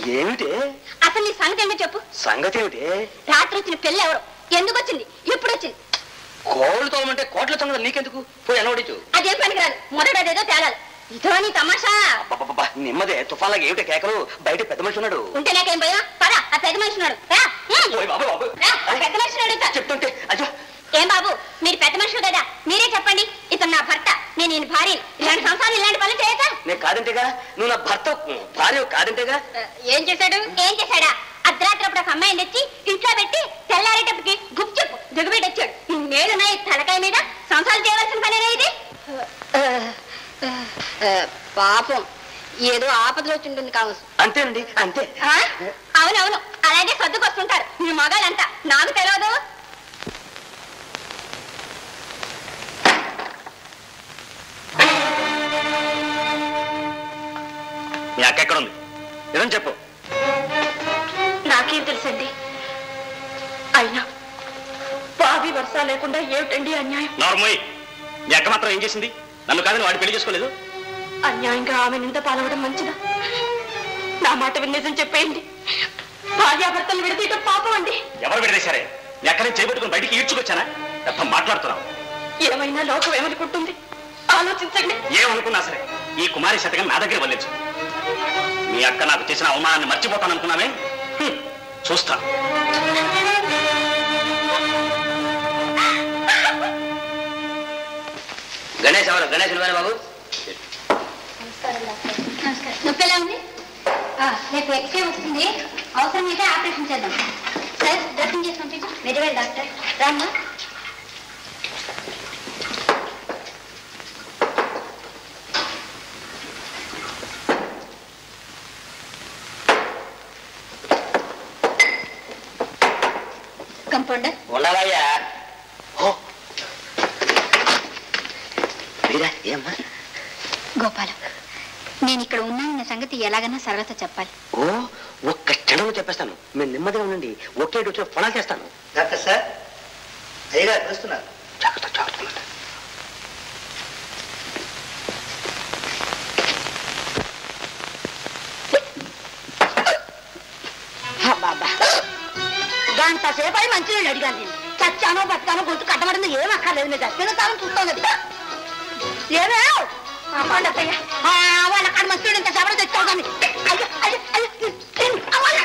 ఏమిటి
అసలు నీ సంగతి ఏంటో చెప్పు
సంగతి ఏమిటి
రాత్రి వచ్చిన పెళ్ళి ఎవరు ఎందుకు వచ్చింది ఎప్పుడు వచ్చింది
కోళ్ళు తోమంటే కోట్ల తొంగ నీకెందుకు పోయి అనవడించు
అదేం పనికిరాదు మొదట అదేదో తేలాలి ఇదో నీ తమాషా
అబ్బబ్బబ్బా, నెమ్మదే తుఫాన్లాగా ఏమిటి కేకలు బయట పెద్ద మనిషి ఉన్నాడు
ఉంటే నాకేం భయం పద ఆ పెద్ద మనిషి ఉన్నాడు రా హ్మ్.
ఓయ్ బాబు బాబు
రా, ఆ పెద్ద మనిషిని అడుగుతా
చెప్తుంటే అయ్యో
ఏం బాబు మీరు పెద్ద మనుషులు కదా మీరే చెప్పండి ఇతను నా భర్త నేను ఈయన భార్య ఇలాంటి సంసారం ఇలాంటి పనులు చేయతా
నేను కాదంటేగా నువ్వు నా భర్త భార్య కాదంటేగా
ఏం చేశాడు ఏం చేశాడా అర్ధరాత్రి ఒక అమ్మాయిని తెచ్చి ఇంట్లో పెట్టి తెల్లారేటప్పటికి గుప్ చెప్పు దిగుబడి వచ్చాడు నేనున్నా ఈ తలకాయ మీద సంసారం చేయవలసిన పనేనా ఇది పాపం ఏదో ఆపదలో వచ్చింటుంది కావచ్చు
అంతేనండి అంతే
అవునవును అలాగే సర్దుకొస్తుంటారు మీ మగాళ్ళంతా నాకు తెలియదు
మీ అక్క ఎక్కడ ఉంది నిజం చెప్పు
నాకేం తెలుసండి అయినా బావి వర్ష లేకుండా ఏమిటండి అన్యాయం
నార్మోయ్ మీ అక్క మాత్రం ఏం చేసింది నన్ను కాదని వాడు పెళ్లి చేసుకోలేదు
అన్యాయంగా ఆమె నింద పాలవడం మంచిదా నా మాట విని నిజం చెప్పేయండి భార్యాభర్తలు విడదీయటం పాపం అండి
ఎవరు విడదీశారే మీ అక్కని చేపట్టుకుని బయటికి ఈడ్చుకొచ్చానా ఎంత మాట్లాడుతున్నావు
ఏమైనా లోకం ఏమనుకుంటుంది ఆలోచించండి
ఏమనుకున్నా సరే ఈ కుమారి శతకం నా దగ్గర వల్లించు మీ అక్క నాకు చేసిన అవమానాన్ని మర్చిపోతాను అనుకున్నామే హ్మ్, చూస్తా
గణేష్ ఎవరు గణేష్ నువ్వేనా బాబు
నొప్పి ఎలా ఉంది ఆ, రేపు ఎక్స్రే వస్తుంది అవసరం అయితే ఆపరేషన్ చేద్దాం సార్ డ్రెస్సింగ్ చేసి పంపించు వెరీ డాక్టర్ రామ్మా కంపౌండర్
ఉండవయ్యా ఓ మీరా ఏమ్మా
గోపాలం నేను ఇక్కడ ఉన్నానన్న సంగతి ఎలాగైనా సరళత చెప్పాలి
ఓ ఒక్క క్షణంలో చెప్పేస్తాను మీరు నెమ్మదిగా ఉండండి ఒకే వచ్చిన ఫోనాలు చేస్తాను
డాక్టర్ సార్ అయ్యగారు పిలుస్తున్నారు
జాగ్రత్త జాగ్రత్త ఉండండి.
బాబా గంట సేపు అయి మంచి నీళ్ళు అడిగాను నేను చచ్చానో బతికానో గొంతు కట్టబడింది ఏం అక్కర్లేదు మీరు చచ్చిన చూస్తాం కదా ఏమే పండయ్య వాళ్ళ కాడ మంచి నీళ్ళు ఇంత సేపటి తెచ్చావు కానీ అయ్యో అయ్యో అయ్యో తిను, అవ్వాలి.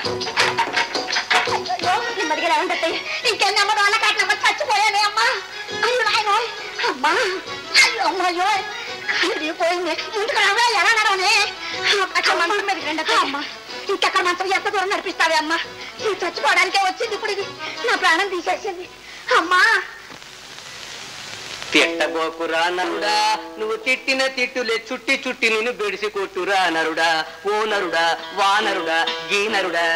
అయ్యో నెమ్మదిగా లేవండి ఇంకేం నెమ్మది వాళ్ళ కాడ నెమ్మది చచ్చిపోయానే అమ్మా అయ్యో నాయనో అమ్మా అయ్యో అమ్మయ్యో కళ్ళు పోయింది ముందుకు రావా ఎలా నడవనే అక్కడ మంచం మీద రండి అమ్మా ఇంకెక్కడ మంచం ఎంత దూరం నడిపిస్తావే అమ్మా నువ్వు చచ్చిపోవడానికే వచ్చింది ఇప్పుడు ఇది నా ప్రాణం తీసేసింది అమ్మా
తిట్టబోకురా నరుడా నువ్వు తిట్టిన తిట్టులే చుట్టి చుట్టి నిన్ను బెడిసి కొట్టురా నరుడా ఓ నరుడా వా నరుడా గీ నరుడా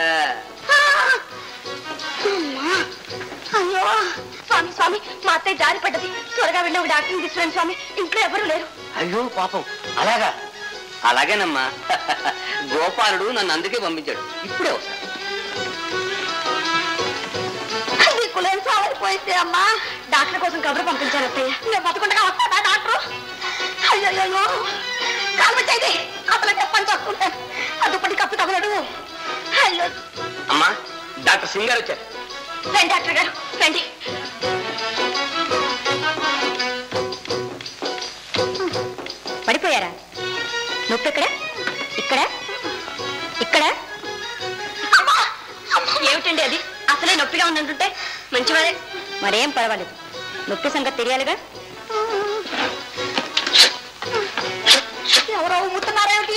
అమ్మా అయ్యో స్వామి స్వామి మా అత్తయ్య జారి పడ్డది త్వరగా వెళ్ళి ఒక డాక్టర్ని తీసుకురండి స్వామి ఇంట్లో ఎవరు లేరు
అయ్యో పాపం అలాగా అలాగేనమ్మా గోపాలుడు నన్ను అందుకే పంపించాడు ఇప్పుడే వస్తా
నీకు లేని సావైపోయింది అమ్మా డాక్టర్ కోసం కబురు పంపించాను అత్తయ్య నేను బతుకుండగా వస్తాడా డాక్టర్ అయ్యో కాలు చేయి అసలు చెప్పని చూస్తుంటాను అదుపటి కప్పు తగలడు అయ్యో
అమ్మా డాక్టర్ సింగ్ గారు వచ్చారు
రండి డాక్టర్ గారు రండి పడిపోయారా నొప్పి ఎక్కడ ఇక్కడ ఇక్కడ ఏమిటండి అది అసలే నొప్పిగా ఉందంటుంటే మంచివారే మరేం పర్వాలేదు నొప్పి సంగతి తెలియాలిగా ఎవరో ఉమ్ముతున్నారేమిటి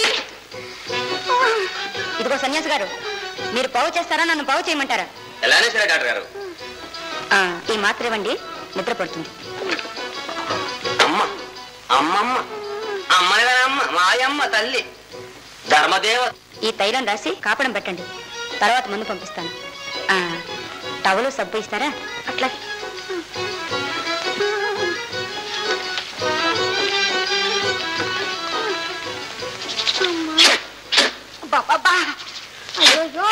ఇదిగో సన్యాసి గారు మీరు పావు చేస్తారా నన్ను పావు చేయమంటారా
ఎలానే సరే డాక్టర్ గారు
ఆ, ఈ మాత్ర ఇవ్వండి నిద్ర పడుతుంది
అమ్మ అమ్మమ్మ అమ్మని అమ్మ మాయమ్మ తల్లి ధర్మదేవ
ఈ తైలం రాసి కాపడం పెట్టండి తర్వాత ముందు పంపిస్తాను ఆ, టవలు సబ్బు ఇస్తారా అట్లా బాబా అయ్యో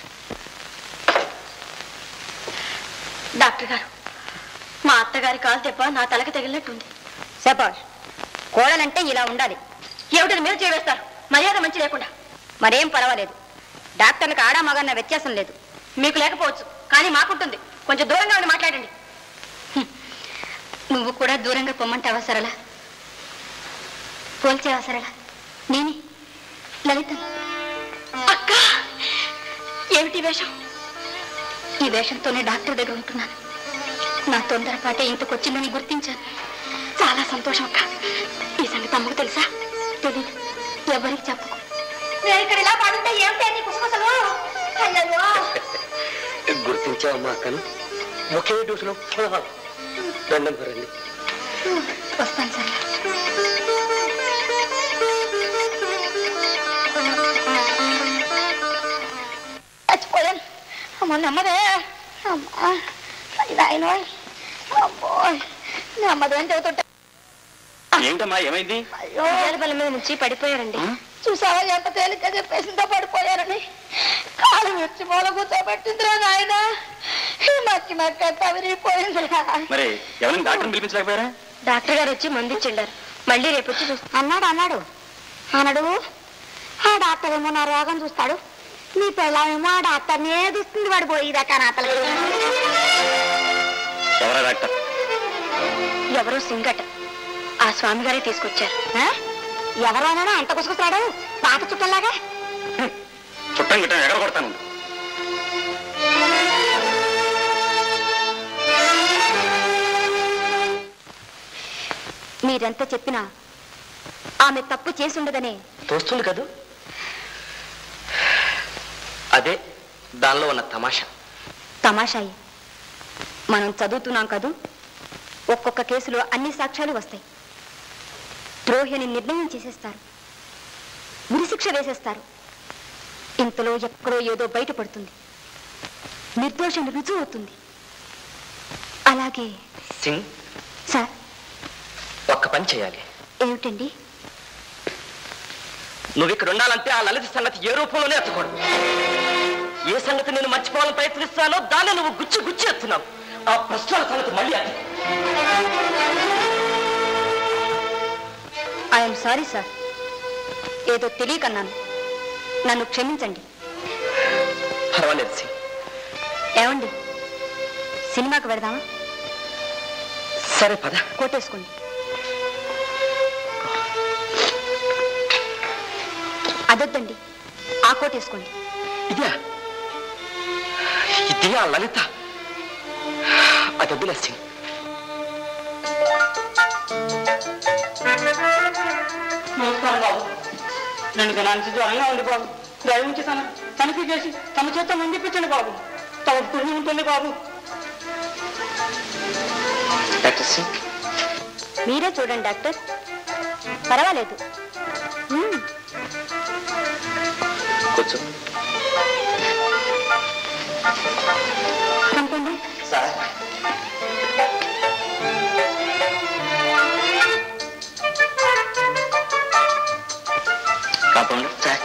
డాక్టర్ గారు మా అత్తగారి కాలు దెబ్బ నా తలకి తగిలినట్టుంది శబాష్ కోడలంటే ఇలా ఉండాలి ఏమిటని మీరు చేవేస్తారు మర్యాద మంచి లేకుండా మరేం పర్వాలేదు డాక్టర్లకు ఆడా మగన్న వ్యత్యాసం లేదు మీకు లేకపోవచ్చు కానీ మాకుంటుంది కొంచెం దూరంగా ఉండి మాట్లాడండి హ్మ్. నువ్వు కూడా దూరంగా పొమ్మంటావా సరళ పోల్చావా సరళ నేనే లలిత అక్క ఏమిటి వేషం ఈ వేషంతోనే డాక్టర్ దగ్గర ఉంటున్నాను నా తొందరపాటే ఇంతకొచ్చిందని గుర్తించాను చాలా సంతోషం అక్క ఈ సంగతి అమ్మకు తెలుసా తెలీదు ఎవరికి చెప్పకు నేను ఇక్కడ ఇలా పడుంటే ఏమిటి అన్ని కుసకుసలు అయ్యో
గుర్తించావమ్మా అక్కను ఒకే డ్యూస్లో దండం రండి
వస్తాను సరే చచ్చిపోయాను అమ్మ నమ్మదే అమ్మా నాయన అమ్మోయ్ నమ్మదు అని చెబుతుంటే
ఏమిటమ్మా ఏమైంది
అయ్యో బల మీద నుంచి పడిపోయారండి చూసావా ఎంత తేలిక చెప్పేసిందో పడిపోయారని కాలు మిర్చి మూల కూర్చోబెట్టిందిరా నాయన మక్కి మక్క తవిరిపోయిందిరా
మరి ఎవరైనా డాక్టర్ని పిలిపించలేకపోయారా
డాక్టర్ గారు వచ్చి మందు ఇచ్చిండారు మళ్ళీ రేపు వచ్చి చూస్తా అన్నాడు అన్నాడు అన్నాడు ఆ డాక్టర్ ఏమో నా రోగం చూస్తాడు నీ పిల్లమేమో ఆ డాక్టర్నే చూస్తుంది వాడు పోయిదాకా నా తల
ఎవరా డాక్టర్
ఎవరో సింగట ఆ స్వామి గారే తీసుకొచ్చారు ఎవరోనా అంత కుసుకొస్తాడు పాత చుట్టంలాగా
చుట్టం గిట్టం ఎగర కొడతాను
మీరెంత చెప్పినా ఆమె తప్పు చేసుండదనే
తోస్తుంది కదూ అదే దానిలో ఉన్న తమాషా
తమాషాయి మనం చదువుతున్నాం కదూ ఒక్కొక్క కేసులో అన్ని సాక్ష్యాలు వస్తాయి ద్రోహిని నిర్ణయం చేసేస్తారు ఉరిశిక్ష వేసేస్తారు ఇంతలో ఎక్కడో ఏదో బయటపడుతుంది నిర్దోషం రుజువు అవుతుంది అలాగే
సింగ్
సార్
ఒక్క పని చేయాలి
ఏమిటండి
నువ్వు ఇక్కడ ఉండాలంటే ఆ లలిత సంగతి ఏ రూపంలోనే ఎత్తకూడదు ఏ సంగతి నేను మర్చిపోవాలని ప్రయత్నిస్తానో దాన్ని నువ్వు గుచ్చి గుచ్చి ఎత్తున్నావు ఆ ప్రశ్నల సంగతి మళ్ళీ అది
ఐఎమ్ సారీ సార్ ఏదో తెలియకన్నాను నన్ను క్షమించండి
పర్వాలేదు సింగ్
ఏమండి సినిమాకి వెడదామా
సరే పద
కోటేసుకోండి అదొద్దండి ఆ కోటేసుకోండి
ఇదే ఇదే ఆ లలిత అది వద్దులే సింగ్
నమస్కారం బాబు నేను గణానికి జ్వరంగా ఉంది బాబు దయవుంచి తన తనిఖీ చేసి తన చేత మందిపించండి బాబు తమ పుణ్యం ఉంటుంది బాబు
డాక్టర్ సింగ్
మీరే చూడండి డాక్టర్ పర్వాలేదు మ్మ్.
కూర్చో
కనుకోండి
సార్
కాంపౌండ్
సార్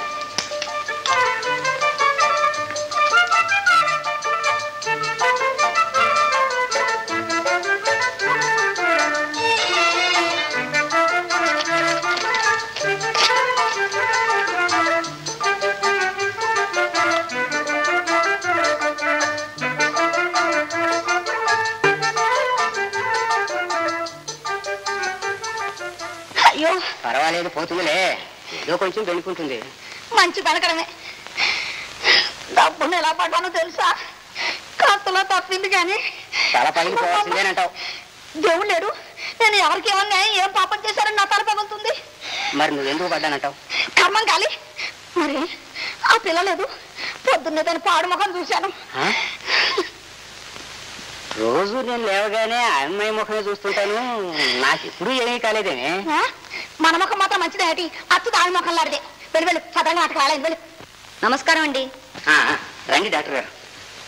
అయ్యో
పర్వాలేదు పోతుందిలే ఏదో కొంచెం వెళ్ళుకుంటుంది
మంచి పలకడమే డబ్బును ఎలా పడ్డానో తెలుసా కాస్తలో తప్పింది కానీ
తల పగిలిపోవాల్సిందేనంటావు
దేవుడు లేడు నేను ఎవరికి ఏమన్నా ఏం పాపం చేశారని నా తల పగులుతుంది
మరి నువ్వెందుకు పడ్డానంటావు
కర్మం కాలి మరి ఆ పిల్ల లేదు పొద్దున్నే దాని పాడు ముఖం చూశాను
ఆ? రోజు నేను లేవగానే ఆ అమ్మాయి ముఖమే చూస్తుంటాను నాకు ఎప్పుడు ఏమీ కాలేదేమే
ఆ? మన ముఖం మాత్రం మంచిదే ఏటి అచ్చు దాని ముఖం లాడితే వెళ్ళి వెళ్ళి సదరంగా అటు రాలేదు వెళ్ళి నమస్కారం అండి
ఆ, రండి డాక్టర్ గారు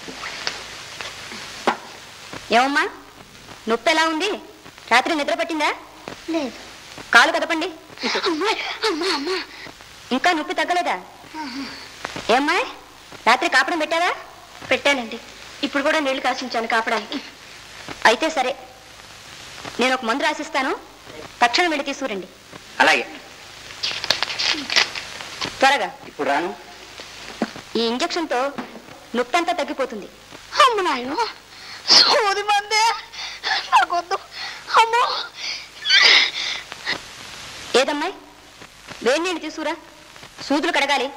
ఏమమ్మా నొప్పి ఎలా ఉంది రాత్రి నిద్ర పట్టిందా లేదు కాలు కదపండి ఇంకా నొప్పి తగ్గలేదా ఏమ్మాయ్ రాత్రి కాపడం పెట్టారా పెట్టానండి ఇప్పుడు కూడా నీళ్లు కాసించాను కాపడానికి అయితే సరే నేను ఒక మందు రాసిస్తాను తక్షణం వెళ్ళి తీసుకురండి
అలాగే
త్వరగా
ఇప్పుడు రాను
ఈ ఇంజెక్షన్ తో నొప్పి అంతా తగ్గిపోతుంది
అమ్మ నాయన సోది మందే నాకొద్దు అమ్మో
ఏదమ్మాయి వేడి నీళ్ళు తీసుకురా సూదులు కడగాలి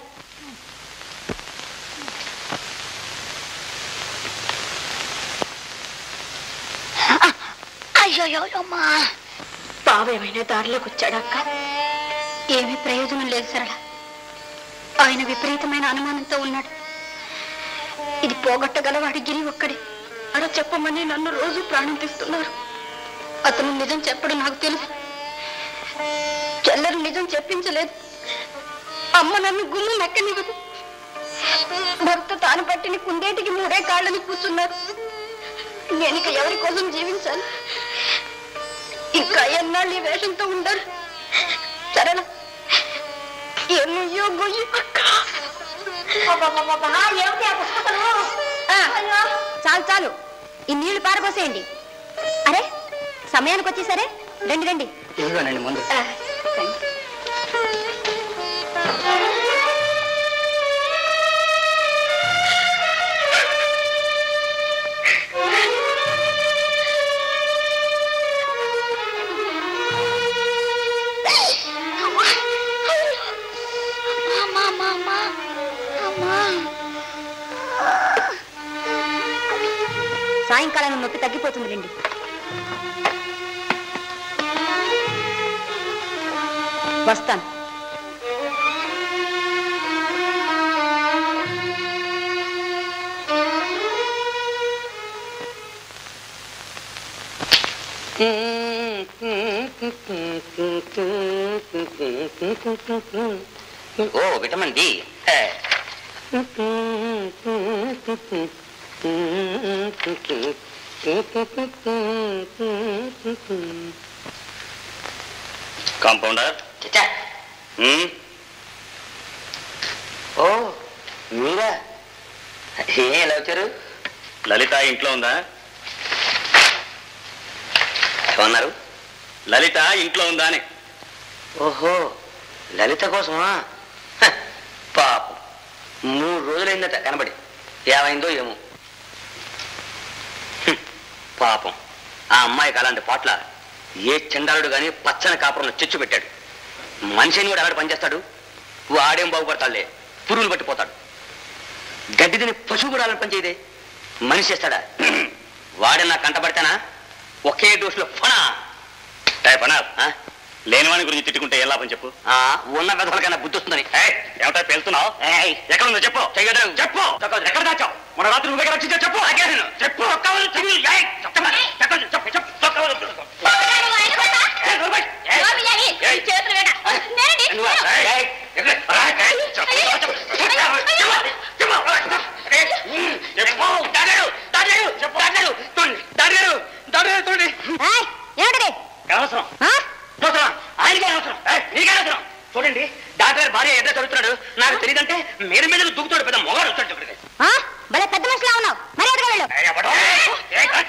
అయ్యో అమ్మా
బావ ఏమైనా దారిలోకి వచ్చాడక్క ఏమీ ప్రయోజనం లేదు సరళ ఆయన విపరీతమైన అనుమానంతో ఉన్నాడు ఇది పోగొట్టగలవాడి గిరి ఒక్కడే అలా చెప్పమని నన్ను రోజు ప్రాణం తీస్తున్నారు అతను నిజం చెప్పడం నాకు తెలుసు చెల్లరు నిజం చెప్పించలేదు అమ్మ నన్ను గుమ్ము నెక్కనివ్వదు భర్త తాను పట్టిన కుందేటికి మూడే కాళ్ళని కూర్చున్నారు నేను ఇక ఎవరి కోసం జీవించాలి ఇంకా ఎన్నాళ్ళు ఈ వేషంతో ఉండరు సరేనా ఎన్నయ్యో గొయ్యి చాలు చాలు ఈ నీళ్లు పారబోసేయండి అరే సమయానికి వచ్చేసరే రండి రండి
ఇదిగోనండి ముందు
అమ్మా అమ్మా అమ్మా అమ్మా
సాయంకాలం నొప్పి తగ్గిపోతుంది రండి వస్తాను
ఓ విటమిన్ డి హే.
కాంపౌండర్
చచ్చా. ఓ మీరా ఏ ఎలా వచ్చారు
లలిత ఇంట్లో ఉందా
ఏమన్నారు
లలిత ఇంట్లో ఉందా అని
ఓహో లలిత కోసమా హ, పాపం మూడు రోజులైందట కనబడి ఏమైందో ఏమో హ్మ్, పాపం ఆ అమ్మాయికి అలాంటి పాటల ఏ చండాలుడు గాని పచ్చని కాపురంలో చిచ్చు పెట్టాడు మనిషిని కూడా అలాంటి పనిచేస్తాడు వాడేం బాగుపడతాడులే పురుగులు పట్టిపోతాడు గడ్డి తిని పశువు కూడా అలాంటి పని చేయదే మనిషి చేస్తాడా వాడే నా కంటపడితేనా ఒకే డోసులో ఫనా
టైపనా
ఆ?
లేనివాని గురించి తిట్టుకుంటే ఎలా పని చెప్పు
ఆ, ఉన్న వెధలకైనా బుద్ధి వస్తుందని
ఏయ్, ఏమిటా పేలుతున్నావు
ఏయ్,
ఎక్కడ ఉందో చెప్పు
చెయ్యడు.
చెప్పు ఎక్కడ దాచావు మన రాత్రి నువ్వు దగ్గర వచ్చిందో చెప్పు
ఆగేను.
చెప్పు ఒక్కవరు చెయ్యి. ఏయ్, చెప్పమని. ఎక్కడ ఉంది? చెప్పు, చెప్పు. ఒక్కవరు. ఏయ్, నోర్మై. ఏయ్, ఏయ్. నువ్వా? ఏయ్, ఏయ్, ఎక్కడ? ఏయ్, ఏయ్, చెప్పు, చెప్పు, చెప్పు, చెప్పు. ఏయ్, ఉమ్, చెప్పు. దాడాడు, దాడాడు, చెప్పు, దాడాడు. తోండి, దాడాడు, దాడాడు, తోండి.
ఏయ్, ఏమిటిది
అనవసరం
ఆ?
అవసరం ఆయనకే అవసరం ఏయ్, నీకే అవసరం చూడండి డాక్టర్ గారి భార్య ఎక్కడ చదువుతున్నాడు నాకు తెలియదంటే మీరు మీద దూకుతాడు పెద్ద మొగాడు వచ్చాడు ఇక్కడికి
ఆ? భలే పెద్ద మనిషిలా ఉన్నావు మరి ఎదుగు వెళ్ళు
ఏయ్, ఎవడో? ఏయ్, ఏయ్.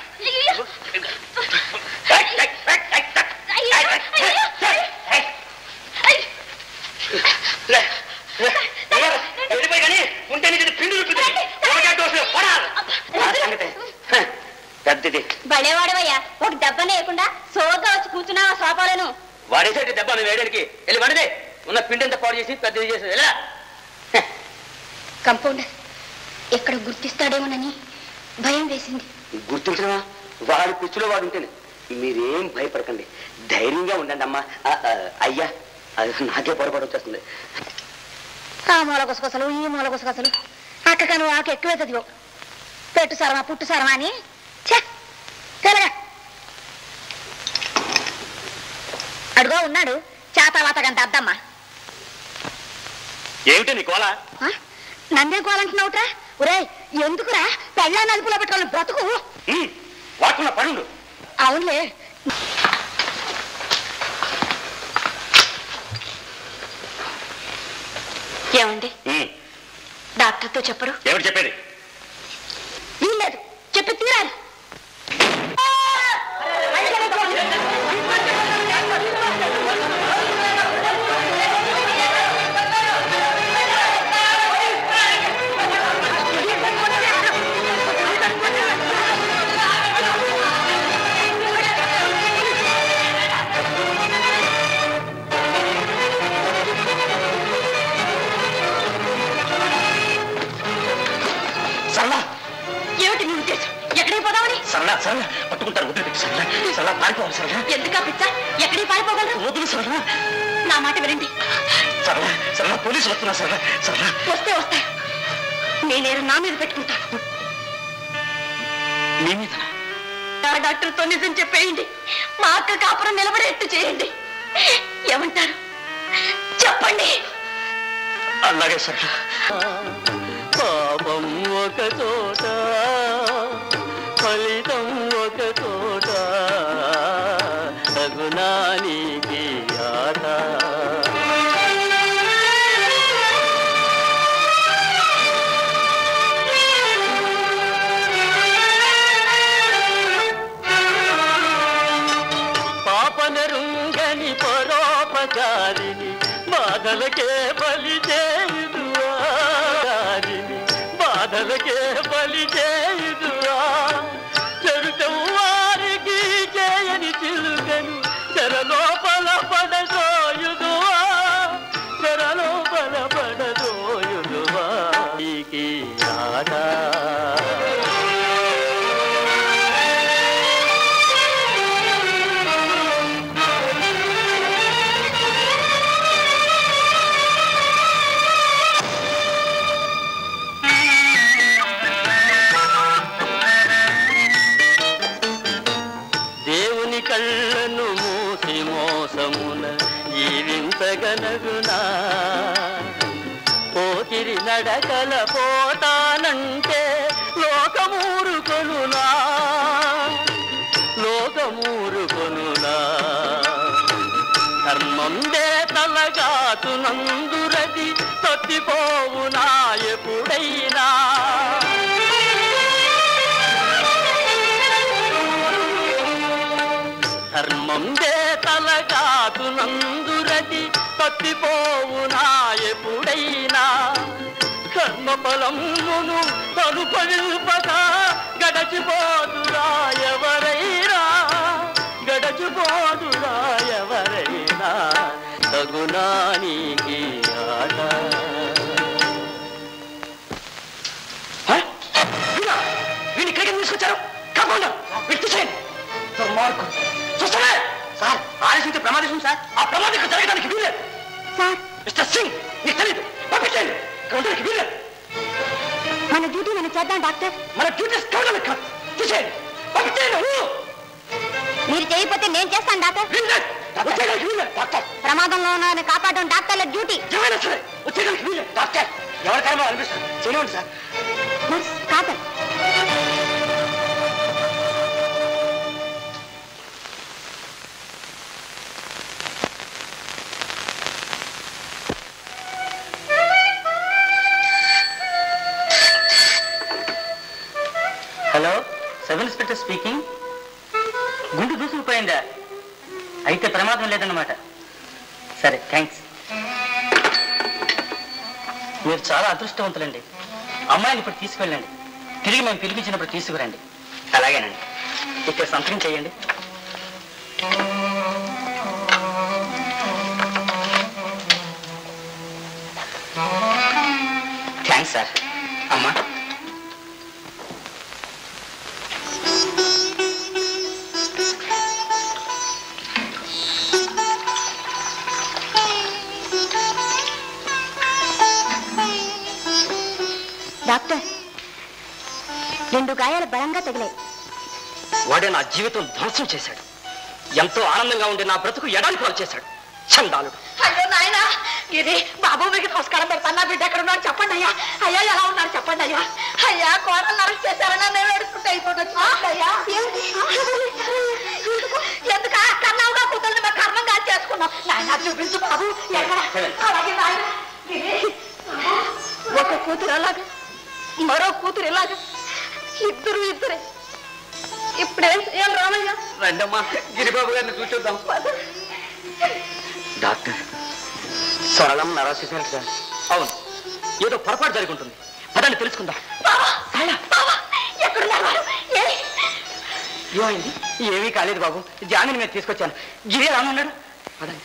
ఏయ్, ఏయ్, ఏయ్, ఏయ్, ఏయ్, ఏయ్, ఏయ్, ఏయ్, ఏయ్. లే, లే, లే, వెళ్ళిపోయి కానీ ఉంటే నీకు పిండి చూపుతుంది ఒకటే డోసు పడాలి ఆ సంగతి. హ, పెద్దది
భలేవాడవయ్యా ఒక దెబ్బనే లేకుండా సోగ్గా వచ్చి కూర్చున్నావా సోపాలను
వాడేసేటి దెబ్బ నువ్వు వేయడానికి వెళ్ళి వండదే ఉన్న పిండి అంతా పాడు చేసి పెద్దది చేసి ఎలా
కంపౌండర్ ఎక్కడ గుర్తిస్తాడేమోనని భయం వేసింది
గుర్తించడమా వాడు పిచ్చిలో వాడు ఉంటేనే మీరేం భయపడకండి ధైర్యంగా ఉండండి అమ్మా ఆ, ఆ, అయ్యా అది నాకే పొరపాటు వచ్చేస్తుంది
ఆ మూల గుసగుసలు ఈ మూల గుసగుసలు అక్కక నువ్వు ఆకు ఎక్కువే చదివావు పెట్టు సరమా పుట్టు సరమా అని ఛే, తెలగా అడుగో ఉన్నాడు చాతావాతగంట అద్దమ్మా
ఏమిటి నీ కోల
ఆ? నన్నేం కోవాలంటున్నావుట్రా ఒరే ఎందుకురా పెళ్ళ నలుపులో పెట్టుకోవాలి బ్రతుకు
వాడుకున్న పనుండు
అవునులే ఏమండి డాక్టర్తో చెప్పరు
ఏమిటి చెప్పేది
వీల్లేదు చెప్పి తీరాలి
సరళ పట్టుకుంటారు వదిలిపెట్టి సరళ సరళ పారిపోవాలి సరళ
ఎందుకా పిచ్చ ఎక్కడికి పారిపోగలరు
వదులు సరళ
నా మాట వినండి
సరళ సరళ పోలీసులు వస్తున్నా సరళ సరళ
వస్తే వస్తాయి నేనేరు నా మీద పెట్టుకుంటాను
నీ మీద
ఆ డాక్టర్తో నిజం చెప్పేయండి మా అక్క కాపురం నిలబడేట్టు చేయండి ఏమంటారు చెప్పండి
అలాగే సరళ
పాపం ఒక చోట ఫలితం ఒక చోట రఘునానికి ఆట పాపనరుంగని పరోపకారిని బాధలకే బలి చేయుదువారిని బాధలకే బలి చేయుదువా చెరుకం వారికి చేయని చిలుకను చెరలోపల పడదోయుదువా చెరలోపల పడదోయుదువా ఈ ఆట దేవుని కళ్ళను మూసి మోసమున జీవించగనగునా పోకిరి నడకల పోతానంటే లోకమూరుకొనునా లోకమూరుకొనునా ధర్మం దే తలగాతునందురది తొట్టిపోవునా ఎప్పుడైనా ధర్మం దే తలగాతునందురది తప్పిపోవునా ఎప్పుడైనా కర్మఫలమును కనుపవిల్పక గడచిపోదురా ఎవరైనా గడచిపోదురా ఎవరైనా తగునానికి ఆట
వీడిని ఇక్కడికి తీసుకొచ్చారు కాకుండా వ్యక్తి చేయండి దుర్మార్గం చూస్తానే సార్ ఆలస్యంతో ప్రమాదం సార్ ఆ ప్రమాదం ఇక్కడ జరగడానికి వీలేదు
సార్
మిస్టర్ సింగ్ నీకు తెలియదు పంపించండి ఇక్కడ ఉండడానికి వీలేదు
మన డ్యూటీ మనం చేద్దాం డాక్టర్
మన డ్యూటీస్ కావడానికి కాదు చూసేయండి పంపించండి ఊ!
మీరు చేయకపోతే నేను చేస్తాను డాక్టర్
వీల్లేదు వచ్చేయడానికి వీల్లేదు డాక్టర్
ప్రమాదంలో ఉన్నారని కాపాడడం డాక్టర్ల డ్యూటీ
ఏమైనా సరే వచ్చేయడానికి వీల్లేదు డాక్టర్ ఎవరికైనా అనిపిస్తుంది చేయనివ్వండి sir
nurse Khader
hello sub inspector speaking గుండు దూసుకుపోయిందా అయితే ప్రమాదం లేదన్నమాట సరే థ్యాంక్స్ మీరు చాలా అదృష్టవంతులండి అమ్మాయిని ఇప్పుడు తీసుకెళ్ళండి తిరిగి మేము పిలిపించినప్పుడు తీసుకురండి అలాగేనండి ఇక్కడ సంతకం చేయండి థ్యాంక్స్ సార్ అమ్మా
డాక్టర్ రెండు గాయాలు బలంగా తగిలాయి
వాడే నా జీవితం ధ్వంసం చేశాడు ఎంతో ఆనందంగా ఉండే నా బ్రతుకు ఎడారి పాలు చేశాడు చండాలుడు
అయ్యో నాయన ఇది బాబు మీకు నమస్కారం పెడతాను నా బిడ్డ ఎక్కడ ఉన్నాడు చెప్పండి అయ్యా అయ్యా ఎలా ఉన్నారు చెప్పండి అయ్యా అయ్యా కోడలు అరెస్ట్ చేశారని నేను ఎడుచుకుంటే అయిపోతుంది అయ్యా ఎందుకు కన్నావుగా కూతుర్ని మేము కర్మంగా చేసుకున్నాం నాయన చూపించు బాబు ఎక్కడ అలాగే నాయన ఇది, ఒక కూతురు అలాగా మరో కూతురు ఇలాగా ఇద్దరు ఇద్దరే ఇప్పుడేం చేయాలి రామయ్య
రండమ్మా గిరిబాబు గారిని చూచొద్దాం డాక్టర్ సరళం నరాశిశారు సార్ అవును ఏదో పొరపాటు జరిగి ఉంటుంది పదండి తెలుసుకుందాం
బావా బావా ఎక్కడున్నారు వారు? ఏమి?
ఏమైంది ఏమీ కాలేదు బాబు జామీన్ మీద తీసుకొచ్చాను గిరి రానున్నాడు పదండి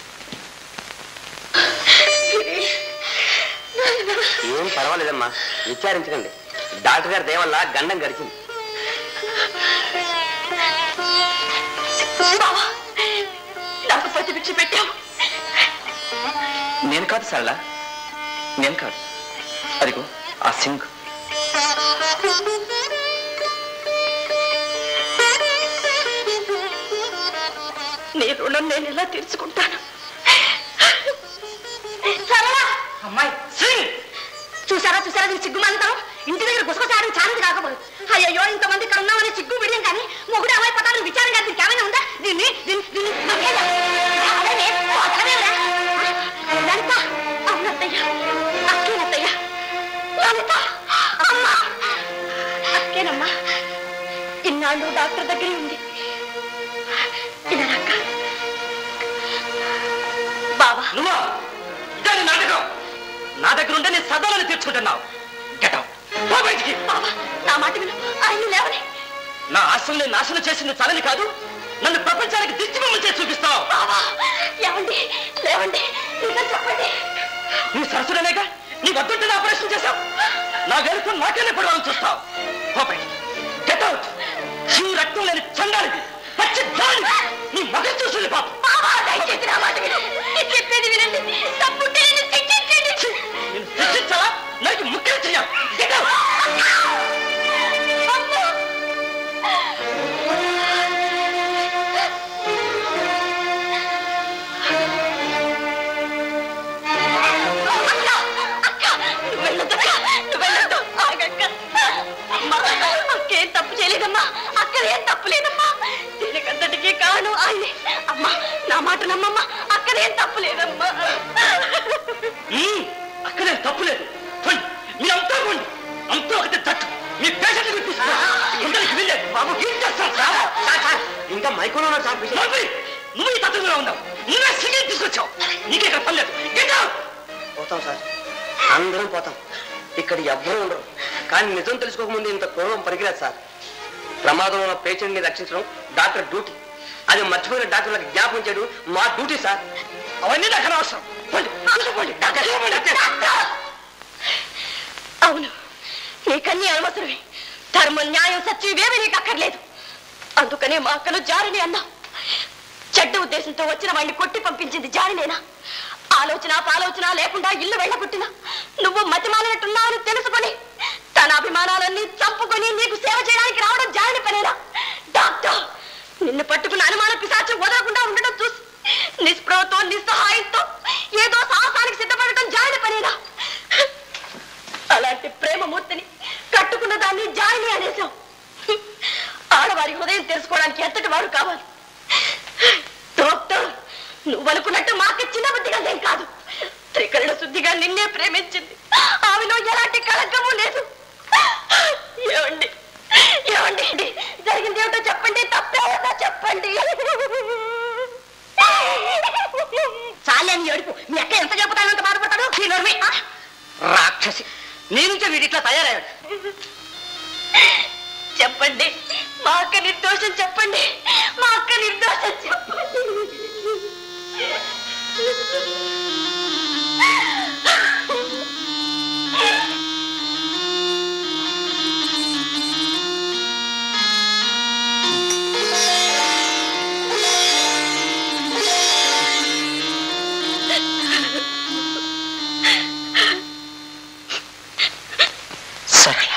ఏం పర్వాలేదమ్మా విచారించకండి డాక్టర్ గారి దేవల్ల గండం గడిచింది
బావా నాకు ప్రతిభిక్ష పెట్టావు
నేను కాదు సరళ నేను కాదు అదిగో ఆ సింగ్
నీ రుణం నేను ఎలా తీర్చుకుంటాను సరళా
అమ్మాయి సింగ్
చూసారా చూసారా దీని సిగ్గు మందం ఇంటి దగ్గర గుసగసాడు చాలదు కాకపోదు అయ్యో ఇంతమంది ఇక్కడ ఉన్నామని సిగ్గు విడియం కానీ మొగుడు అమ్మాయి పదాలను విచారం కాదు దీనికి ఏమైనా ఉందా దీన్ని దీన్ని దీన్ని నమ్మేదా? అదేనే, ఓ అతనేవురా? లలిత అవునత్తయ్య అక్కేనత్తయ్య లలిత అమ్మా అక్కేనమ్మా ఇన్నాళ్ళు డాక్టర్ దగ్గరే ఉంది ఇదనక్క బాబా
నువ్వా ఇదే నాటకం నా దగ్గర ఉంటే నేను సదాలను తీర్చుకుంటున్నావు గెట్ అవుట్ పో బయటికి
బాబా నా మాట విను ఆయన లేవని
నా ఆశల్ని నాశనం చేసింది చాలని కాదు నన్ను ప్రపంచానికి దిష్టిబొమ్మ చేసి చూపిస్తావు
బాబా ఏమండి లేవండి నిజం చెప్పండి
నువ్వు సరసుడనేగా నీ వద్దుంటే ఆపరేషన్ చేశావు నా వెనుక నాకేనే పడవాలని చూస్తావు పో బయటికి గెట్ అవుట్ ఈ రక్తం లేని చండాలిది పచ్చి దాడి నీ మగ చూసింది పాప
బాబా దయచేసి నా మాట విను నేను చెప్పేది వినండి తప్పుంటే నేను శిక్షించండి
నేను శిక్షించాలా నాకు ముఖ్యం చెయ్యాలి గెట్ అవుట్
అమ్మా! అక్క! అక్క! నువ్వు వెళ్ళొద్దక్క! నువ్వు వెళ్ళొద్దు! ఆగక్క! అమ్మా! అక్కేం తప్పు చేయలేదమ్మా అక్కడేం తప్పు లేదమ్మా దీనికంతటికీ కాను ఆయనే అమ్మా నా మాట నమ్మమ్మా అక్కడేం తప్పు లేదమ్మా
ఉమ్, అక్కడే తప్పులేదు పోయి, మీ అంతా పోండి అంతా ఒకటి తట్టు మీ పేషెంట్ చూపిస్తా అందరికి వెళ్ళే బాబు ఏం చేస్తాను సార్ ఇంకా మైకులో సార్ నువ్వు ఈ తత్వంలో ఉన్నావు నువ్వే సిగరెట్ తీసుకొచ్చావు నీకే ఇక్కడ పని లేదు Get out!
పోతాం సార్ అందరం పోతాం ఇక్కడ ఎవ్వరూ ఉండరు కానీ నిజం తెలుసుకోకముందు ఇంత క్రూరం పనికిరాదు సార్ ప్రమాదంలో ఉన్న పేషెంట్ని రక్షించడం డాక్టర్ డ్యూటీ అది మర్చిపోయిన డాక్టర్లకు జ్ఞాపకం చేయడం మా డ్యూటీ సార్
అవన్నీ నాకు అనవసరం పోండి, తీసుకుపోండి. తీసుకుపోండి.
అవును నీకన్నీ అనవసరమే ధర్మం న్యాయం సత్యం ఇవేమీ నీకు అక్కర్లేదు అందుకనే మా అక్కను జారిని అన్నా చెడ్డ ఉద్దేశంతో వచ్చిన వాడిని కొట్టి పంపించింది జారినేనా ఆలోచన పాలోచన లేకుండా ఇల్లు వెళ్ళగొట్టినా నువ్వు మతిమాలినట్టున్నావని తెలుసుకొని తన అభిమానాలన్నీ చంపుకొని నీకు సేవ చేయడానికి రావడం జారిని పనేనా డాక్టర్ నిన్ను పట్టుకున్న అనుమాన పిశాచం వదలకుండా ఉండడం చూసి నిస్పృహతో నిస్సహాయంతో ఏదో సాహసానికి సిద్ధపడటం జారిని పనేనా అలాంటి ప్రేమమూర్తిని కట్టుకున్న దాన్ని జాయిని అనేసాం ఆడవారి హృదయం తెలుసుకోవడానికి ఎంతటి వారు కావాలి డాక్టర్ నువ్వు అనుకున్నట్టు మాకు చిన్న బుద్ధిగా ఏం కాదు త్రికరణ శుద్ధిగా నిన్నే ప్రేమించింది ఆమెలో ఎలాంటి కళంకము లేదు ఏమండి ఏమండి జరిగింది ఏమిటో చెప్పండి తప్పేదో చెప్పండి చాలేని ఏడుపు మీ అక్క ఎంత చెబుతాను అంత బాధపడతాడు ఈ నోర్మి. ఆ?
రాక్షసి నీ నుంచే వీడిట్లా తయారయ్యాడు
చెప్పండి మా అక్క నిర్దోషం చెప్పండి మా అక్క నిర్దోషం చెప్పండి
సరళ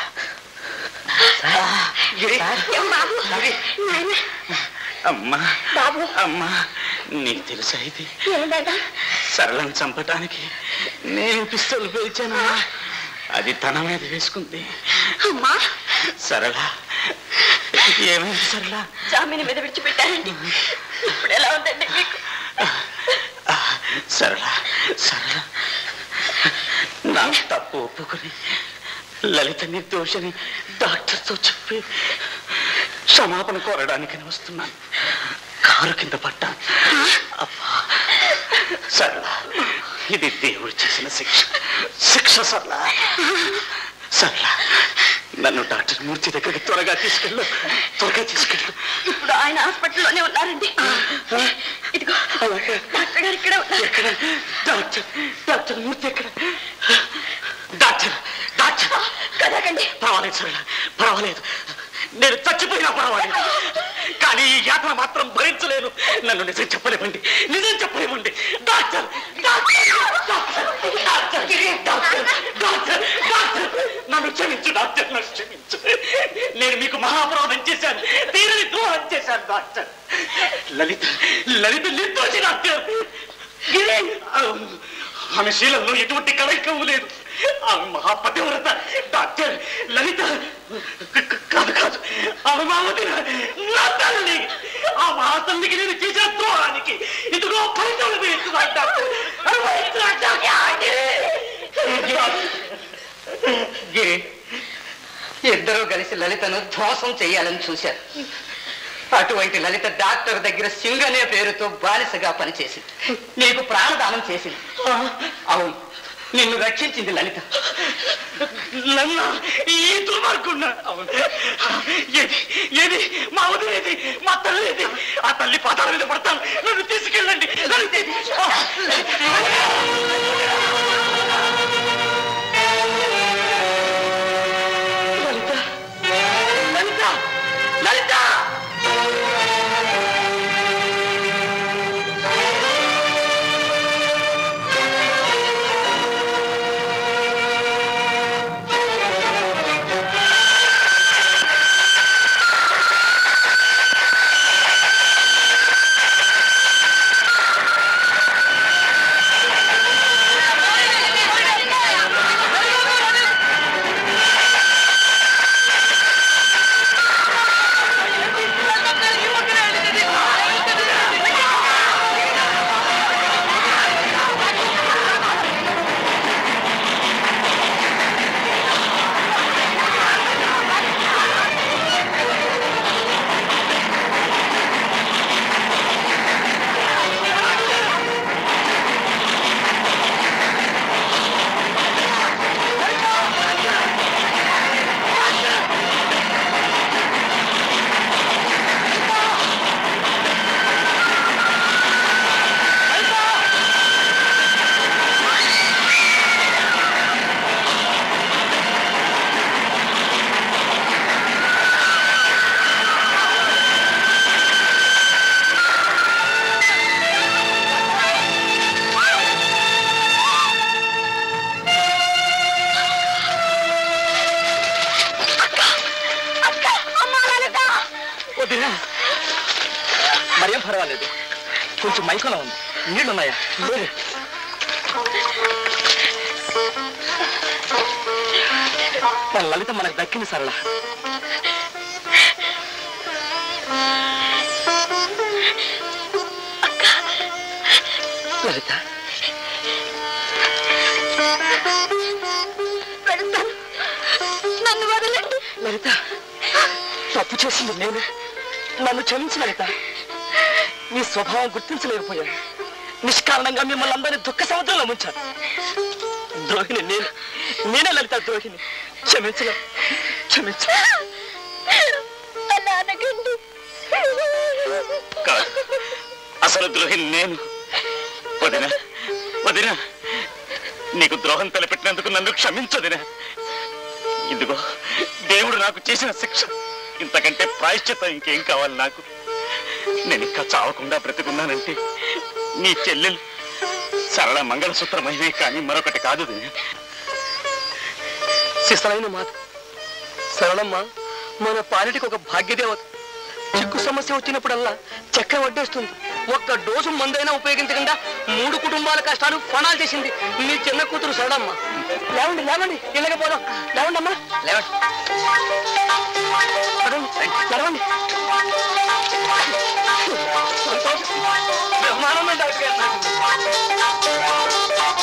ఏం బాబు నాయన
అమ్మా
బాబు
అమ్మా నీకు తెలుసా ఇది
ఏమిటా
సరళను చంపటానికి నేను పిస్తలు పేల్చాను అది తన మీద వేసుకుంది
అమ్మా
సరళ ఏమైంది సరళ
జామీన్ మీద విడిచిపెట్టారండి ఇప్పుడు ఎలా ఉందండి మీకు
ఆ, సరళ సరళ నా తప్పు ఒప్పుకొని లలిత నిర్దోషని డాక్టర్తో చెప్పి క్షమాపణ కోరడానికని వస్తున్నాను కారు కింద పడ్డా అబ్బా సరళ ఇది దేవుడు చేసిన శిక్ష శిక్ష సరళ సరళ నన్ను డాక్టర్ మూర్తి దగ్గరికి త్వరగా తీసుకెళ్ళు త్వరగా తీసుకెళ్ళు
ఇప్పుడు ఆయన హాస్పిటల్లోనే ఉన్నారండి ఇదిగో డాక్టర్ గారు ఇక్కడే ఉన్నారు
ఎక్కడ డాక్టర్ డాక్టర్ మూర్తి ఎక్కడ డాక్టర్ డాక్టర్
కదకండి
పర్వాలేదు సరళ పర్వాలేదు నేను చచ్చిపోయినా పర్వాలేదు కానీ ఈ యాతన మాత్రం భరించలేను నన్ను నిజం చెప్పలేమండి నిజం చెప్పలేమండి doctor doctor doctor doctor doctor doctor doctor నన్ను క్షమించు డాక్టర్ నన్ను క్షమించు నేను మీకు మహాపరాధం చేశాను తీరని ద్రోహం చేశాను డాక్టర్ లలిత లలిత నిర్దోషి డాక్టర్ గిరి! ఆమె శీలంలో ఎటువంటి కలయికము లేదు ఆమె మహాపతివ్రత డాక్టర్ లలిత క- క- కాదు కాదు ఆమె మా వదిన నా తల్లి ఆ మహాతల్లికి నేను చేసిన ద్రోహానికి ఇదిగో ఫలితం అనుభవిస్తున్నాను డాక్టర్ అనుభవిస్తున్నాను డాక్టర్.
గిరి ఇద్దరూ కలిసి లలితను ధ్వంసం చేయాలని చూశారు అటువంటి లలిత డాక్టర్ దగ్గర సింగ్ అనే పేరుతో బానిసగా పనిచేసింది నీకు ప్రాణదానం చేసింది అవును నిన్ను రక్షించింది లలిత
నన్న ఈ దుర్మార్గున్న అవును ఏది ఏది మా వదిన ఏది మా తల్లి ఏది ఆ తల్లి పాదాల మీద పడతాను నన్ను తీసుకెళ్ళండి నన్ను తీ- లలిత లలిత లలిత వదినా మరేం పర్వాలేదు కొంచెం మైకంలో ఉంది నీళ్ళున్నాయా లేదు మన లలిత మనకు దక్కింది సరళ లలిత
పెడతాను నన్ను వదలండి
లలిత తప్పు చేసింది నేను నన్ను క్షమించు లలిత నీ స్వభావం గుర్తించలేకపోయాను నిష్కారణంగా మిమ్మల్ని అందరినీ దుఃఖ సముద్రంలో ముంచాను ద్రోహిని నేను నేనే లలిత ద్రోహిని క్షమించలే క్షమించు
అలా అనకండి
కాదు అసలు ద్రోహిని నేను వదిన వదిన నీకు ద్రోహం తలపెట్టినందుకు నన్ను క్షమించదినా ఇదిగో దేవుడు నాకు చేసిన శిక్ష ఇంతకంటే ప్రాయశ్చిత్తం ఇంకేం కావాలి నాకు నేను ఇంకా చావకుండా బ్రతికున్నానంటే నీ చెల్లెలు సరళ మంగళసూత్రమైనవి కానీ మరొకటి కాదు వదినా. శిశలైన మాట సరళమ్మ మన పాలిటికి ఒక భాగ్యదేవత చిక్కు సమస్య వచ్చినప్పుడల్లా చక్రం వడ్డేస్తుంది ఒక్క డోసు మందైనా ఉపయోగించకుండా మూడు కుటుంబాల కష్టాలు ఫణాలు చేసింది మీ చిన్న కూతురు సరళమ్మ లేవండి లేవండి ఇళ్ళకి పోదాం లేవండి అమ్మా లేవండి నడవండి, నడవండి సంతోషం. బ్రహ్మానందం డాక్టర్ గారు నాకు.